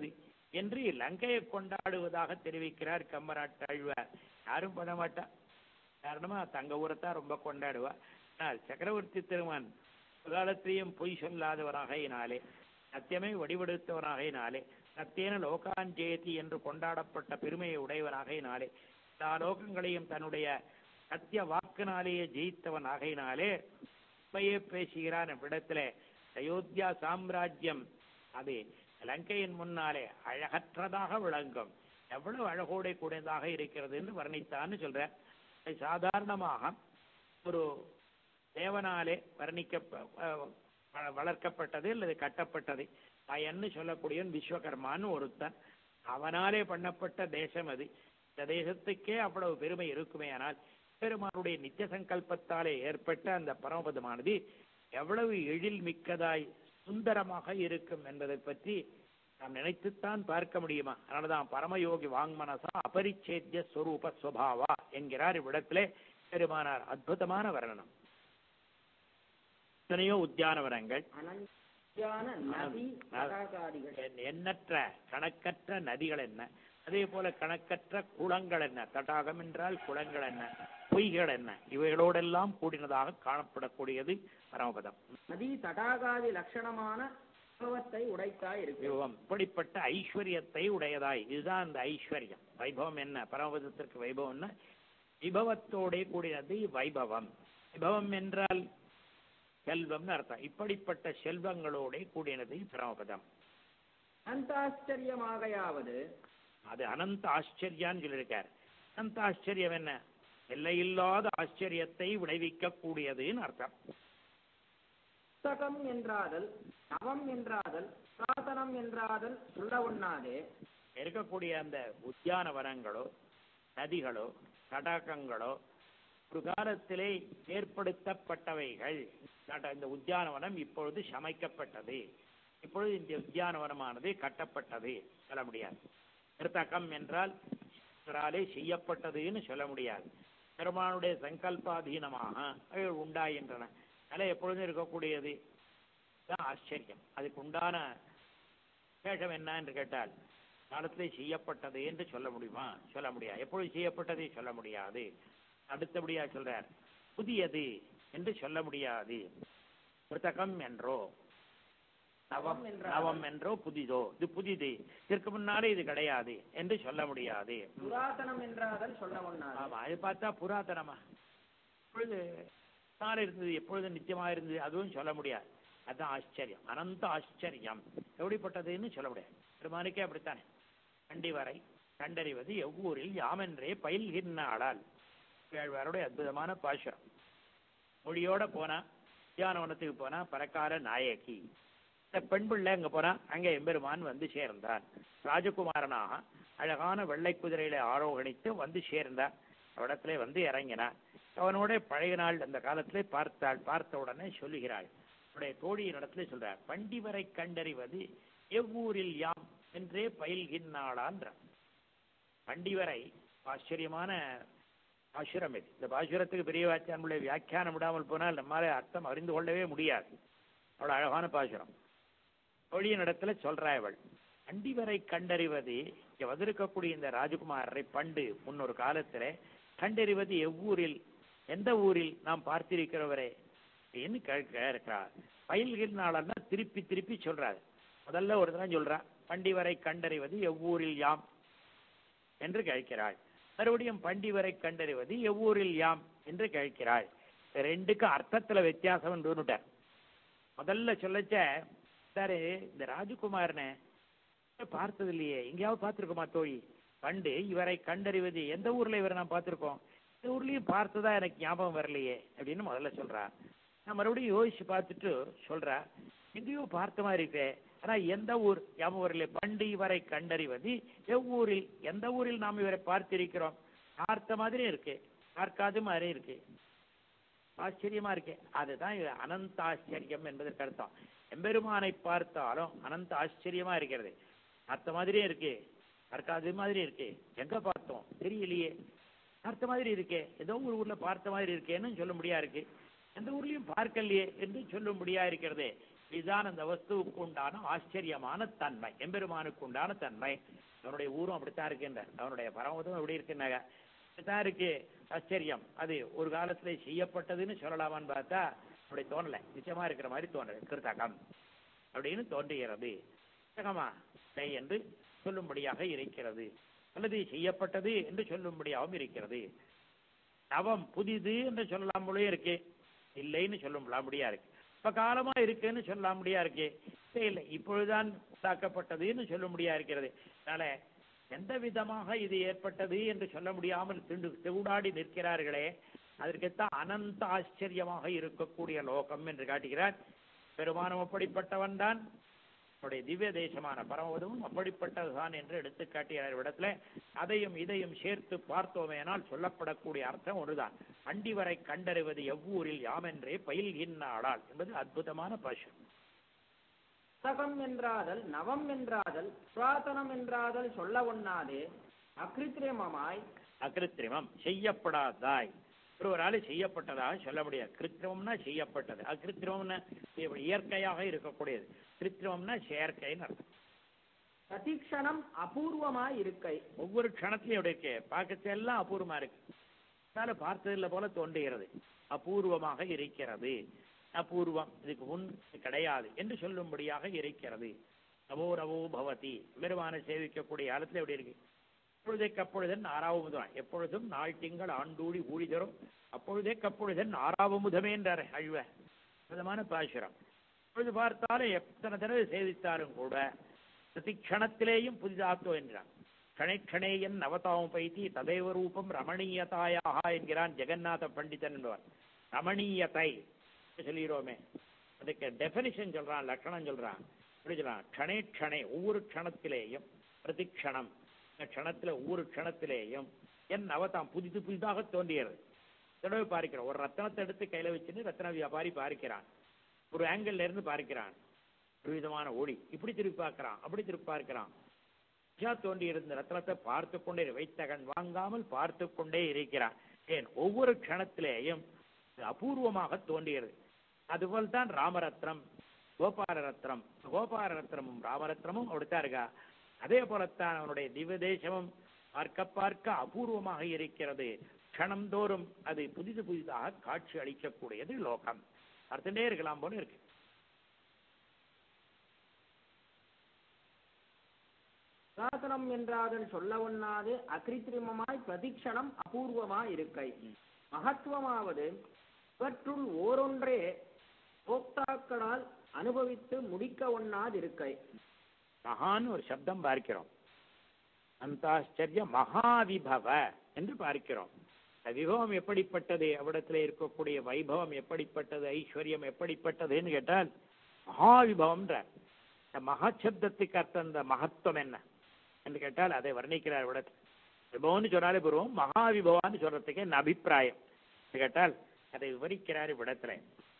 என்று லங்கையை கொண்டாடுவதாக தெரிவிக்கிறார் கம்பராட்டாழ்வார் யாரும் பண்ண மாட்டா காரணமா தங்க ஊரைத்தான் ரொம்ப கொண்டாடுவா ஆனால் சக்கரவர்த்தி திருமான் காலத்தையும் பொய் சொல்லாதவராகையினாலே சத்தியமே வடிவெடுத்தவராகையினாலே சத்தியன லோகாஞ்சேதி என்று கொண்டாடப்பட்ட பெருமையை உடையவனாகையினாலே எல்லா லோகங்களையும் தன்னுடைய சத்திய வாக்கினாலேயே ஜெயித்தவன் ஆகையினாலே உண்மையே பேசுகிறான் இவ்விடத்திலே அயோத்தியா சாம்ராஜ்யம் அது லங்கையின் முன்னாலே அழகற்றதாக விளங்கும் எவ்வளவு அழகோடை கூடியதாக இருக்கிறது என்று வர்ணித்தான்னு சொல்ற அது சாதாரணமாக ஒரு தேவனாலே வர்ணிக்க வளர்க்கப்பட்டது அல்லது கட்டப்பட்டது பயன்னு சொல்லக்கூடியவன் விஸ்வகர்மான்னு ஒருத்தன் அவனாலே பண்ணப்பட்ட தேசம் அது இந்த தேசத்துக்கே அவ்வளவு பெருமை இருக்குமே ஆனால் பெருமானுடைய நித்திய சங்கல்பத்தாலே ஏற்பட்ட அந்த பரமபதமானது எவ்வளவு எழில் மிக்கதாய் சுந்தரமாக இருக்கும் என்பதை பற்றி நாம் நினைத்துத்தான் பார்க்க முடியுமா அதனாலதான் பரமயோகி வாங்மனசா அபரிச்சேத்திய ஸ்வரூப ஸ்வபாவா என்கிறார் இவ்விடத்திலே பெருமானார் அற்புதமான வர்ணனம் எத்தனையோ உத்தியானவனங்கள் அனந்தியான நதி தடாகாதிகள் எண்- எண்ணற்ற கணக்கற்ற நதிகள் என்ன அதே போல கணக்கற்ற குளங்கள் என்ன தடாகம் என்றால் குளங்கள் என்ன பொய்கள் என்ன இவைகளோடெல்லாம் கூடினதாக காணப்படக்கூடியது பரமபதம் நதி தடாகாதி லட்சணமான விபவத்தை உடைத்தாய் இருக்கு விபவம் இப்படிப்பட்ட ஐஸ்வர்யத்தை உடையதாய் இதுதான் அந்த ஐஸ்வர்யம் வைபவம் என்ன பரமபதத்திற்கு வைபவம்னா விபவத்தோட கூடினது வைபவம் விபவம் என்றால் செல்வம்னு அர்த்தம் இப்படிப்பட்ட செல்வங்களோட கூடினது பரமபதம் அந்தாச்சரியமாகையாவது அது அனந்த ஆச்சரியான்னு சொல்லியிருக்கார் அனந்த ஆச்சரியம் என்ன எல்லையில்லாத ஆச்சரியத்தை விளைவிக்க கூடியதுன்னு அர்த்தம் புத்தகம் என்றாதல் நவம் என்றாதல் புராதனம் என்றாதல் சொல்ல உண்ணாதே இருக்கக்கூடிய அந்த உத்தியான வனங்களோ நதிகளோ தடாகங்களோ ஒரு காலத்திலே ஏற்படுத்தப்பட்டவைகள் தட- இந்த உத்தியானவனம் இப்பொழுது சமைக்கப்பட்டது இப்பொழுது இந்த உத்தியானவனமானது கட்டப்பட்டது சொல்ல முடியாது நிறுத்தகம் என்றால் இவராலே செய்யப்பட்டதுன்னு சொல்ல முடியாது பெருமானுடைய சங்கல்பாதீனமாக அவைகள் உண்டாகின்றன அதனால் எப்பொழுதும் இருக்கக்கூடியது தான் ஆச்சரியம் அதுக்கு உண்டான விசேஷம் என்ன என்று கேட்டால் காலத்திலே செய்யப்பட்டது என்று சொல்ல முடியுமா சொல்ல முடியாது எப்பொழுது செய்யப்பட்டதை சொல்ல முடியாது அடுத்தபடியா சொல்றார் புதியது என்று சொல்ல முடியாது புத்தகம் என்றோ நவம் நவம் என்றோ புதிதோ இது புதிது இதற்கு முன்னாலே இது கிடையாது என்று சொல்ல முடியாது புராதனம் என்றாதல் சொல்ல உண்ணாதே ஆமா அது பார்த்தா புராதனமா எப்பொழுது நாள் இருந்தது எப்பொழுது நித்தியமா இருந்தது அதுவும் சொல்ல முடியாது அதுதான் ஆச்சரியம் அனந்த ஆச்சரியம் எப்படிப்பட்டதுன்னு சொல்ல முடியாது பெருமானுக்கே அப்படித்தானே கண்டி வரை கண்டறிவது எவ்வூரில் யாமென்றே பயில்கின்றாளால் வேள்வாருடைய அற்புதமான பாசுரம் மொழியோட போனா தியானவனத்துக்கு போனா பறக்கார நாயகி இந்த பெண் பிள்ளை அங்க போனா அங்க எம்பெருமான் வந்து சேர்ந்தான் ராஜகுமாரனாக அழகான வெள்ளை குதிரையில ஆரோகணித்து வந்து சேர்ந்தார் அவடத்திலே வந்து இறங்கினார் அவனோட பழைய நாள் அந்த காலத்திலே பார்த்தாள் பார்த்த உடனே சொல்லுகிறாள் அவருடைய தோழியின் இடத்துல சொல்றார் பண்டிவரை கண்டறிவது எவ்வூரில் யாம் என்றே பயில்கின்றாளான்றார் பண்டிவரை ஆச்சரியமான பாசுரம் இது இந்த பாசுரத்துக்கு பெரிய வாக்கியானுடைய வியாக்கியானம் விடாமல் போனால் நம்மால அர்த்தம் அறிந்து கொள்ளவே முடியாது அவ்வளவு அழகான பாசுரம் தோழியின் இடத்துல சொல்றா இவள் பண்டிவரை கண்டறிவது இங்க வந்திருக்கக்கூடிய இந்த ராஜகுமாரரை பண்டு முன்னொரு காலத்துல கண்டறிவது எவ்வூரில் எந்த ஊரில் நாம் பார்த்திருக்கிறவரே அப்படின்னு கேட்க இருக்கிறார் பயில்கிற நாளன்னா திருப்பி திருப்பி சொல்றாரு முதல்ல ஒரு தடவை சொல்றா பண்டிவரை கண்டறிவது எவ்வூரில் யாம் என்று கேட்கிறாள் மறுபடியும் பண்டிவரை கண்டறிவது எவ்வூரில் யாம் என்று கேட்கிறாள் இந்த ரெண்டுக்கு அர்த்தத்துல வித்தியாசம் உண்டுன்னுட்டார் முதல்ல சொல்லச்ச சாரு இந்த ராஜகுமாரனை பார்த்தது இல்லையே எங்கேயாவது பார்த்திருக்கோமா தோழி பண்டு இவரை கண்டறிவது எந்த ஊர்ல இவரை நான் பார்த்திருக்கோம் இந்த ஊர்லயும் பார்த்ததா எனக்கு ஞாபகம் வரலையே அப்படின்னு முதல்ல சொல்றா நான் மறுபடியும் யோசிச்சு பார்த்துட்டு சொல்றா எங்கேயோ பார்த்த மாதிரி இருக்கே ஆனா எந்த ஊர் ஞாபகம் வரல பண்டு இவரை கண்டறிவது எவ்வூரில் எந்த ஊரில் நாம் இவரை பார்த்திருக்கிறோம் பார்த்த மாதிரி இருக்கு பார்க்காத மாதிரி இருக்கு ஆச்சரியமா இருக்கு அதுதான் இது அனந்த ஆச்சரியம் என்பதற்கு அர்த்தம் எம்பெருமானை பார்த்தாலும் அனந்த ஆச்சரியமா இருக்கிறது பார்த்த மாதிரியே இருக்கு பார்க்காத மாதிரி இருக்கு எங்க பார்த்தோம் தெரியலையே பார்த்த மாதிரி இருக்கே ஏதோ ஒரு ஊர்ல பார்த்த மாதிரி இருக்கேன்னு சொல்ல முடியா இருக்கு எந்த ஊர்லயும் பார்க்கலையே என்று சொல்ல முடியா இருக்கிறது இதுதான் அந்த வஸ்துவுக்கு உண்டான ஆச்சரியமான தன்மை எம்பெருமானுக்கு உண்டான தன்மை அவனுடைய ஊரும் அப்படித்தான் இருக்கின்றார் அவனுடைய பரமதம் எப்படி இருக்குன்னாங்க அப்படித்தான் இருக்கு ஆச்சரியம் அது ஒரு காலத்துல செய்யப்பட்டதுன்னு சொல்லலாமான்னு பார்த்தா அப்படி தோணல நிச்சயமா இருக்கிற மாதிரி தோணல கிருத்தகம் அப்படின்னு தோன்றுகிறது கிருத்தகமா இல்லை என்று சொல்லும்படியாக இருக்கிறது அல்லது செய்யப்பட்டது என்று சொல்லும்படியாகவும் இருக்கிறது நவம் புதிது என்று சொல்லலாம் போலே இருக்கு இல்லைன்னு சொல்ல முடியா இருக்கு இப்ப காலமா இருக்குன்னு சொல்ல முடியா இருக்கு இல்லை இல்லை இப்பொழுதுதான் உண்டாக்கப்பட்டதுன்னு சொல்ல முடியா இருக்கிறது அதனால எந்த விதமாக இது ஏற்பட்டது என்று சொல்ல முடியாமல் திண்டு திவுடாடி நிற்கிறார்களே அதற்குத்தான் அனந்த ஆச்சரியமாக இருக்கக்கூடிய லோகம் என்று காட்டுகிறார் பெருமானம் அப்படிப்பட்டவன் தான் அவருடைய திவ்ய தேசமான பரமவதமும் அப்படிப்பட்டதுதான் என்று எடுத்து காட்டுகிறார் இடத்துல அதையும் இதையும் சேர்த்து பார்த்தோமேனால் சொல்லப்படக்கூடிய அர்த்தம் ஒன்றுதான் அண்டி வரை கண்டறிவது எவ்வூரில் யாமென்றே பயில்கின்றாளால் என்பது அற்புதமான பாஷம் புத்தகம் என்றாதல் நவம் என்றாதல் புராதனம் என்றாதல் சொல்ல ஒண்ணாதே அகிருத்திரமமாய் அகிருத்திரிமம் செய்யப்படாதாய் ஒருவரால் செய்யப்பட்டதாக சொல்ல முடியாது கிருத்திரமம்னா செய்யப்பட்டது அகிருத்திரமம்னா இப்படி இயற்கையாக இருக்கக்கூடியது கிருத்திரமம்னா செயற்கைன்னு அர்த்தம் பிரதிக்ஷணம் அபூர்வமாய் இருக்கை ஒவ்வொரு க்ஷணத்திலையும் எப்படி இருக்கு பார்க்கறது எல்லாம் அபூர்வமா இருக்கு அதனால பார்த்ததில்ல போல தோன்றுகிறது அபூர்வமாக இருக்கிறது அபூர்வம் இதுக்கு முன் கிடையாது என்று சொல்லும்படியாக இருக்கிறது நவோ நவோ பவதி பெருமான சேவிக்கக்கூடிய காலத்துல எப்படி இருக்கு அப்பொழுதைக்கு அப்பொழுதன் ஆறாவமுதம் எப்பொழுதும் நாள் திங்கள் ஆண்டூடி ஊழி தரும் அப்பொழுதைக்கு அப்பொழுதன் ஆறாவமுதமே என்றார் அழ்வ விதமான பாசுரம் இப்பொழுது பார்த்தாலும் எத்தனை தடவை சேவித்தாலும் கூட பிரதிக்ஷணத்திலேயும் புதிதாத்தோ என்கிறான் கணைக்கணேயன் நவதாம் பைத்தி ததைவ ரூபம் ரமணீயதாயாக என்கிறான் ஜெகநாத பண்டிதன் என்பவர் ரமணீயத்தை சொல்லிடுவோமே அதுக்கு டெஃபினிஷன் சொல்றான் லட்சணம் சொல்றான் எப்படி சொல்றான் க்ஷணே க்ஷணே ஒவ்வொரு க்ஷணத்திலேயும் பிரதிக்ஷணம் இந்த க்ஷணத்துல ஒவ்வொரு க்ஷணத்திலேயும் என் நவதாம் புதிது புதிதாக தோன்றியது தடவை பார்க்கிறோம் ஒரு ரத்தனத்தை எடுத்து கையில வச்சுன்னு ரத்தன வியாபாரி பார்க்கிறான் ஒரு ஆங்கிள் இருந்து பார்க்கிறான் ஒரு விதமான ஒளி இப்படி திருப்பி பார்க்கிறான் அப்படி திருப்பி பார்க்கிறான் உச்சா தோன்றி இருந்த ரத்னத்தை பார்த்து கொண்டே வைத்த கண் வாங்காமல் பார்த்து கொண்டே இருக்கிறான் ஏன் ஒவ்வொரு க்ஷணத்திலேயும் இது அபூர்வமாக தோன்றியது அதுபோல் தான் ராமரத்னம் கோபால ரத்னம் கோபால ரத்னமும் ராமரத்னமும் அப்படித்தான் இருக்கா அதே போலத்தான் அவனுடைய திவ்ய தேசமும் பார்க்க பார்க்க அபூர்வமாக இருக்கிறது க்ஷணந்தோறும் அது புதிது புதிதாக காட்சி அளிக்கக்கூடியது லோகம் பார்த்துட்டே இருக்கலாம் போல இருக்கு புராதனம் என்றாதல் சொல்ல ஒண்ணாது அகிருத்திரிமமாய் பிரதிக்ஷணம் அபூர்வமாய் இருக்கை மகத்துவமாவது இவற்றுள் ஓரொன்றே போக்தாக்களால் அனுபவித்து முடிக்க ஒண்ணாதிருக்கை மகான் ஒரு சப்தம் பார்க்கிறோம் அந்தாச்சரிய மகாவிபவ என்று பார்க்கிறோம் அந்த விபவம் எப்படிப்பட்டது அவ்விடத்தில் இருக்கக்கூடிய வைபவம் எப்படிப்பட்டது ஐஸ்வர்யம் எப்படிப்பட்டதுன்னு கேட்டால் மகாவிபவம்ன்ற இந்த மகாசப்தத்துக்கு அர்த்தம் இந்த மகத்துவம் என்ன என்று கேட்டால் அதை வர்ணிக்கிறார் விடத்தில் விபவம்னு சொன்னாலே பூர்வம் மகாவிபவான்னு சொல்றதுக்கு என்ன அபிப்பிராயம் என்று கேட்டால் அதை விவரிக்கிறார் விடத்துல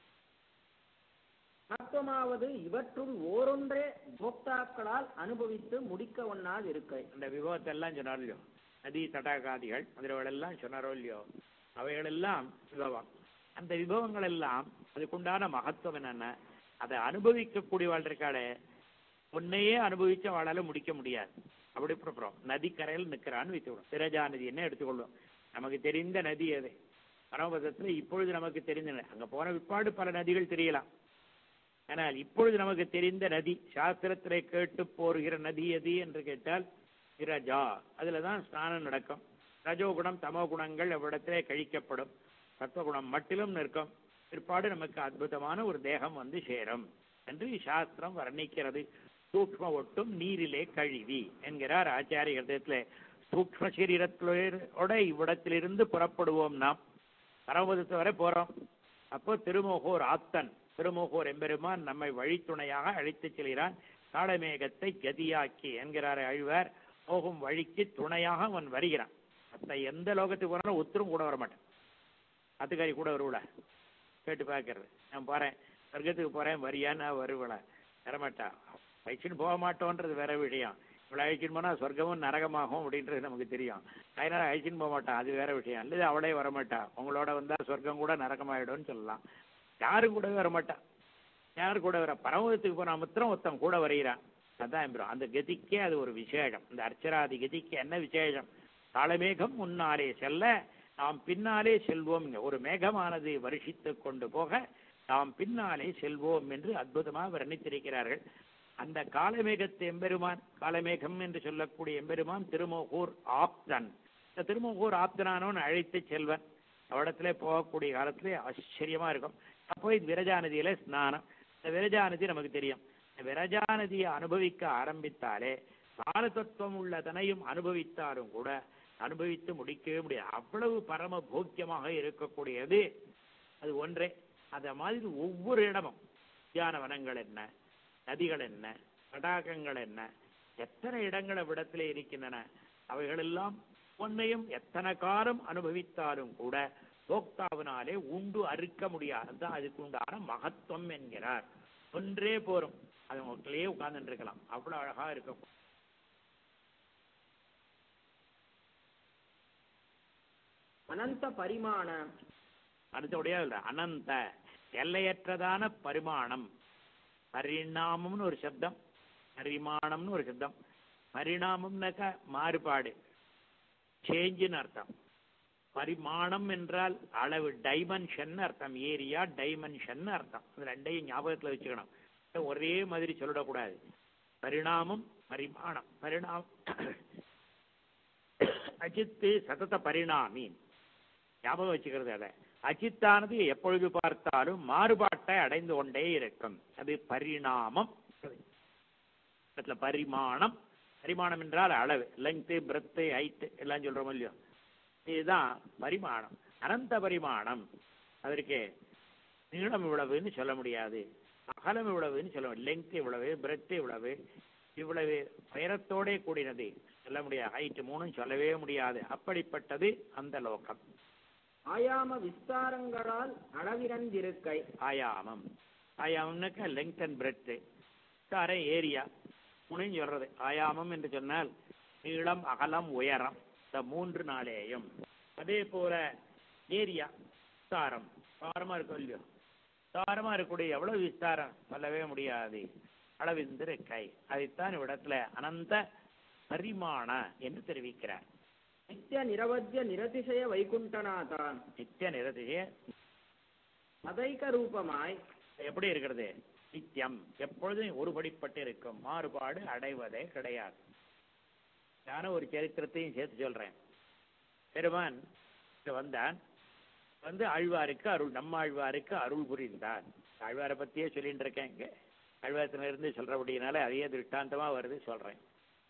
மகத்துவமாவது இவற்றுள் ஓரொன்றே போக்தாக்களால் அனுபவித்து முடிக்க ஒண்ணாதிருக்கை அந்த விபவத்தை எல்லாம் சொன்னார் இல்லையோ நதி தடாகாதிகள் முதலவர்களெல்லாம் சொன்னாரோ இல்லையோ அவைகளெல்லாம் விபவம் அந்த விபவங்கள் எல்லாம் அதுக்குண்டான மகத்துவம் என்னென்ன அதை அனுபவிக்கக்கூடியவாள் இருக்காளே உன்னையே அனுபவிச்ச அவளால முடிக்க முடியாது அப்படி அப்புறம் நதிக்கரையில் நிற்கிறான்னு வைத்துக்கணும் திரஜா நதி என்ன எடுத்துக்கொள்ளும் நமக்கு தெரிந்த நதி அது பரமபதத்தில் இப்பொழுது நமக்கு தெரிந்த நதி. அங்க போன பிற்பாடு பல நதிகள் தெரியலாம் ஆனால் இப்பொழுது நமக்கு தெரிந்த நதி சாஸ்திரத்திலே கேட்டு போருகிற நதி எது என்று கேட்டால் விரஜா அதுல தான் ஸ்நானம் நடக்கும் ரஜோகுணம் தமோ குணங்கள் அவ்விடத்திலே கழிக்கப்படும் சத்வகுணம் மட்டிலும் நிற்கும் பிற்பாடு நமக்கு அற்புதமான ஒரு தேகம் வந்து சேரும் என்று சாஸ்திரம் வர்ணிக்கிறது சூக்ம ஒட்டும் நீரிலே கழுவி என்கிறார் ஆச்சாரிய ஹிருதயத்திலே சூக்ம சரீரத்தோட இவ்விடத்திலிருந்து புறப்படுவோம் நாம் பரமபதத்து வரை போறோம் அப்போ திருமோகோர் ஆத்தன் திருமோகோர் எம்பெருமான் நம்மை வழித்துணையாக அழைத்துச் செல்கிறான் காடமேகத்தை கதியாக்கி என்கிறார் அழ்வார் போகும் வழிக்கு துணையாக அவன் வருகிறான் மற்ற எந்த லோகத்துக்கு போனாலும் ஒத்தரும் கூட வர மாட்டான் அத்துக்காரி கூட வருவல கேட்டு பார்க்கறது நான் போறேன் சொர்க்கத்துக்கு போறேன் வரியா நான் வருவல வரமாட்டா அழிச்சுன்னு போக மாட்டோன்றது வேற விஷயம் இவ்வளோ அழிச்சுன்னு போனா சொர்க்கமும் நரகமாகும் அப்படின்றது நமக்கு தெரியும் அதனால அழிச்சுன்னு போக மாட்டான் அது வேற விஷயம் அல்லது அவளே வரமாட்டா உங்களோட வந்தா சொர்க்கம் கூட நரகமாயிடும்னு சொல்லலாம் யாரும் கூடவே வரமாட்டா யார் கூட வர பரமதத்துக்கு போனா மாத்திரம் ஒருத்தன் கூட வரைகிறான் அதான் எம்பெருமான். அந்த கதிக்கே அது ஒரு விசேஷம் இந்த அர்ச்சராதி கதிக்கு என்ன விசேஷம் காலமேகம் முன்னாலே செல்ல நாம் பின்னாலே செல்வோம் ஒரு மேகமானது வருஷித்து கொண்டு போக நாம் பின்னாலே செல்வோம் என்று அற்புதமாக வர்ணித்திருக்கிறார்கள் அந்த காலமேகத்து எம்பெருமான் காலமேகம் என்று சொல்லக்கூடிய எம்பெருமான் திருமோகூர் ஆப்தன் இந்த திருமோகூர் ஆப்தனானவன் அழைத்து செல்வன் அவடத்துல போகக்கூடிய காலத்துல ஆச்சரியமா இருக்கும் அப்போ இது விரஜா நதியில ஸ்நானம் இந்த விரஜா நதி நமக்கு தெரியும் இந்த விரஜா நதியை அனுபவிக்க ஆரம்பித்தாலே கால தத்துவம் உள்ளதனையும் அனுபவித்தாலும் கூட அனுபவித்து முடிக்கவே முடியாது அவ்வளவு பரம போக்கியமாக இருக்கக்கூடியது அது ஒன்றே அத மாதிரி ஒவ்வொரு இடமும் உத்தியானவனங்கள் என்ன நதிகள் என்ன தடாகங்கள் என்ன எத்தனை இடங்கள் அவ்விடத்திலே இருக்கின்றன அவைகளெல்லாம் ஒன்றையும் எத்தனை காலம் அனுபவித்தாலும் கூட போக்தாவினாலே உண்டு அறுக்க முடியாது அதுக்கு உண்டான மகத்துவம் என்கிறார் ஒன்றே போரும் அது உங்களுக்குள்ளேயே உட்கார்ந்துட்டு இருக்கலாம் அவ்வளவு அழகா இருக்கும் அனந்த பரிமாண அடுத்தபடியா இல்ல அனந்த எல்லையற்றதான பரிமாணம் பரிணாமம்னு ஒரு சப்தம் பரிமாணம்னு ஒரு சப்தம் பரிணாமம்னாக்கா மாறுபாடு சேஞ்சுன்னு அர்த்தம் பரிமாணம் என்றால் அளவு டைமென்ஷன் அர்த்தம் ஏரியா டைமென்ஷன் அர்த்தம் இது ரெண்டையும் ஞாபகத்துல வச்சுக்கணும் ஒரே மாதிரி சொல்லிடக்கூடாது பரிணாமம் பரிமாணம் பரிணாமம் அஜித்து சதத பரிணாமி ஞாபகம் வச்சுக்கிறது அதை அஜித்தானது எப்பொழுது பார்த்தாலும் மாறுபாட்டை அடைந்து கொண்டே இருக்கும் அது பரிணாமம் இடத்துல பரிமாணம் பரிமாணம் என்றால் அளவு லெங்க்த்து பிரெத்து ஹைட்டு எல்லாம் சொல்றோம் இல்லையோ இதுதான் பரிமாணம் அனந்த பரிமாணம் அதற்கு நீளம் இவ்வளவுன்னு சொல்ல முடியாது அகலம் இவ்வளவுன்னு சொல்ல முடியாது லெங்க் இவ்வளவு பிரெத் இவ்வளவு இவ்வளவு உயரத்தோடே கூடினது சொல்ல முடியாது ஹைட் மூணும் சொல்லவே முடியாது அப்படிப்பட்டது அந்த லோகம் ஆயாம விஸ்தாரங்களால் அளவிறந்திருக்கை ஆயாமம் ஆயாமம்னாக்கா லெங்க் அண்ட் பிரெத் சார ஏரியா மூணையும் சொல்றது ஆயாமம் என்று சொன்னால் நீளம் அகலம் உயரம் இந்த மூன்று நாளேயும் அதே போல ஏரியா விஸ்தாரம் விஸ்தாரமா இருக்கும் இல்லையோ விஸ்தாரமா இருக்கக்கூடிய எவ்வளவு விஸ்தாரம் சொல்லவே முடியாது அளவிந்து கை அதைத்தான் இவ்விடத்துல அனந்த பரிமாண என்று தெரிவிக்கிறார் நித்திய நிரவத்திய நிரதிசய வைகுண்டநாதான் நித்திய நிரதிய அதைக்க ரூபமாய் எப்படி இருக்கிறது நித்தியம் எப்பொழுதும் ஒருபடிப்பட்டு இருக்கும் மாறுபாடு அடைவதே கிடையாது நானும் ஒரு சரித்திரத்தையும் சேர்த்து சொல்றேன் பெருமான் இங்க வந்தான் வந்து ஆழ்வாருக்கு அருள் நம்ம ஆழ்வாருக்கு அருள் புரிந்தான் ஆழ்வாரை பத்தியே சொல்லிட்டு இருக்கேன் இங்க ஆழ்வாரத்துல இருந்து சொல்றபடினால அதையே திருஷ்டாந்தமா வருது சொல்றேன்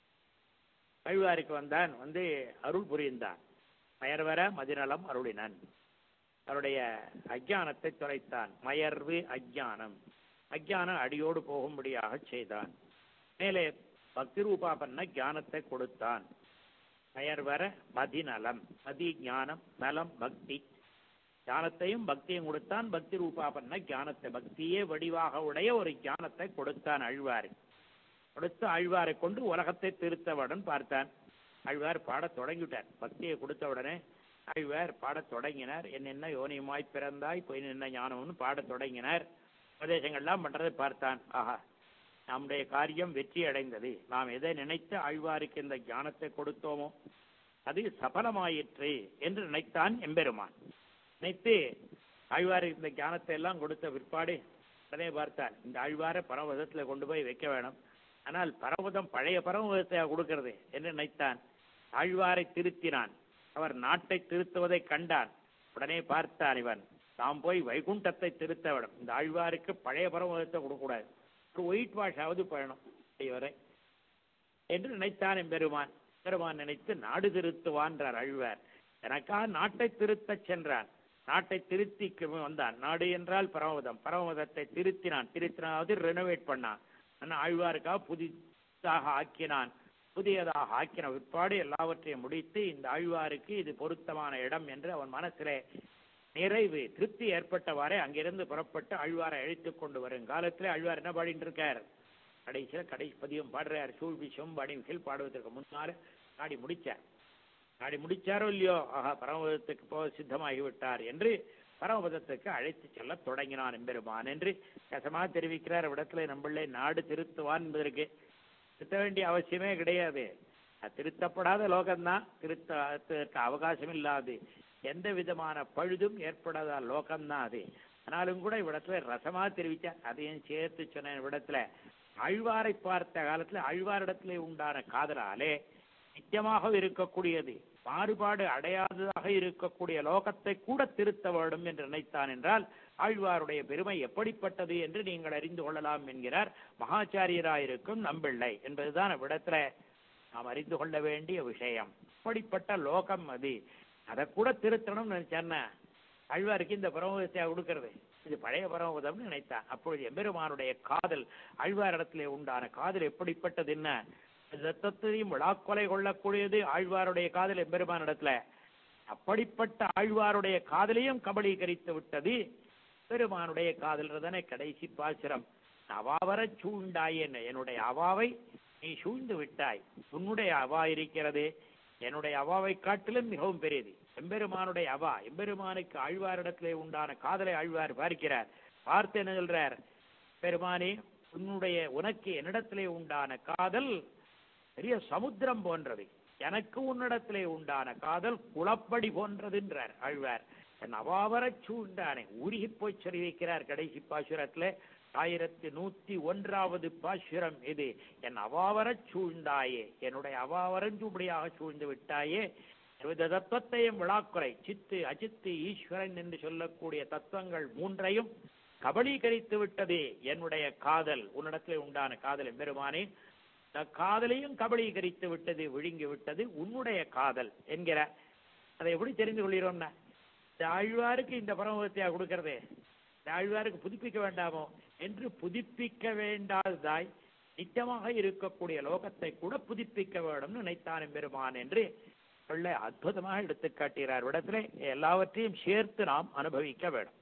ஆழ்வாருக்கு வந்தான் வந்து அருள் புரிந்தான் மயர்வர மதிநலம் அருளினன் அவருடைய அஜானத்தை தொலைத்தான் மயர்வு அஜானம் அஜானம் அடியோடு போகும்படியாக செய்தான் மேலே பக்தி ரூபா பண்ண ஞானத்தை கொடுத்தான் மயர்வர மதிநலம் மதி ஞானம் நலம் பக்தி ஞானத்தையும் பக்தியும் கொடுத்தான் பக்தி ரூபா பண்ண ஞானத்தை பக்தியே வடிவாக உடைய ஒரு ஞானத்தை கொடுத்தான் அழ்வார் கொடுத்து ஆழ்வாரை கொண்டு உலகத்தை திருத்தவுடன் பார்த்தான் ஆழ்வார் பாடத் தொடங்கிவிட்டார் பக்தியை கொடுத்த உடனே ஆழ்வார் பாடத் தொடங்கினார் என்னென்ன யோனியுமாய் பிறந்தாய் போய் நின்ன ஞானம்னு பாடத் தொடங்கினார் உபதேசங்கள்லாம் பண்றதை பார்த்தான் ஆஹா நம்முடைய காரியம் வெற்றி அடைந்தது நாம் எதை நினைத்து ஆழ்வாருக்கு இந்த ஞானத்தை கொடுத்தோமோ அது சபலமாயிற்று என்று நினைத்தான் எம்பெருமான் நினைத்து ஆழ்வாருக்கு இந்த ஞானத்தை எல்லாம் கொடுத்த பிற்பாடு உடனே பார்த்தான் இந்த ஆழ்வாரை பரமபதத்துல கொண்டு போய் வைக்க வேணும் ஆனால் பரமபதம் பழைய பரமபதத்தை கொடுக்கிறது என்று நினைத்தான் ஆழ்வாரை திருத்தினான் அவர் நாட்டை திருத்துவதை கண்டான் உடனே பார்த்தான் இவன் தாம் போய் வைகுண்டத்தை திருத்த வேணும் இந்த ஆழ்வாருக்கு பழைய பரமபதத்தை கொடுக்கக்கூடாது ஒரு ஒயிட் வாஷ் ஆவது பண்ணணும் இவரை என்று நினைத்தான் எம்பெருமான் பெருமான் நினைத்து நாடு திருத்துவான்றார் அழ்வார் எனக்காக நாட்டை திருத்தச் சென்றான் நாட்டை திருத்தி வந்தான் நாடு என்றால் பரமபதம் பரமபதத்தை திருத்தினான் திருத்தினாவது ரெனோவேட் பண்ணான் ஆனா ஆழ்வாருக்காக புதிதாக ஆக்கினான் புதியதாக ஆக்கின பிற்பாடு எல்லாவற்றையும் முடித்து இந்த ஆழ்வாருக்கு இது பொருத்தமான இடம் என்று அவன் மனசிலே நிறைவு திருப்தி ஏற்பட்டவாறே அங்கிருந்து புறப்பட்டு ஆழ்வாரை அழைத்துக் கொண்டு வரும் காலத்திலே ஆழ்வார் என்ன பாடிட்டு இருக்கார் கடைசியில் கடைசி பதியம் பாடுறார் சூழ்வி செம்படி கீழ் பாடுவதற்கு முன்னால பாடி முடிச்சார் ஆடி முடிச்சாரோ இல்லையோ ஆஹா பரமபதத்துக்கு போக சித்தமாகி விட்டார் என்று பரமபதத்துக்கு அழைத்து செல்ல தொடங்கினான் எம்பெருமான் என்று கசமா தெரிவிக்கிறார் இடத்துல நம்மளே நாடு திருத்துவான் என்பதற்கு திருத்த வேண்டிய அவசியமே கிடையாது அது திருத்தப்படாத லோகம்தான் திருத்தத்திற்கு அவகாசம் இல்லாது எந்த விதமான பழுதும் ஏற்படாத லோகம்தான் அது ஆனாலும் கூட இவ்விடத்துல ரசமா தெரிவிச்சார் அதையும் சேர்த்து சொன்ன இவ்விடத்துல ஆழ்வாரை பார்த்த காலத்துல ஆழ்வாரிடத்திலே உண்டான காதலாலே நித்தியமாக இருக்கக்கூடியது மாறுபாடு அடையாததாக இருக்கக்கூடிய லோகத்தை கூட திருத்த வேண்டும் என்று நினைத்தான் என்றால் ஆழ்வாருடைய பெருமை எப்படிப்பட்டது என்று நீங்கள் அறிந்து கொள்ளலாம் என்கிறார் மகாச்சாரியராயிருக்கும் நம்பிள்ளை என்பதுதான் அவ்விடத்துல நாம் அறிந்து கொள்ள வேண்டிய விஷயம் அப்படிப்பட்ட லோகம் அது அதை கூட திருத்தணும்னு நினைச்சேன்னா ஆழ்வாருக்கு இந்த பரமபதத்தை கொடுக்கிறது இது பழைய பரமபதம்னு நினைத்தான் அப்பொழுது எம்பெருமானுடைய காதல் ஆழ்வாரிடத்திலே உண்டான காதல் எப்படிப்பட்டது என்ன ரத்தத்தையும் விழாக்கொலை கொள்ளக்கூடியது ஆழ்வாருடைய காதல் எம்பெருமானிடத்துல அப்படிப்பட்ட ஆழ்வாருடைய காதலையும் கபலீகரித்து விட்டது பெருமானுடைய காதல்றதானே கடைசி பாசுரம் அவாவர சூழ்ந்தாய் என்ன என்னுடைய அவாவை நீ சூழ்ந்து விட்டாய் உன்னுடைய அவா இருக்கிறது என்னுடைய அவாவை காட்டிலும் மிகவும் பெரியது எம்பெருமானுடைய அவா எம்பெருமானுக்கு ஆழ்வாரிடத்திலே உண்டான காதலை ஆழ்வார் பார்க்கிறார் பார்த்து என்ன சொல்றார் பெருமானே உன்னுடைய உனக்கு என்னிடத்திலே உண்டான காதல் பெரிய சமுத்திரம் போன்றது எனக்கு உன்னிடத்திலே உண்டான காதல் குளப்படி போன்றதுன்றார் ஆழ்வார் என் அவாவரச் சூழ்ந்தானே உருகி போய் சொல்லி வைக்கிறார் கடைசி பாசுரத்துல ஆயிரத்தி நூத்தி ஒன்றாவது பாசுரம் இது என் அவாவரச் சூழ்ந்தாயே என்னுடைய அவாவரஞ்சுபடியாக சூழ்ந்து விட்டாயே இருபது தத்துவத்தையும் விழாக்குறை சித்து அஜித்து ஈஸ்வரன் என்று சொல்லக்கூடிய தத்துவங்கள் மூன்றையும் கபலீகரித்து விட்டதே என்னுடைய காதல் உன்னிடத்திலே உண்டான காதல் பெருமானே இந்த காதலையும் கபலீகரித்து விட்டது விழுங்கி விட்டது உன்னுடைய காதல் என்கிற அதை எப்படி தெரிந்து கொள்கிறோம்னா இந்த ஆழ்வாருக்கு இந்த பரமபத்தியா கொடுக்கறதே இந்த ஆழ்வாருக்கு புதுப்பிக்க வேண்டாமோ என்று புதுப்பிக்க வேண்டாததாய் நிச்சயமாக இருக்கக்கூடிய லோகத்தை கூட புதுப்பிக்க வேண்டும்னு நினைத்தான் பெருமான் என்று சொல்ல அற்புதமாக எடுத்து காட்டுகிறார் இடத்துல எல்லாவற்றையும் சேர்த்து நாம் அனுபவிக்க வேண்டும்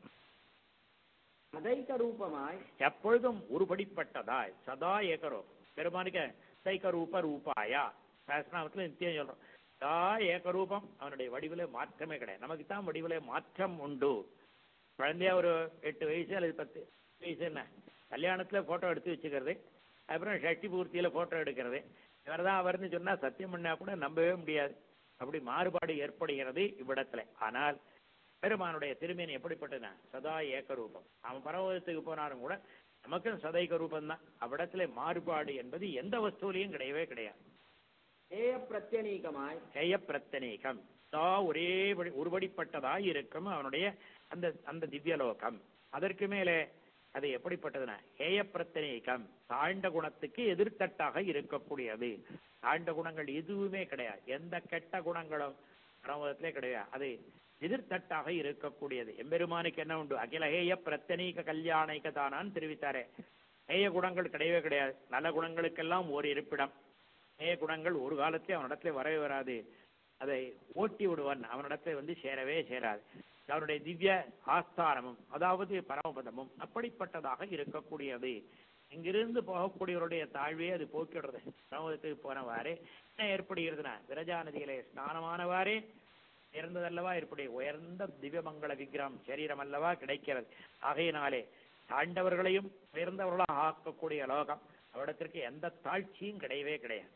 அதைக்க ரூபமாய் எப்பொழுதும் உருபடிப்பட்டதாய் சதா ஏகரோ பெருமானுக்கு சைக்க ரூப ரூபாயா சாஸ்திரநாமத்துல நித்தியம் சொல்றோம் சதா ஏகரூபம் அவனுடைய வடிவிலே மாற்றமே கிடையாது நமக்கு தான் வடிவிலே மாற்றம் உண்டு குழந்தையா ஒரு எட்டு வயசு அல்லது பத்து வயசு என்ன கல்யாணத்துல போட்டோ எடுத்து வச்சுக்கிறது அப்புறம் ஷஷ்டி பூர்த்தியில போட்டோ எடுக்கிறது இவர் தான் அவர்னு சொன்னா சத்தியம் பண்ணா கூட நம்பவே முடியாது அப்படி மாறுபாடு ஏற்படுகிறது இவ்விடத்துல ஆனால் பெருமானுடைய திருமேனி எப்படிப்பட்டதுன்னா சதா ஏகரூபம் அவன் பரவதத்துக்கு போனாலும் கூட நமக்கும் சதைக ரூபம் தான் அவ்விடத்துல மாறுபாடு என்பது எந்த வஸ்துவிலையும் கிடையவே கிடையாது ஏய பிரத்யநீகமாய் ஹேய பிரத்தனீகம் சா ஒரே படி- ஒருபடிப்பட்டதாய் இருக்கும் அவனுடைய அந்த அந்த திவ்யலோகம் அதற்கு மேலே அது எப்படிப்பட்டதுன்னா ஹேய பிரத்தனீகம் தாழ்ந்த குணத்துக்கு எதிர்த்தட்டாக இருக்கக்கூடியது தாழ்ந்த குணங்கள் எதுவுமே கிடையாது எந்த கெட்ட குணங்களும் பரமதத்திலே கிடையாது அது எதிர்த்தட்டாக இருக்கக்கூடியது எம்பெருமானுக்கு என்ன உண்டு அகில ஹேய பிரத்தனீக கல்யாணிக தானான்னு தெரிவித்தாரே ஹேய குணங்கள் கிடையவே கிடையாது நல்ல குணங்களுக்கெல்லாம் ஒரு இருப்பிடம் நேய குணங்கள் ஒரு காலத்திலே அவனிடத்துல வரவே வராது அதை ஓட்டி விடுவான் அவனிடத்துல வந்து சேரவே சேராது அவனுடைய திவ்ய ஆஸ்தானமும் அதாவது பரமபதமும் அப்படிப்பட்டதாக இருக்கக்கூடியது இங்கிருந்து போகக்கூடியவருடைய தாழ்வே அது போக்கிடுறது பரமபதத்துக்கு போனவாறே என்ன ஏற்படுகிறதுனா விரஜா நதியிலே ஸ்நானமானவாறே உயர்ந்ததல்லவா ஏற்படி உயர்ந்த திவ்யமங்கள விக்கிரம் சரீரம் அல்லவா கிடைக்கிறது ஆகையினாலே தாழ்ந்தவர்களையும் உயர்ந்தவர்களாக ஆக்கக்கூடிய லோகம் அவரிடத்திற்கு எந்த தாழ்ச்சியும் கிடையவே கிடையாது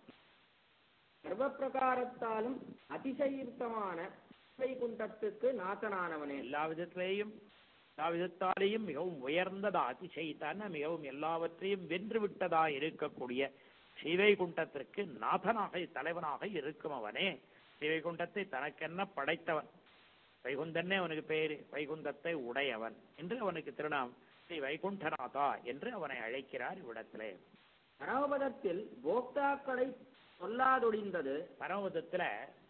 சர்வ பிரகாரத்தாலும் அதிசயுக்தமான வைகுண்டத்துக்கு நாதனானவனே எல்லா விதத்திலேயும் எல்லா விதத்தாலேயும் மிகவும் உயர்ந்ததா அதிசயித்தான மிகவும் எல்லாவற்றையும் வென்று விட்டதா இருக்கக்கூடிய ஸ்ரீவைகுண்டத்திற்கு நாதனாக தலைவனாக இருக்கும் அவனே ஸ்ரீவைகுண்டத்தை தனக்கென்ன படைத்தவன் வைகுந்தன்னே அவனுக்கு பேரு வைகுந்தத்தை உடையவன் என்று அவனுக்கு திருநாம் ஸ்ரீ வைகுண்டநாதா என்று அவனை அழைக்கிறார் இவ்விடத்திலே பரமபதத்தில் போக்தாக்களை சொல்லாதொழிந்தது பரமபதத்துல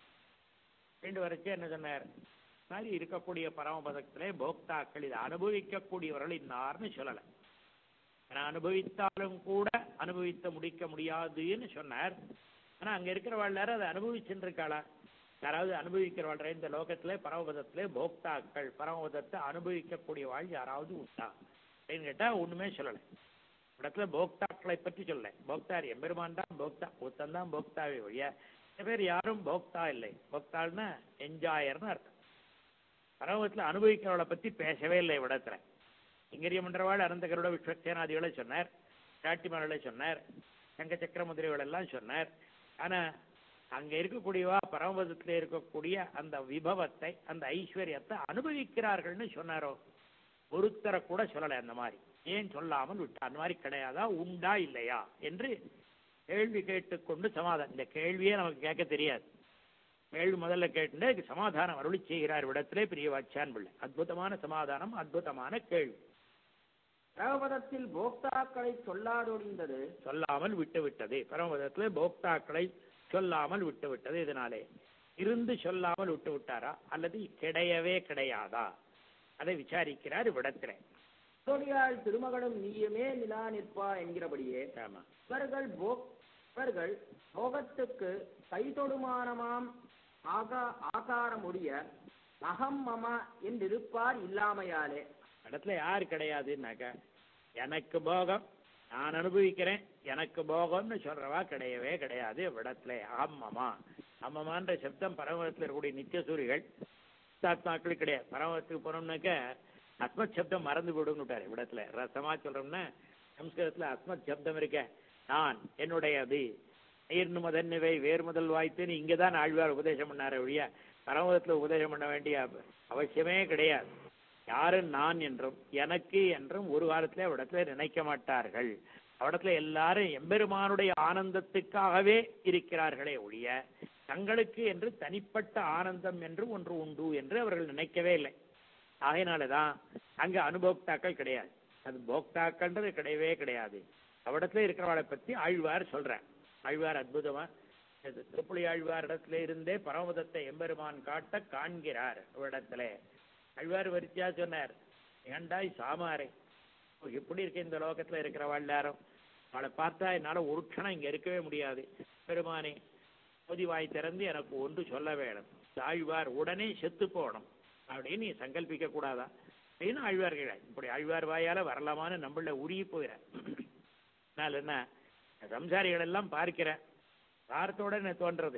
ரெண்டு வரைக்கும் என்ன சொன்னார் இந்த மாதிரி இருக்கக்கூடிய பரமபதத்திலே போக்தாக்கள் இதை அனுபவிக்கக்கூடியவர்கள் இன்னார்னு சொல்லல ஆனா அனுபவித்தாலும் கூட அனுபவித்து முடிக்க முடியாதுன்னு சொன்னார் ஆனா அங்க இருக்கிறவள் எல்லாரும் அதை அனுபவிச்சுட்டு இருக்காளா யாராவது அனுபவிக்கிறவாள் இந்த லோகத்திலே பரமபதத்திலே போக்தாக்கள் பரமபதத்தை அனுபவிக்கக்கூடியவாள் யாராவது உண்டா அப்படின்னு கேட்டா ஒண்ணுமே சொல்லலை இடத்துல போக்தாக்களை பற்றி சொல்ல போக்தார் எம்பெருமான் தான் போக்தா ஒருத்தன் தான் போக்தாவே ஒழிய சில பேர் யாரும் போக்தா இல்லை போக்தாள்னா என்ஜாயர்னு அர்த்தம் பரமத்தில் அனுபவிக்கிறவளை பத்தி பேசவே இல்லை இவ்விடத்துல இங்கரிய மன்றவாள் அனந்தகரோட விஸ்வக்சேனாதிகளை சொன்னார் காட்டிமலை சொன்னார் சங்க சக்கர முதலிகள் எல்லாம் சொன்னார் ஆனா அங்க இருக்கக்கூடியவா பரமபதத்தில் இருக்கக்கூடிய அந்த விபவத்தை அந்த ஐஸ்வர்யத்தை அனுபவிக்கிறார்கள்னு சொன்னாரோ ஒருத்தரை கூட சொல்லலை அந்த மாதிரி ஏன் சொல்லாமல் விட்டா அந்த மாதிரி கிடையாதா உண்டா இல்லையா என்று கேள்வி கேட்டுக்கொண்டு சமாதானம் இந்த கேள்வியே நமக்கு கேட்க தெரியாது கேள்வி முதல்ல கேட்டுட்டு அதுக்கு சமாதானம் அருளி செய்கிறார் விடத்திலே பெரிய வாட்சான் பிள்ளை அற்புதமான சமாதானம் அற்புதமான கேள்வி பரமபதத்தில் போக்தாக்களை சொல்லாதொழிந்தது சொல்லாமல் விட்டு விட்டது பரமபதத்திலே போக்தாக்களை சொல்லாமல் விட்டு விட்டது இதனாலே இருந்து சொல்லாமல் விட்டு விட்டாரா அல்லது கிடையவே கிடையாதா அதை விசாரிக்கிறார் விடத்திலே தோழியாள் திருமகளும் நீயுமே நிலா நிற்பா என்கிறபடியே ஆமா இவர்கள் போக் இவர்கள் போகத்துக்கு கைதொடுமானமாம் ஆகா ஆகாரமுடைய அகம் மம என்றிருப்பார் இல்லாமையாலே இடத்துல யார் கிடையாதுன்னாக்க எனக்கு போகம் நான் அனுபவிக்கிறேன் எனக்கு போகம்னு சொல்றவா கிடையவே கிடையாது விடத்துல அம்மமா அம்மமான்ற சப்தம் பரமத்தில் இருக்கக்கூடிய நித்தியசூரிகள் ஆத்மாக்கள் கிடையாது பரமத்துக்கு போனோம்னாக்க அஸ்மத் சப்தம் மறந்து விடுங்கட்டாரு விடத்துல ரசமா சொல்றோம்னா சம்ஸ்கிருதத்துல அஸ்மத் சப்தம் இருக்க நான் என்னுடையது நீர்னு முதன்னிவை வேறு முதல் வாய்த்துன்னு இங்கதான் ஆழ்வார் உபதேசம் பண்ணாரு ஒழிய பரமதத்துல உபதேசம் பண்ண வேண்டிய அவ- அவசியமே கிடையாது யாரும் நான் என்றும் எனக்கு என்றும் ஒரு காலத்துல அவடத்துல நினைக்க மாட்டார்கள் அவடத்துல எல்லாரும் எம்பெருமானுடைய ஆனந்தத்துக்காகவே இருக்கிறார்களே ஒழிய தங்களுக்கு என்று தனிப்பட்ட ஆனந்தம் என்று ஒன்று உண்டு என்று அவர்கள் நினைக்கவே இல்லை ஆகையினாலதான் அங்க அனுபோக்தாக்கள் கிடையாது அது போக்தாக்கள்ன்றது கிடையவே கிடையாது அவடத்துல இருக்கிறவளை பத்தி ஆழ்வார் சொல்றார் ஆழ்வார் அற்புதமா இது திருப்புளி ஆழ்வார் இடத்துல இருந்தே பரமதத்தை எம்பெருமான் காட்ட காண்கிறார் அவரிடத்துல ஆழ்வார் வரிசையா சொன்னார் ஏண்டாய் சாமாரை எப்படி இருக்கு இந்த லோகத்துல இருக்கிறவள் எல்லாரும் அவளை பார்த்தா என்னால ஒரு க்ஷணம் இங்க இருக்கவே முடியாது பெருமானே பொதிவாய் திறந்து எனக்கு ஒன்று சொல்ல வேணும் ஆழ்வார் உடனே செத்து போகணும் அப்படின்னு நீ சங்கல்பிக்க கூடாதா அப்படின்னு ஆழ்வார் கேட்டார் இப்படி ஆழ்வார் வாயால வரலாமான்னு நம்மள உருகி போயிறார் அதனால என்ன சம்சாரிகள் எல்லாம் பார்க்கிறேன் வாரத்தோட என்ன தோன்றது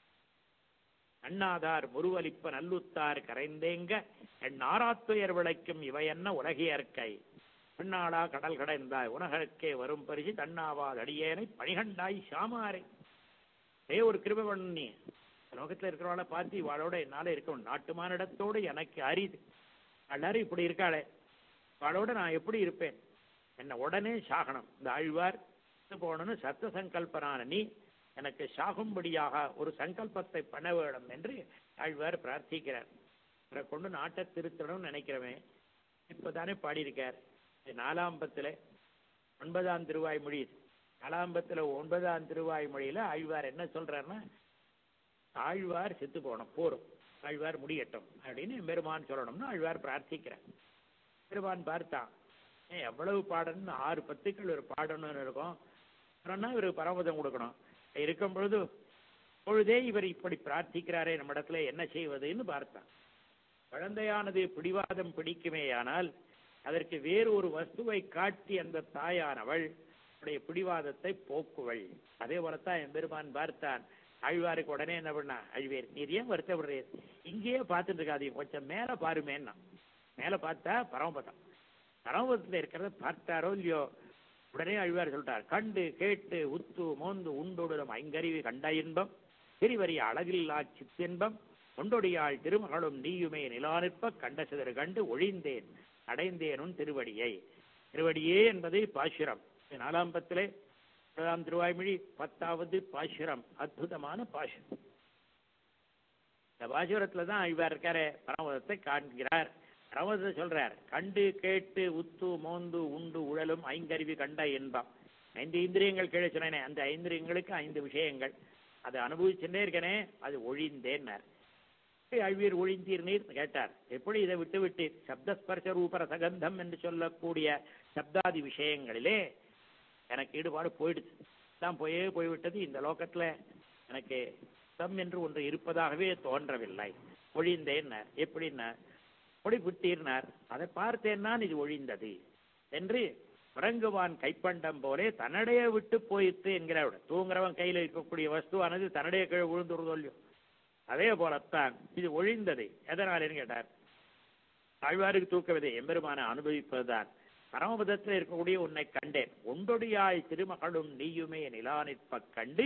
அண்ணாதார் முருவலிப்ப நல்லுத்தார் கரைந்தேங்க என் நாராத்துயர் விளைக்கும் இவை என்ன உலகியற்கை பெண்ணாளா கடல் கடைந்தாய் உனகற்கே வரும் பரிசு தன்னாவாத அடியேனை பணிகண்டாய் சாமாரை ஏ ஒரு கிருபை பண்ணு நீ லோகத்துல இருக்கிறவளை பார்த்து இவாளோட என்னால இருக்கணும் நாட்டு மானிடத்தோடு எனக்கு அரிது எல்லாரும் இப்படி இருக்காளே அவளோட நான் எப்படி இருப்பேன் என்ன உடனே சாகனம் இந்த ஆழ்வார் செத்து போகணும்னு சத்த சங்கல்பனான நீ எனக்கு சாகும்படியாக ஒரு சங்கல்பத்தை பண்ண வேணும் என்று ஆழ்வார் பிரார்த்திக்கிறார் இவரை கொண்டு நாட்டை திருத்தணும்னு நினைக்கிறவன் இப்பதானே பாடியிருக்கார் இது நாலாம் பத்துல ஒன்பதாம் திருவாய்மொழி நாலாம் பத்துல ஒன்பதாம் திருவாய்மொழியில ஆழ்வார் என்ன சொல்றாருன்னா ஆழ்வார் செத்து போகணும் போரும் ஆழ்வார் முடியட்டும் அப்படின்னு பெருமான் சொல்லணும்னு ஆழ்வார் பிரார்த்திக்கிறார் பெருமான் பார்த்தான் ஏன் எவ்வளவு பாடணும்னு ஆறு பத்துக்கள் ஒரு பாடணும்னு இருக்கும் அப்புறம்னா இவருக்கு பரமதம் கொடுக்கணும் இருக்கும் பொழுது பொழுதே இவர் இப்படி பிரார்த்திக்கிறாரே நம்ம இடத்துல என்ன செய்வதுன்னு பார்த்தான் குழந்தையானது பிடிவாதம் பிடிக்குமேயானால் அதற்கு வேறு ஒரு வஸ்துவை காட்டி அந்த தாயானவள் அவருடைய பிடிவாதத்தை போக்குவள் அதே போலத்தான் எம்பெருமான் பார்த்தான் ஆழ்வாருக்கு உடனே என்ன பண்ணா அழ்வேர் நீர் ஏன் வருத்தப்படுறீர் இங்கேயே பார்த்துட்டு இருக்காதீங்க கொஞ்சம் மேல பாருமேன்னா மேல பார்த்தா பரமபதம் பரமபதத்துல இருக்கிறத பார்த்தாரோ இல்லையோ உடனே அழ்வார் சொல்லிட்டார் கண்டு கேட்டு உத்து மோந்து உண்டொடுதும் ஐங்கருவி கண்ட இன்பம் திரிவரிய அளவில்லா சித்தின்பம் கொண்டொடியாள் திருமகளும் நீயுமே நிலா நிற்ப கண்ட சிதறு கண்டு ஒழிந்தேன் அடைந்தேனும் திருவடியை திருவடியே என்பது பாசுரம் இது நாலாம் பத்திலே முதலாம் திருவாய்மொழி பத்தாவது பாசுரம் அற்புதமான பாசுரம் இந்த பாசுரத்துல தான் இவர் இருக்காரு பரமதத்தை காண்கிறார் பரமதத்தை சொல்றார் கண்டு கேட்டு உத்து மோந்து உண்டு உழலும் ஐங்கருவி கண்ட இன்பம் ஐந்து இந்திரியங்கள் கீழே சொன்னேனே அந்த ஐந்திரியங்களுக்கு ஐந்து விஷயங்கள் அதை அனுபவிச்சுட்டே இருக்கனே அது ஒழிந்தேன்னார் எப்படி அழ்வீர் ஒழிந்தீர் நீர் கேட்டார் எப்படி இதை விட்டு விட்டு சப்தஸ்பர்ஷ ரூபர சகந்தம் என்று சொல்லக்கூடிய சப்தாதி விஷயங்களிலே எனக்கு ஈடுபாடு போயிடுச்சு தான் போயே போய்விட்டது இந்த லோகத்துல எனக்கு தம் என்று ஒன்று இருப்பதாகவே தோன்றவில்லை ஒழிந்தேன்னார் எப்படின்னா ஒளி விட்டீர்னார் அதை பார்த்தேன் நான் இது ஒழிந்தது என்று உறங்குவான் கைப்பண்டம் போலே தன்னுடைய விட்டு போயிட்டு என்கிறார் தூங்குறவன் கையில இருக்கக்கூடிய வஸ்துவானது தன்னுடைய கீழே விழுந்துருதோ இல்லையோ அதே போலத்தான் இது ஒழிந்தது எதனாலேன்னு கேட்டார் ஆழ்வாருக்கு தூக்கவிதை எம்பெருமான அனுபவிப்பதுதான் பரமபதத்தில் இருக்கக்கூடிய உன்னை கண்டேன் ஒண்டொடியாய் திருமகளும் நீயுமே நிலா நிற்ப கண்டு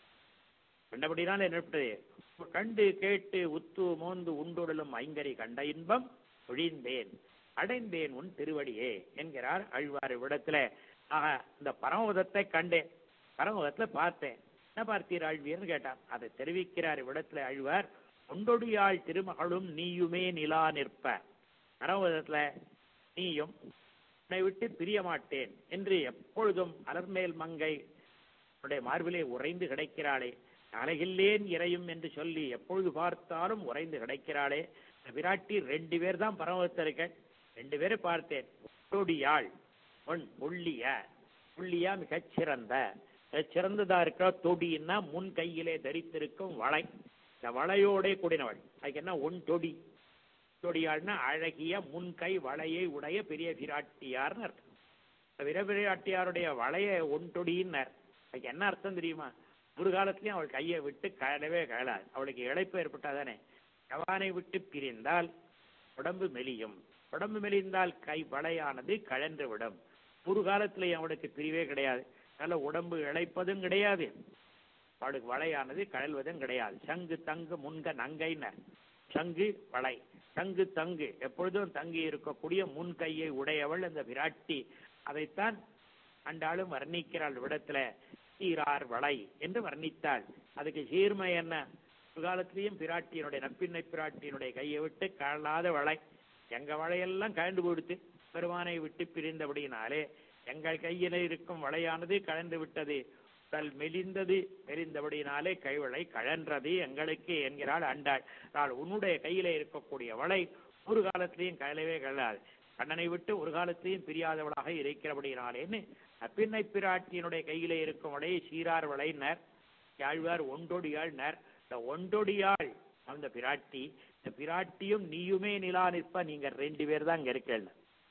கண்டபடினால் என்ன கண்டு கேட்டு உத்து மோந்து உண்டுடலும் ஐங்கரி கண்ட இன்பம் ஒழிந்தேன் அடைந்தேன் உன் திருவடியே என்கிறார் ஆழ்வார் விடத்துல ஆக இந்த பரமபதத்தை கண்டேன் பரமபதத்துல பார்த்தேன் என்ன பார்த்தீர் ஆழ்வியர்னு கேட்டார் அதை தெரிவிக்கிறார் இவ்விடத்துல ஆழ்வார் ஒண்டொடியாள் திருமகளும் நீயுமே நிலா நிற்ப பரமபதத்துல நீயும் உன்னை விட்டு பிரிய மாட்டேன் என்று எப்பொழுதும் அலர்மேல் மங்கை உன்னுடைய மார்பிலே உறைந்து கிடைக்கிறாளே அழகில்லேன் இறையும் என்று சொல்லி எப்பொழுது பார்த்தாலும் உறைந்து கிடைக்கிறாளே இந்த விராட்டி ரெண்டு பேர் தான் பரமத்தில் இருக்க ரெண்டு பேரை பார்த்தேன் ஒட்டொடியாள் ஒன் ஒள்ளிய ஒள்ளியா மிகச் சிறந்த மிகச் சிறந்ததா இருக்கிற தொடின்னா முன் கையிலே தரித்திருக்கும் வளை இந்த வளையோட கூடினவள் அதுக்கு என்ன ஒன் தொடி தொடியாள்னா அழகிய முன்கை வளையை உடைய பெரிய பிராட்டியார்னு அர்த்தம் இந்த வீர பிராட்டியாருடைய வளைய ஒன் தொடின்னார் அதுக்கு என்ன அர்த்தம் தெரியுமா ஒரு காலத்திலையும் அவள் கையை விட்டு கழவே கழலாது அவளுக்கு இழைப்பு ஏற்பட்டாதானே கவானை விட்டு பிரிந்தால் உடம்பு மெலியும் உடம்பு மெலிந்தால் கை வளையானது கழன்று விடும் ஒரு காலத்திலேயும் அவளுக்கு பிரிவே கிடையாது அதனால உடம்பு இழைப்பதும் கிடையாது அவளுக்கு வளையானது கழல்வதும் கிடையாது சங்கு தங்கு முன்க நங்கைன்னர் சங்கு வளை தங்கு தங்கு எப்பொழுதும் தங்கி இருக்கக்கூடிய முன் கையை உடையவள் அந்த விராட்டி அதைத்தான் அண்டாலும் வர்ணிக்கிறாள் விடத்துல சீரார் வளை என்று வர்ணித்தாள் அதுக்கு சீர்மை என்ன ஒரு காலத்திலையும் பிராட்டியினுடைய நப்பின்னை பிராட்டியினுடைய கையை விட்டு கழலாத வளை எங்க வளையெல்லாம் கழண்டு கொடுத்து பெருமானை விட்டு பிரிந்தபடியினாலே எங்கள் கையில இருக்கும் வளையானது கழன்று விட்டது உடல் மெலிந்தது மெலிந்தபடியினாலே கைவளை கழன்றது எங்களுக்கு என்கிறாள் அண்டாள் ஆனால் உன்னுடைய கையில இருக்கக்கூடிய வளை ஒரு காலத்திலையும் கழலவே கழலாது கண்ணனை விட்டு ஒரு காலத்திலையும் பிரியாதவளாக இருக்கிறபடினாலேன்னு அப்பின்னை பிராட்டியினுடைய கையில இருக்கும் வளையை சீரார் வளையினர் யாழ்வார் ஒண்டொடியாள்னர் இந்த ஒண்டொடியாள் அந்த பிராட்டி இந்த பிராட்டியும் நீயுமே நிலா நிற்ப நீங்க ரெண்டு பேர் தான் இங்க இருக்கல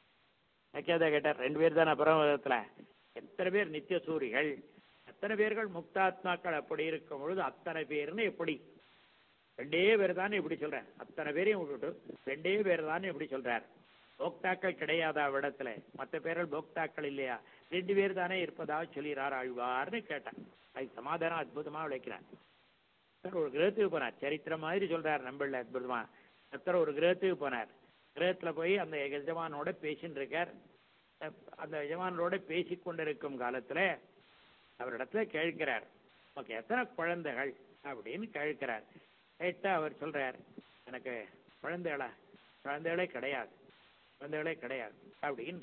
கேட்டா கேட்டார் ரெண்டு பேர் தானே பரமதத்துல எத்தனை பேர் நித்திய சூரிகள் எத்தனை பேர்கள் முக்தாத்மாக்கள் அப்படி இருக்கும் பொழுது அத்தனை பேர்னு எப்படி ரெண்டே பேர் தானே இப்படி சொல்றேன் அத்தனை பேரையும் விட்டுட்டு ரெண்டே பேர் தானே இப்படி சொல்றார் போக்தாக்கள் கிடையாதா விடத்துல மற்ற பேர்கள் போக்தாக்கள் இல்லையா ரெண்டு பேர் தானே இருப்பதாக சொல்கிறார் ஆழ்வார்னு கேட்டேன் அதுக்கு சமாதானம் அற்புதமா விளைக்கிறார் சார் ஒரு கிரகத்துக்கு போனார் சரித்திரம் மாதிரி சொல்றார் நம்பல அற்புதமா ஒருத்தர் ஒரு கிரகத்துக்கு போனார் கிரகத்துல போய் அந்த எஜமானோட பேசின்னு இருக்கார் அந்த எஜமானோட பேசி கொண்டிருக்கும் காலத்துல அவரிடத்துல கேட்கிறார் உனக்கு எத்தனை குழந்தைகள் அப்படின்னு கேட்கிறார் கேட்டா அவர் சொல்றார் எனக்கு குழந்தைகளா குழந்தைகளே கிடையாது குழந்தைகளே கிடையாது அப்படின்ற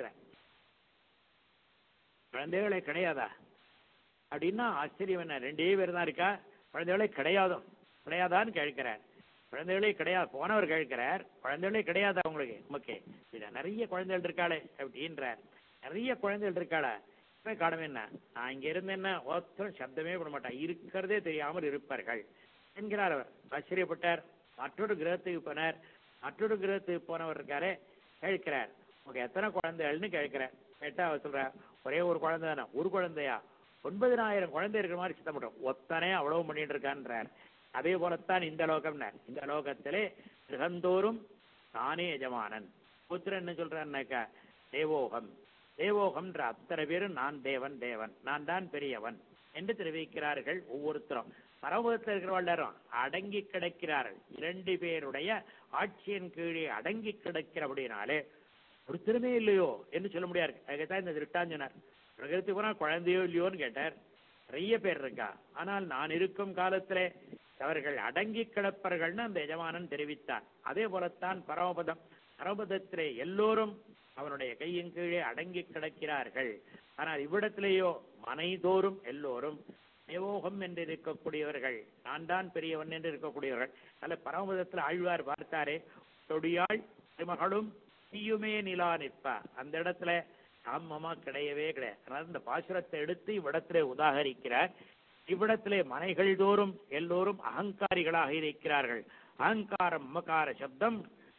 குழந்தைகளே கிடையாதா அப்படின்னா ஆச்சரியம் என்ன ரெண்டே பேர் தான் இருக்கா குழந்தைகளே கிடையாதோ கிடையாதான்னு கேட்கிறார் குழந்தைகளே கிடையாது போனவர் கேட்கிறார் குழந்தைகளே கிடையாதா உங்களுக்கு ஓகே இது நிறைய குழந்தைகள் இருக்காளே அப்படின்றார் நிறைய குழந்தைகள் இருக்காளா காரணம் என்ன நான் இங்க இருந்தேன்னா ஒருத்தரும் சப்தமே பண்ண மாட்டான் இருக்கிறதே தெரியாமல் இருப்பார்கள் என்கிறார் அவர் ஆச்சரியப்பட்டார் மற்றொரு கிரகத்துக்கு போனார் மற்றொரு கிரகத்துக்கு போனவர் இருக்காரே கேட்கிறார் உங்க எத்தனை குழந்தைகள்னு கேட்கிறார் கேட்டா அவர் சொல்றார் ஒரே ஒரு குழந்தை தானே ஒரு குழந்தையா ஒன்பதினாயிரம் குழந்தை இருக்கிற மாதிரி சித்தம் பண்றோம் ஒத்தனே அவ்வளவு பண்ணிட்டு இருக்கான்றார் அதே போலத்தான் இந்த லோகம்னார் இந்த லோகத்திலே கிரகந்தோறும் தானே எஜமானன் புத்திரன் என்ன சொல்றான்னாக்கா தேவோகம் தேவோகம்ன்ற அத்தனை பேரும் நான் தேவன் தேவன் நான் தான் பெரியவன் என்று தெரிவிக்கிறார்கள் ஒவ்வொருத்தரும் பரமபதத்தில் இருக்கிறவர்களும் அடங்கி கிடக்கிறார்கள் இரண்டு பேருடைய ஆட்சியின் கீழே அடங்கி கிடக்கிறபடினாலே ஒருத்தருமே இல்லையோ என்று சொல்ல முடியாது அதுக்குத்தான் இந்த திருட்டாஞ்சனர் பிரகத்துக்கு போனா குழந்தையோ இல்லையோன்னு கேட்டார் நிறைய பேர் இருக்கா ஆனால் நான் இருக்கும் காலத்திலே அவர்கள் அடங்கி கிடப்பார்கள்னு அந்த எஜமானன் தெரிவித்தான் அதே போலத்தான் பரமபதம் பரமபதத்திலே எல்லோரும் அவனுடைய கையின் கீழே அடங்கி கிடக்கிறார்கள் ஆனால் இவ்விடத்திலேயோ மனைதோறும் எல்லோரும் தேவோகம் என்று இருக்கக்கூடியவர்கள் நான் தான் பெரியவன் என்று இருக்கக்கூடியவர்கள் அல்ல பரமபதத்தில் ஆழ்வார் பார்த்தாரே தொடியாள் திருமகளும் நீயுமே நிலா நிற்பா அந்த இடத்துல ஆமமா கிடையவே கிடையாது அதனால இந்த பாசுரத்தை எடுத்து இவ்விடத்திலே உதாகரிக்கிறார் இவ்விடத்திலே மனைகள் தோறும் எல்லோரும் அகங்காரிகளாக இருக்கிறார்கள் அகங்காரம் மமகார சப்தம்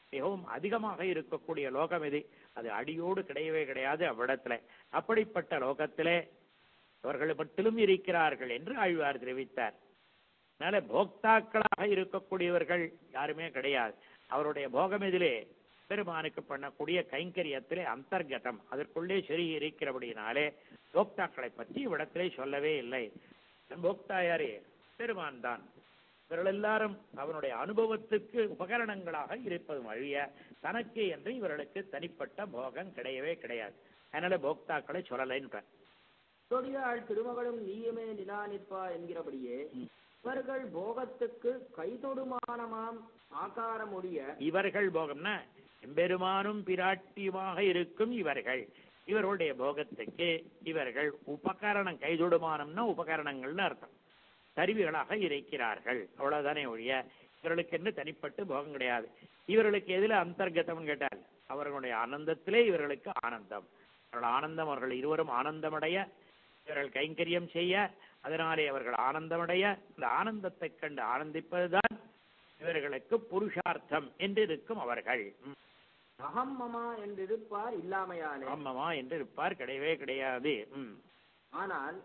மிகவும் அதிகமாக இருக்கக்கூடிய லோகம் இது அது அடியோடு கிடையவே கிடையாது அவ்விடத்துல அப்படிப்பட்ட லோகத்திலே அவர்கள் மட்டிலும் இருக்கிறார்கள் என்று ஆழ்வார் தெரிவித்தார் அதனால போக்தாக்களாக இருக்கக்கூடியவர்கள் யாருமே கிடையாது அவருடைய போகம் இதிலே பெருமானுக்கு பண்ணக்கூடிய கைங்கரியத்திலே அந்தர்கதம் அதற்குள்ளே சரி இருக்கிறபடினாலே போக்தாக்களை பற்றி இவ்விடத்திலே சொல்லவே இல்லை போக்தா யாரே பெருமான் தான் இவர்கள் எல்லாரும் அவனுடைய அனுபவத்துக்கு உபகரணங்களாக இருப்பது வழிய தனக்கு என்று இவர்களுக்கு தனிப்பட்ட போகம் கிடையவே கிடையாது அதனால போக்தாக்களை சொல்லலைன்னு தொடியாள் திருமகளும் நீயுமே நிலா நிற்பா என்கிறபடியே இவர்கள் போகத்துக்கு கைதொடுமானமாம் ஆகாரமுடைய இவர்கள் போகம்னா எம்பெருமானும் பிராட்டியுமாக இருக்கும் இவர்கள் இவர்களுடைய போகத்துக்கு இவர்கள் உபகரணம் கைதொடுமானம்னா உபகரணங்கள்னு அர்த்தம் கருவிகளாக இருக்கிறார்கள் அவ்வளவுதானே ஒழிய இவர்களுக்கு என்று தனிப்பட்டு போகம் கிடையாது இவர்களுக்கு எதுல அந்தர்கதம்னு கேட்டால் அவர்களுடைய ஆனந்தத்திலே இவர்களுக்கு ஆனந்தம் அவர்கள் ஆனந்தம் அவர்கள் இருவரும் ஆனந்தமடைய இவர்கள் கைங்கரியம் செய்ய அதனாலே அவர்கள் ஆனந்தமடைய இந்த ஆனந்தத்தை கண்டு ஆனந்திப்பதுதான் இவர்களுக்கு புருஷார்த்தம் என்று இருக்கும் அவர்கள் ம். அகம் மமா என்றிருப்பார் இல்லாமையாலே ஆமாமா என்று இருப்பார் கிடையவே கிடையாது ம் ஆனால்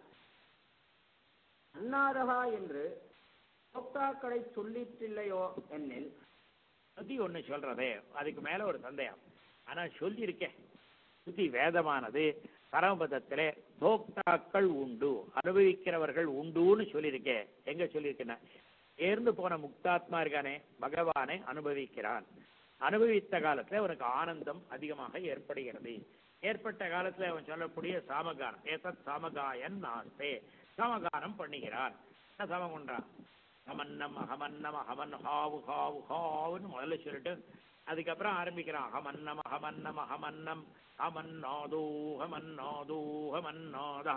அன்னாதகா என்று போக்தாக்களை சொல்லிற்றில்லையோ என்னில் சுத்தி ஒண்ணு சொல்றதே அதுக்கு மேல ஒரு சந்தேகம் ஆனா சொல்லியிருக்கேன் சுத்தி வேதமானது பரமபதத்திலே போக்தாக்கள் உண்டு அனுபவிக்கிறவர்கள் உண்டுன்னு சொல்லியிருக்கேன் எங்க சொல்லியிருக்கேன்னா சேர்ந்து போன முக்தாத்மா இருக்கானே பகவானை அனுபவிக்கிறான் அனுபவித்த காலத்துல அவனுக்கு ஆனந்தம் அதிகமாக ஏற்படுகிறது ஏற்பட்ட காலத்துல அவன் சொல்லக்கூடிய சாமகானம் ஏதத் சாமகாயன் நாஸ்தே சாமகானம் பண்ணுகிறான் என்ன சாமம் பண்றான் அமன்னம் அகமன்னம் அகமன் ஹாவு ஹாவு ஹாவுன்னு முதல்ல சொல்லிட்டு அதுக்கப்புறம் ஆரம்பிக்கிறான் அகமன்னம் அகமன்னம் அகமன்னம் அமன்னாதோ ஹமன்னாதோ ஹமன்னாதா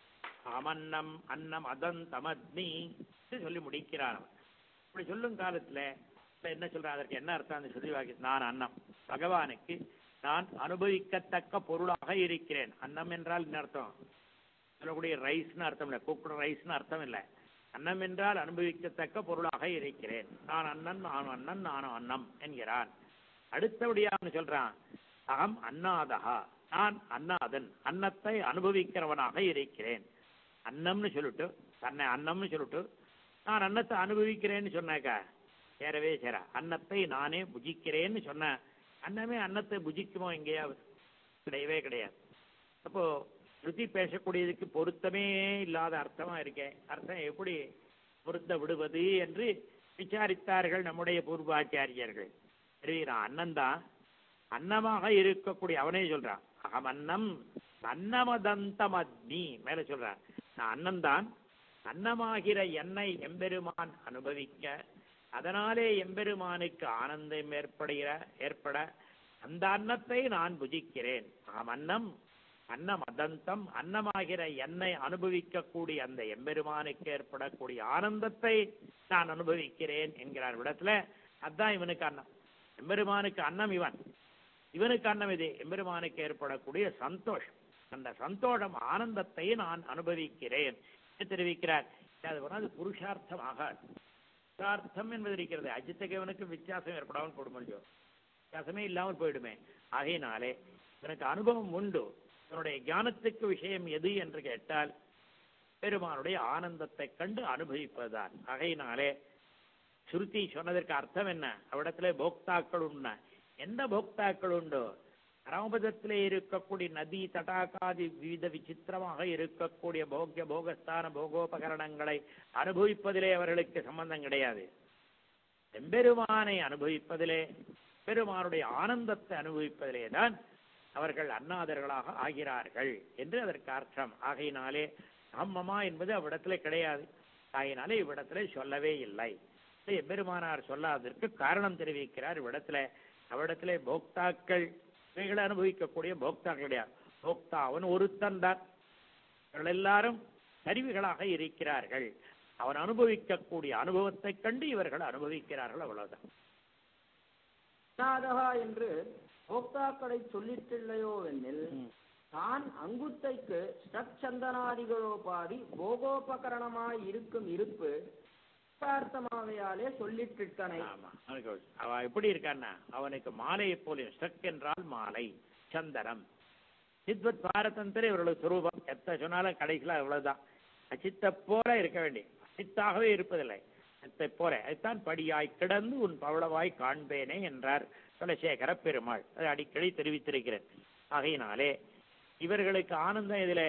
அமன்னம் அன்னம் அதந்தமத்னி சொல்லி முடிக்கிறான் அவன். இப்படி சொல்லும் காலத்துல இப்ப என்ன சொல்றான் அதற்கு என்ன அர்த்தம் அந்த சொல்லி வாக்கி நான் அன்னம் பகவானுக்கு நான் அனுபவிக்கத்தக்க பொருளாக இருக்கிறேன் அன்னம் என்றால் என்ன அர்த்தம் சொல்லக்கூடிய ரைஸ்னு அர்த்தம் இல்லை குக்குடு ரைஸ்னு அர்த்தம் இல்லை அன்னம் என்றால் அனுபவிக்கத்தக்க பொருளாக இருக்கிறேன் நான் அண்ணன் நான் அண்ணன் நானும் அன்னம் என்கிறான் அடுத்தபடியா அவன் சொல்றான் அகம் அன்னாதகா நான் அன்னாதன் அன்னத்தை அனுபவிக்கிறவனாக இருக்கிறேன் அன்னம்னு சொல்லிட்டு தன்னை அன்னம்னு சொல்லிட்டு நான் அன்னத்தை அனுபவிக்கிறேன்னு சொன்னாக்கா சேரவே சேர அன்னத்தை நானே புஜிக்கிறேன்னு சொன்ன அன்னமே அன்னத்தை புஜிக்குமோ எங்கேயாவது கிடையவே கிடையாது அப்போ ஸ்ருதி பேசக்கூடியதுக்கு பொருத்தமே இல்லாத அர்த்தமா இருக்கே அர்த்தம் எப்படி பொருத்த விடுவது என்று விசாரித்தார்கள் நம்முடைய பூர்வாச்சாரியர்கள் சரி நான் அன்னம்தான் அன்னமாக இருக்கக்கூடிய அவனே சொல்றான் அகம் அன்னம் அன்னமதந்தம் அக்னி மேல சொல்றான் நான் அன்னம்தான் அன்னமாகிற என்னை எம்பெருமான் அனுபவிக்க அதனாலே எம்பெருமானுக்கு ஆனந்தம் ஏற்படுகிற ஏற்பட அந்த அன்னத்தை நான் புஜிக்கிறேன் அகம் அன்னம் அன்னம் அதந்தம் அன்னமாகிற என்னை அனுபவிக்கக்கூடிய அந்த எம்பெருமானுக்கு ஏற்படக்கூடிய ஆனந்தத்தை நான் அனுபவிக்கிறேன் என்கிறார் விடத்துல அதான் இவனுக்கு அன்னம் எம்பெருமானுக்கு அன்னம் இவன் இவனுக்கு அன்னம் இது எம்பெருமானுக்கு ஏற்படக்கூடிய சந்தோஷம் அந்த சந்தோஷம் ஆனந்தத்தை நான் அனுபவிக்கிறேன் என்று தெரிவிக்கிறார் அது போனா அது புருஷார்த்தம் ஆகாது புருஷார்த்தம் என்பது இருக்கிறது அஜித்துக்கு இவனுக்கு வித்தியாசம் ஏற்படாமல் போட முடியும் வித்தியாசமே இல்லாமல் போயிடுமே ஆகையினாலே இவனுக்கு அனுபவம் உண்டு இவனுடைய ஞானத்துக்கு விஷயம் எது என்று கேட்டால் பெருமானுடைய ஆனந்தத்தை கண்டு அனுபவிப்பதுதான் ஆகையினாலே சுருதி சொன்னதற்கு அர்த்தம் என்ன அவ்விடத்துல போக்தாக்கள் உண்மை எந்த போக்தாக்கள் உண்டோ பரமபதத்திலே இருக்கக்கூடிய நதி தடாகாதி விவித விசித்திரமாக இருக்கக்கூடிய போக்கிய போகஸ்தான போகோபகரணங்களை அனுபவிப்பதிலே அவர்களுக்கு சம்பந்தம் கிடையாது எம்பெருமானை அனுபவிப்பதிலே பெருமானுடைய ஆனந்தத்தை அனுபவிப்பதிலே தான் அவர்கள் அன்னாதர்களாக ஆகிறார்கள் என்று அதற்கு அர்த்தம் ஆகையினாலே அம்மமா என்பது அவ்விடத்திலே கிடையாது ஆகையினாலே இவ்விடத்திலே சொல்லவே இல்லை இது எம்பெருமானார் சொல்லாததற்கு காரணம் தெரிவிக்கிறார் இவ்விடத்துல அவ்விடத்திலே போக்தாக்கள் இவைகளை அனுபவிக்கக்கூடிய போக்தாக்கள் கிடையாது போக்தா அவன் ஒருத்தன் தான் இவர்கள் எல்லாரும் கருவிகளாக இருக்கிறார்கள் அவன் அனுபவிக்கக்கூடிய அனுபவத்தைக் கண்டு இவர்கள் அனுபவிக்கிறார்கள் அவ்வளவுதான் அன்னாதகா என்று போக்தாக்களை சொல்லிற்றில்லையோ என்னில் தான் அங்குத்தைக்கு ஸ்டச்சந்தனாதிகளோபாதி போகோபகரணமாய் இருக்கும் இருப்பு புருஷார்த்தமாகையாலே சொல்லிற்றித்தனை ஆமா அவனுக்கு அவ எப்படி இருக்கான்னா அவனுக்கு மாலையை போல ஸ்ட்ரக் என்றால் மாலை சந்தனம் சித்வத் பாரதந்திர இவர்களுடைய சுரூபம் எத்த சொன்னாலும் கடைசியில் அவ்வளவுதான் அச்சித்த போல இருக்க வேண்டிய அச்சித்தாகவே இருப்பதில்லை அத்தை போல அதுதான் படியாய் கிடந்து உன் பவளவாய் காண்பேனே என்றார் குலசேகர பெருமாள் அது அடிக்கடி தெரிவித்திருக்கிறேன் ஆகையினாலே இவர்களுக்கு ஆனந்தம் இதுல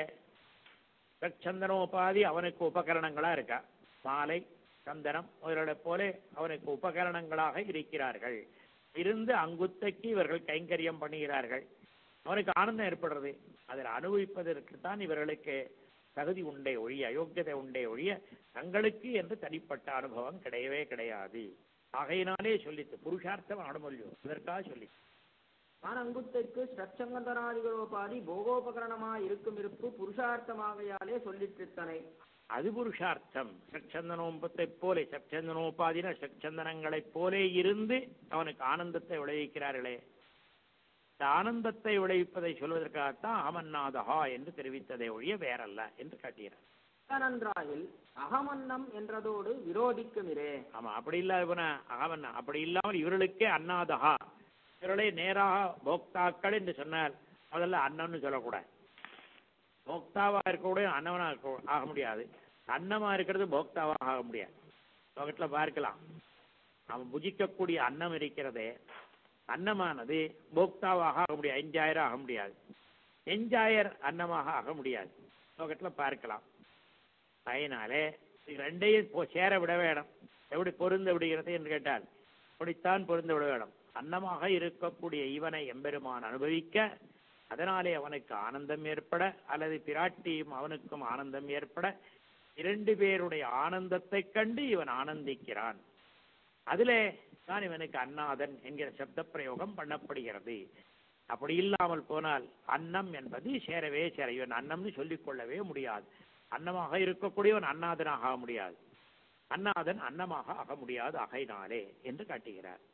சந்தனோபாதி அவனுக்கு உபகரணங்களா இருக்கா மாலை சந்தனம் இவர்களை போல அவனுக்கு உபகரணங்களாக இருக்கிறார்கள் இருந்து அங்குத்தைக்கு இவர்கள் கைங்கரியம் பண்ணுகிறார்கள் அவனுக்கு ஆனந்தம் ஏற்படுறது அதில் அனுபவிப்பதற்கு தான் இவர்களுக்கு தகுதி உண்டே ஒழிய அயோக்கியதை உண்டே ஒழிய தங்களுக்கு என்று தனிப்பட்ட அனுபவம் கிடையவே கிடையாது ஆகையினாலே சொல்லித்து புருஷார்த்தம் அனுமல்யம் இதற்காக சொல்லி ஆனங்குத்தைக்கு ஸ்ரச்சங்கந்தனாதிகளோபாதி போகோபகரணமாய் இருக்கும் இருப்பு புருஷார்த்தமாகையாலே சொல்லிற்றித்தனை அது புருஷார்த்தம் சச்சந்தனோம்பத்தை போலே சச்சந்தனோபாதின சச்சந்தனங்களைப் போலே இருந்து அவனுக்கு ஆனந்தத்தை விளைவிக்கிறார்களே இந்த ஆனந்தத்தை விளைவிப்பதை சொல்வதற்காகத்தான் அமன்னாதஹா என்று தெரிவித்ததை ஒழிய வேறல்ல என்று காட்டுகிறார் நன்றாயில் அகமன்னம் என்றதோடு விரோதிக்குமிரே ஆமா அப்படி இல்லாத போனா அகமன்னா அப்படி இல்லாமல் இவர்களுக்கே அன்னாதஹா இவர்களே நேராக போக்தாக்கள் என்று சொன்னால் முதல்ல அன்னம்னு சொல்லக்கூடாது போக்தாவா இருக்கக்கூடிய அன்னவனா இருக்க ஆக முடியாது அன்னமா இருக்கிறது போக்தாவாக ஆக முடியாது லோகத்துல பார்க்கலாம் அவன் புஜிக்கக்கூடிய அன்னம் இருக்கிறதே அன்னமானது போக்தாவாக ஆக முடியாது எஞ்சாயர் ஆக முடியாது எஞ்சாயர் அன்னமாக ஆக முடியாது லோகத்துல பார்க்கலாம் அதனாலே இது ரெண்டையும் போ- சேர விட வேணும் எப்படி பொருந்த விடுகிறது என்று கேட்டால் அப்படித்தான் பொருந்த விட வேணும் அன்னமாக இருக்கக்கூடிய இவனை எம்பெருமான் அனுபவிக்க அதனாலே அவனுக்கு ஆனந்தம் ஏற்பட அல்லது பிராட்டியும் அவனுக்கும் ஆனந்தம் ஏற்பட இரண்டு பேருடைய ஆனந்தத்தைக் கண்டு இவன் ஆனந்திக்கிறான் அதிலே தான் இவனுக்கு அன்னாதன் என்கிற சப்த பிரயோகம் பண்ணப்படுகிறது அப்படி இல்லாமல் போனால் அன்னம் என்பது சேரவே சேர இவன் அன்னம்னு சொல்லிக் கொள்ளவே முடியாது அன்னமாக இருக்கக்கூடியவன் அன்னாதனாக ஆக முடியாது அன்னாதன் அன்னமாக ஆக முடியாது அகைனாலே என்று காட்டுகிறார்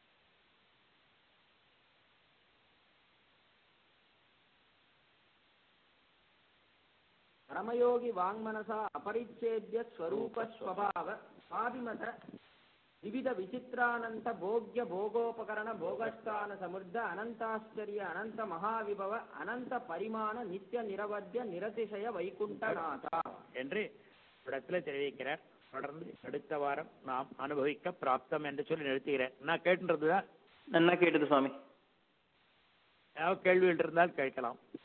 பரமயோகி வாங்மனசா அபரிச்சேத்ய ஸ்வரூப ஸ்வபாவ சுவாபிமத விவித விசித்ரானந்த போக்ய போகோபகரண போகஸ்தான சமுர்த்த அனந்தாச்சரிய அனந்த மகாவிபவ அனந்த பரிமாண நித்திய நிரவத்திய நிரதிசய வைகுண்டநாதா என்று இடத்துல தெரிவிக்கிறார் தொடர்ந்து அடுத்த வாரம் நாம் அனுபவிக்க பிராப்தம் என்று சொல்லி நிறுத்துகிறேன் நான் கேட்டுன்றதுதான் நன்னா கேட்டது சுவாமி ஏதாவது கேள்விகள் இருந்தால் கேட்கலாம்